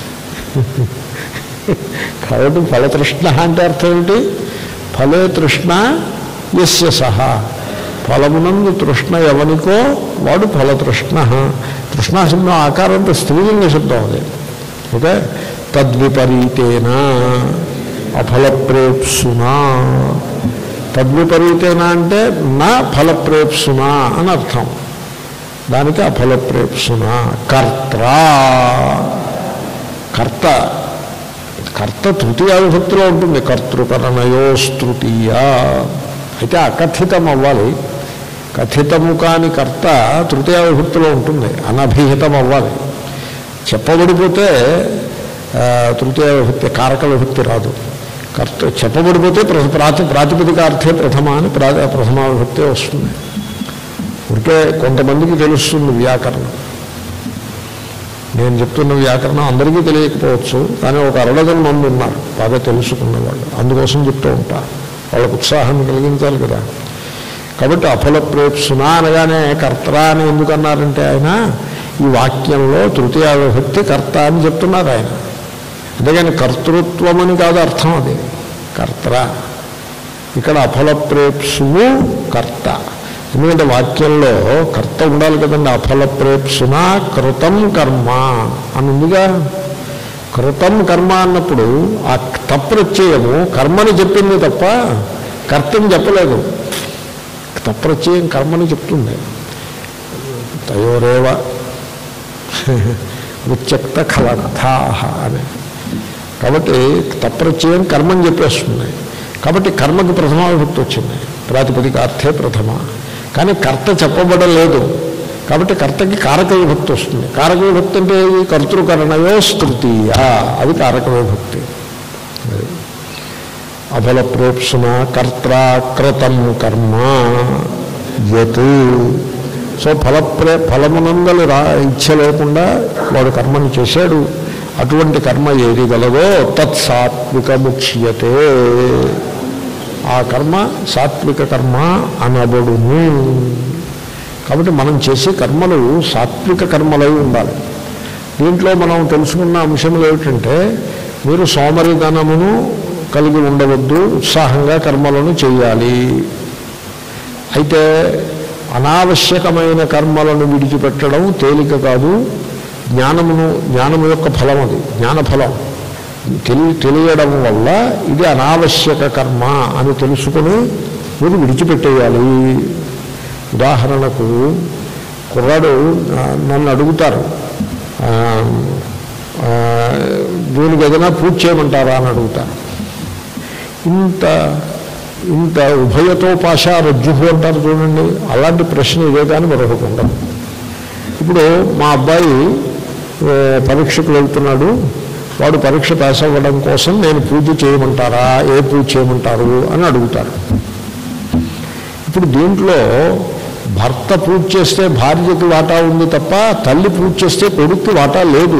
కాబట్టి ఫలతృష్ణ అంటే అర్థం ఏంటి ఫలే తృష్ణ ఎస్య సహా ఫలమునందు తృష్ణ ఎవనికో వాడు ఫలతృష్ణ తృష్ణా శబ్దం ఆకారంతో స్త్రీలింగ శబ్దం అది ఓకే తద్విపరీతేన అఫలప్రేప్సునా తద్విపరీతేన అంటే నా ఫలప్రేప్సునా అని అర్థం దానికి అఫలప్రేప్సునా కర్త్రా కర్త కర్త తృతీయ విభక్తిలో ఉంటుంది కర్తృకరణయోస్తృతీయ అయితే అకథితం అవ్వాలి కథితము కాని కర్త తృతీయ విభక్తిలో ఉంటుంది అనభిహితం అవ్వాలి చెప్పబడిపోతే ఆ, తృతీయ విభక్తి కారక విభక్తి రాదు కర్త చెప్పబడిపోతే ప్ర- ప్రాతి ప్రాతిపదికార్థే ప్రథమ అని ప్రా ప్రథమ విభక్తి వస్తుంది ఉంటే కొంతమందికి తెలుస్తుంది వ్యాకరణం నేను చెప్తున్న వ్యాకరణం అందరికీ తెలియకపోవచ్చు కానీ ఒక అరడజన్ మంది ఉన్నారు బాగా తెలుసుకున్న వాళ్ళు అందుకోసం చెప్తూ ఉంటా వాళ్ళకు ఉత్సాహాన్ని కలిగించాలి కదా కాబట్టి అఫల ప్రేప్సునా అనగానే కర్త అని ఎందుకు అన్నారంటే ఆయన ఈ వాక్యంలో తృతీయ విభక్తి కర్త అని చెప్తున్నారు ఆయన అంతేగాని కర్తృత్వం అని కాదు అర్థం అది కర్త ఇక్కడ అఫల ప్రేప్సువు కర్త ఎందుకంటే వాక్యంలో కర్త ఉండాలి కదండి అఫల ప్రేప్సున కృతం కర్మ అని ఉందిగా కృతం కర్మ అన్నప్పుడు ఆ తప్రత్యయము కర్మని చెప్పింది తప్ప కర్తని చెప్పలేదు తప్రత్యయం కర్మని చెప్తుంది తయోరేవ ఉచ్చక్త కలకథా అని కాబట్టి తప్రత్యయం కర్మని చెప్పేస్తుంది కాబట్టి కర్మకి ప్రథమ విభక్తి వచ్చింది ప్రాతిపదికార్థే ప్రథమ కానీ కర్త చెప్పబడలేదు కాబట్టి కర్తకి కారక విభక్తి వస్తుంది కారక విభక్తి అంటే ఏది కర్తృకరణయో స్తృతీయ అది కారక విభక్తి అది. అఫల ప్రేప్సున కర్త్రా కృతం కర్మ యత్ సో ఫలప్రే ఫలమునందలు రా ఇచ్చ లేకుండా వాడు కర్మను చేశాడు అటువంటి కర్మ ఏది గలదో తత్ సాత్వికముచ్యతే ఆ కర్మ సాత్విక కర్మ అనబడును కాబట్టి మనం చేసే కర్మలు సాత్విక కర్మలై ఉండాలి దీంట్లో మనం తెలుసుకున్న అంశములు ఏమిటంటే మీరు సోమరిధనమును కలిగి ఉండవద్దు ఉత్సాహంగా కర్మలను చేయాలి అయితే అనావశ్యకమైన కర్మలను విడిచిపెట్టడం తేలిక కాదు జ్ఞానమును జ్ఞానము యొక్క ఫలం అది జ్ఞానఫలం తెలి తెలియడం వల్ల ఇది అనావశ్యక కర్మ అని తెలుసుకుని మీరు విడిచిపెట్టేయాలి ఉదాహరణకు కుర్రాడు ఆ, నన్ను అడుగుతారు ఆ, ఆ, దీనికి ఏదైనా పూజ చేయమంటారా అని అడుగుతారు ఇంత ఇంత ఉభయతో పాష రజ్జుహు అంటారు చూడండి అలాంటి ప్రశ్న ఇదే కానీ మరొకటి ఉండదు ఇప్పుడు మా అబ్బాయి ఏ, పరీక్షకు వెళ్తున్నాడు వాడు పరీక్ష పాస్ అవ్వడం కోసం నేను పూజ చేయమంటారా ఏ పూజ చేయమంటారు అని అడుగుతారు ఇప్పుడు దీంట్లో భర్త పూజ చేస్తే భార్యకి వాటా ఉంది తప్ప తల్లి పూజ చేస్తే కొడుక్కి వాటా లేదు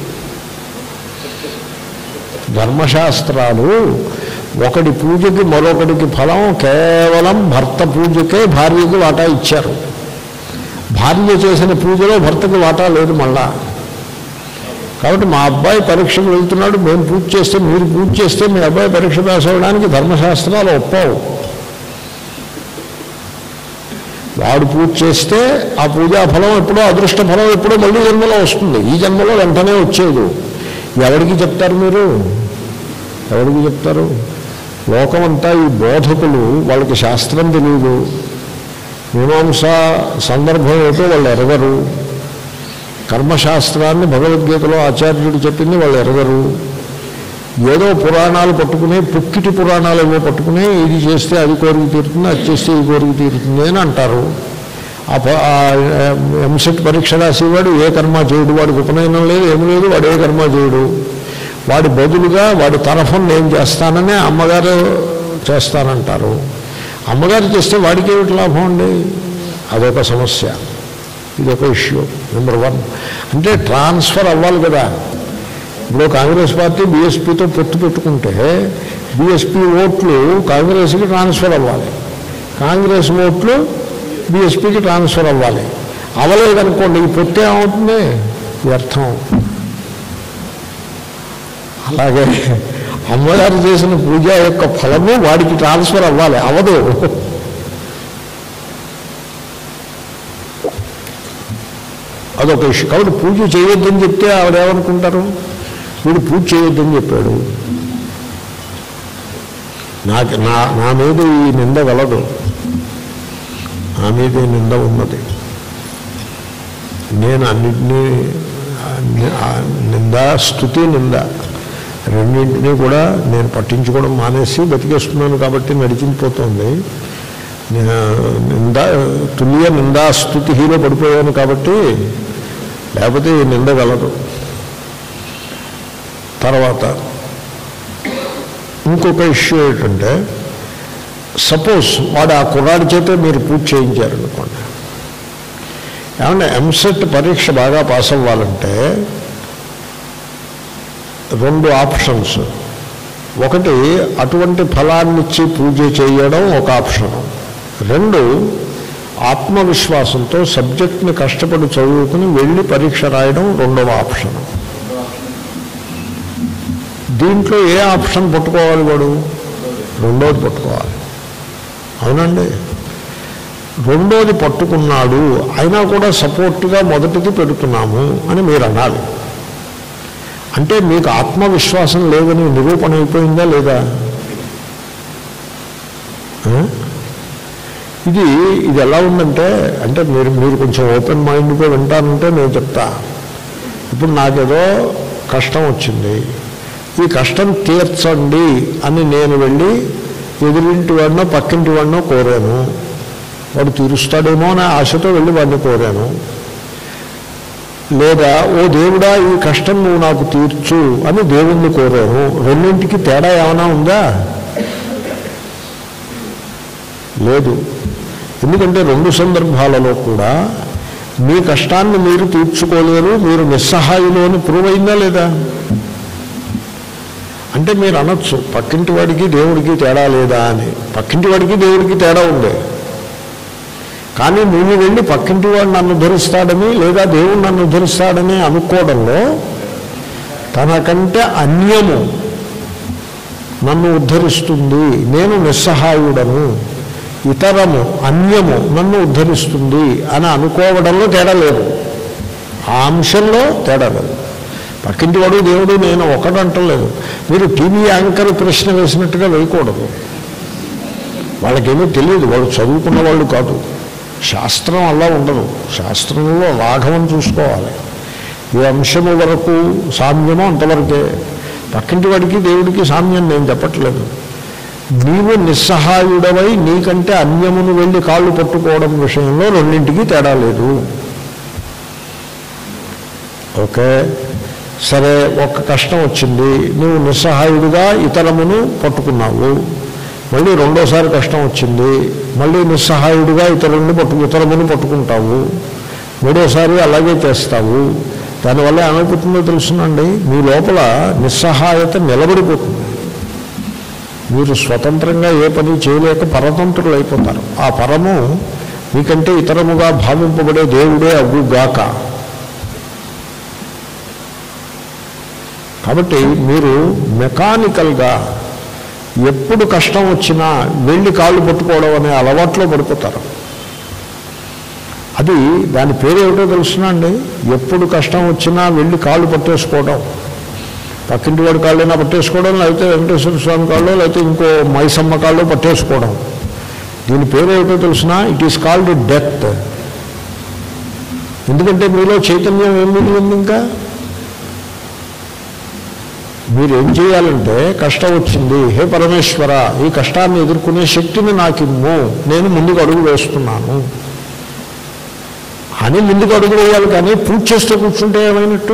ధర్మశాస్త్రాలు ఒకటి పూజకి మరొకటికి ఫలం కేవలం భర్త పూజకే భార్యకి వాటా ఇచ్చారు భార్య చేసిన పూజలో భర్తకి వాటా లేదు మళ్ళా కాబట్టి మా అబ్బాయి పరీక్షకు వెళ్తున్నాడు మేము పూజ చేస్తే మీరు పూజ చేస్తే మీ అబ్బాయి పరీక్ష పాస్ అవ్వడానికి ధర్మశాస్త్రాలు ఒప్పవు వాడు పూజ చేస్తే ఆ పూజా ఫలం ఎప్పుడో అదృష్ట ఫలం ఎప్పుడో మళ్ళీ జన్మలో వస్తుంది ఈ జన్మలో వెంటనే వచ్చేది ఎవరికి చెప్తారు మీరు ఎవరికి చెప్తారు లోకమంతా ఈ బోధకులు వాళ్ళకి శాస్త్రం తెలియదు మీమాంస సందర్భం ఏమిటో వాళ్ళు ఎరగరు కర్మశాస్త్రాన్ని భగవద్గీతలో ఆచార్యుడు చెప్పింది వాళ్ళు ఎరగరు ఏదో పురాణాలు పట్టుకుని పుక్కిటి పురాణాలు ఏవో పట్టుకుని ఇది చేస్తే అది కోరిక తీరుతుంది అది చేస్తే ఈ కోరిక తీరుతుంది అని అంటారు ఆ ప- ఆ ఎంసెట్ పరీక్ష రాసేవాడు ఏ కర్మ చేయడు వాడికి ఉపనయనం లేదు ఏమి లేదు వాడు ఏ కర్మ చేయడు వాడి బదులుగా వాడి తరఫున నేను చేస్తానని అమ్మగారు చేస్తానంటారు అమ్మగారు చేస్తే వాడికి ఏమిటి లాభం అండి అదొక సమస్య ఇదొక ఇష్యూ నెంబర్ వన్ అంటే ట్రాన్స్ఫర్ అవ్వాలి కదా ఇప్పుడు కాంగ్రెస్ పార్టీ బీఎస్పీతో పొత్తు పెట్టుకుంటే బీఎస్పీ ఓట్లు కాంగ్రెస్కి ట్రాన్స్ఫర్ అవ్వాలి కాంగ్రెస్ ఓట్లు బీఎస్పీకి ట్రాన్స్ఫర్ అవ్వాలి అవ్వలేదనుకోండి ఈ పొత్తు ఏమవుతుంది వ్యర్థం అలాగే అమ్మగారు చేసిన పూజ యొక్క ఫలము వాడికి ట్రాన్స్ఫర్ అవ్వాలి అవ్వదు అదొక ఇష్యూ కాబట్టి పూజ చేయొద్దని చెప్తే ఆవిడ ఏమనుకుంటారు వీడు పూజ చేయొద్దని చెప్పాడు నాకు నా నా మీద ఈ నింద గలదు నా మీద ఈ నింద ఉన్నది నేను అన్నింటినీ ఆ నింద స్థుతి నింద రెండింటినీ కూడా నేను పట్టించుకోవడం మానేసి బతికేస్తున్నాను కాబట్టి నడిచిపోతుంది నే- నింద తుల్య నిందాస్తుతిలో పడిపోయాను కాబట్టి లేకపోతే ఈ నింద గలదు తర్వాత ఇంకొక ఇష్యూ ఏంటంటే సపోజ్ వాడు ఆ కుర్రాడి చేతే మీరు పూజ చేయించారనుకోండి ఏమంటే ఎంసెట్ పరీక్ష బాగా పాస్ అవ్వాలంటే రెండు ఆప్షన్స్ ఒకటి అటువంటి ఫలాన్నిచ్చి పూజ చేయడం ఒక ఆప్షన్ రెండు ఆత్మవిశ్వాసంతో సబ్జెక్ట్ని కష్టపడి చదువుకుని వెళ్ళి పరీక్ష రాయడం రెండవ ఆప్షన్ దీంట్లో ఏ ఆప్షన్ పట్టుకోవాలి వాడు రెండోది పట్టుకోవాలి అవునండి రెండోది పట్టుకున్నాడు అయినా కూడా సపోర్ట్గా మొదటిది పెడుతున్నాము అని మీరు అనాలి అంటే మీకు ఆత్మవిశ్వాసం లేదని నిరూపణ అయిపోయిందా లేదా ఆ? ఇది ఇది ఎలా ఉందంటే అంటే మీరు మీరు కొంచెం ఓపెన్ మైండ్గా వింటానంటే నేను చెప్తా ఇప్పుడు నాకేదో కష్టం వచ్చింది ఈ కష్టం తీర్చండి అని నేను వెళ్ళి ఎదురింటి వాడినో పక్కింటి వాడినో కోరాను వాడు తీరుస్తాడేమో అనే ఆశతో వెళ్ళి వాడిని కోరాను లేదా ఓ దేవుడా ఈ కష్టం నువ్వు నాకు తీర్చు అని దేవుణ్ణి కోరాను రెండింటికి తేడా ఏమైనా ఉందా లేదు ఎందుకంటే రెండు సందర్భాలలో కూడా మీ కష్టాన్ని మీరు తీర్చుకోలేరు మీరు నిస్సహాయులు అని ప్రూవ్ అయిందా లేదా అంటే మీరు అనొచ్చు పక్కింటి వాడికి దేవుడికి తేడా లేదా అని పక్కింటి వాడికి దేవుడికి తేడా ఉంది కానీ నువ్వు వెళ్ళి పక్కింటి వాడు నన్ను ధరిస్తాడని లేదా దేవుడు నన్ను ధరిస్తాడని అనుకోవడంలో తనకంటే అన్యము నన్ను ఉద్ధరిస్తుంది నేను నిస్సహాయుడను ఇతరము అన్యము నన్ను ఉద్ధరిస్తుంది అని అనుకోవడంలో తేడా లేదు ఆ అంశంలో తేడా లేదు పక్కింటి వాడు దేవుడు నేను ఒకటంటలేదు మీరు టీవీ యాంకర్ ప్రశ్న వేసినట్టుగా వేయకూడదు వాళ్ళకేమీ తెలియదు వాళ్ళు చదువుకున్న వాళ్ళు కాదు శాస్త్రం అలా ఉండదు శాస్త్రంలో రాఘవం చూసుకోవాలి ఏ అంశము వరకు సామ్యమో అంతవరకే పక్కింటి వాడికి దేవుడికి సామ్యం నేను చెప్పట్లేదు నీవు నిస్సహాయుడవై నీకంటే అన్యమును వెళ్ళి కాళ్ళు పట్టుకోవడం విషయంలో రెండింటికి తేడా లేదు ఓకే సరే ఒక్క కష్టం వచ్చింది నువ్వు నిస్సహాయుడిగా ఇతరమును పట్టుకున్నావు మళ్ళీ రెండోసారి కష్టం వచ్చింది మళ్ళీ నిస్సహాయుడిగా ఇతరులను పట్టు ఇతరమును పట్టుకుంటావు మూడోసారి అలాగే చేస్తావు దానివల్ల ఏమైపోతుందో తెలుసునండి మీ లోపల నిస్సహాయత నిలబడిపోతుంది మీరు స్వతంత్రంగా ఏ పని చేయలేక పరతంత్రులు అయిపోతారు ఆ పరము మీకంటే ఇతరముగా భావింపబడే దేవుడే అవ్వుగాక కాబట్టి మీరు మెకానికల్గా ఎప్పుడు కష్టం వచ్చినా వెళ్ళి కాళ్ళు పట్టుకోవడం అనే అలవాట్లో పడిపోతారు అది దాని పేరు ఏమిటో తెలుసునా అండి ఎప్పుడు కష్టం వచ్చినా వెళ్ళి కాళ్ళు పట్టేసుకోవడం పక్కింటి వాడి కాళ్ళైనా పట్టేసుకోవడం లేకపోతే వెంకటేశ్వర స్వామి కాళ్ళు లేకపోతే ఇంకో మైసమ్మ కాళ్ళు పట్టేసుకోవడం దీని పేరు ఏమిటో తెలుసునా ఇట్ ఈస్ కాల్డ్ డెత్ ఎందుకంటే మీలో చైతన్యం ఏం మిగిలింది ఇంకా మీరు ఏం చేయాలంటే కష్టం వచ్చింది హే పరమేశ్వర ఈ కష్టాన్ని ఎదుర్కొనే శక్తిని నాకిమ్ము నేను ముందుకు అడుగు వేస్తున్నాను అని ముందుకు అడుగు వేయాలి కానీ పూజ చేస్తూ కూర్చుంటే ఏమైనట్టు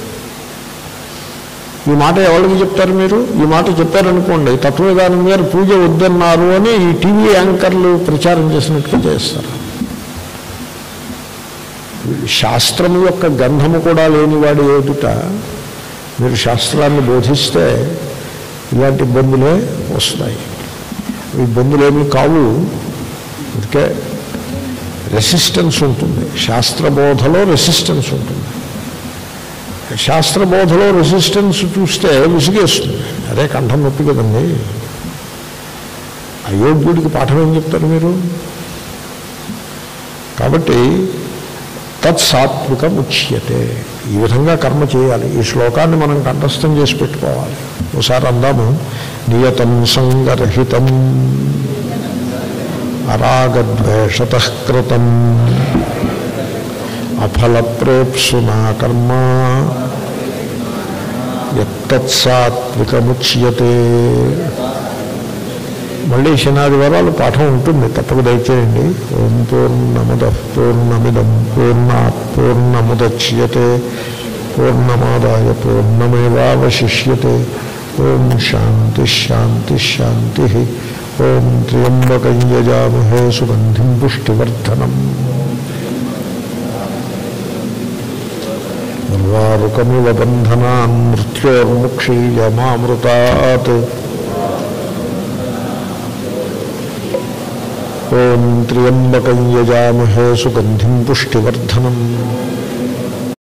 ఈ మాట ఎవరికి చెప్తారు మీరు ఈ మాట చెప్పారనుకోండి తత్వవిధానం గారు పూజ వద్దన్నారు అని ఈ టీవీ యాంకర్లు ప్రచారం చేసినట్టుగా చేస్తారు శాస్త్రం యొక్క గంధము కూడా లేనివాడి ఎదుట మీరు శాస్త్రాన్ని బోధిస్తే ఇలాంటి ఇబ్బందులే వస్తాయి ఈ ఇబ్బందులేమి కావు ఇదికే రెసిస్టెన్స్ ఉంటుంది శాస్త్రబోధలో రెసిస్టెన్స్ ఉంటుంది శాస్త్రబోధలో రెసిస్టెన్స్ చూస్తే విసిగేస్తుంది అదే కంఠం నొప్పి కదండి అయోగ్యుడికి పాఠం ఏం చెప్తారు మీరు కాబట్టి తత్సాత్వికం ఉచ్యతే ఈ విధంగా కర్మ చేయాలి ఈ శ్లోకాన్ని మనం కంఠస్థం చేసి పెట్టుకోవాలి ఒకసారి అందాము నియతం సంగరహితం అరాగద్వేషత కృతం అఫలప్రేప్సునా కర్మ ఎత్తత్సాత్వికముచ్యతే మళ్ళీ శనాదివారాలు పాఠం ఉంటుంది తప్పక దయచేయండి ఓం పూర్ణముద పూర్ణమిదం పూర్ణాత్ పూర్ణముద్యతే పూర్ణమాదాయ పూర్ణమేవాశిష్యతే ఓం శాంతి శాంతి శాంతి ఓం త్ర్యంబకం యజామహే సుగంధిం పుష్టివర్ధనం నిర్వారుకమివ బంధనాన్ మృత్యోర్ముక్షీయమామృతాత్ ఓం త్ర్యంబకం యజామహే సుగంధిం పుష్టివర్ధనం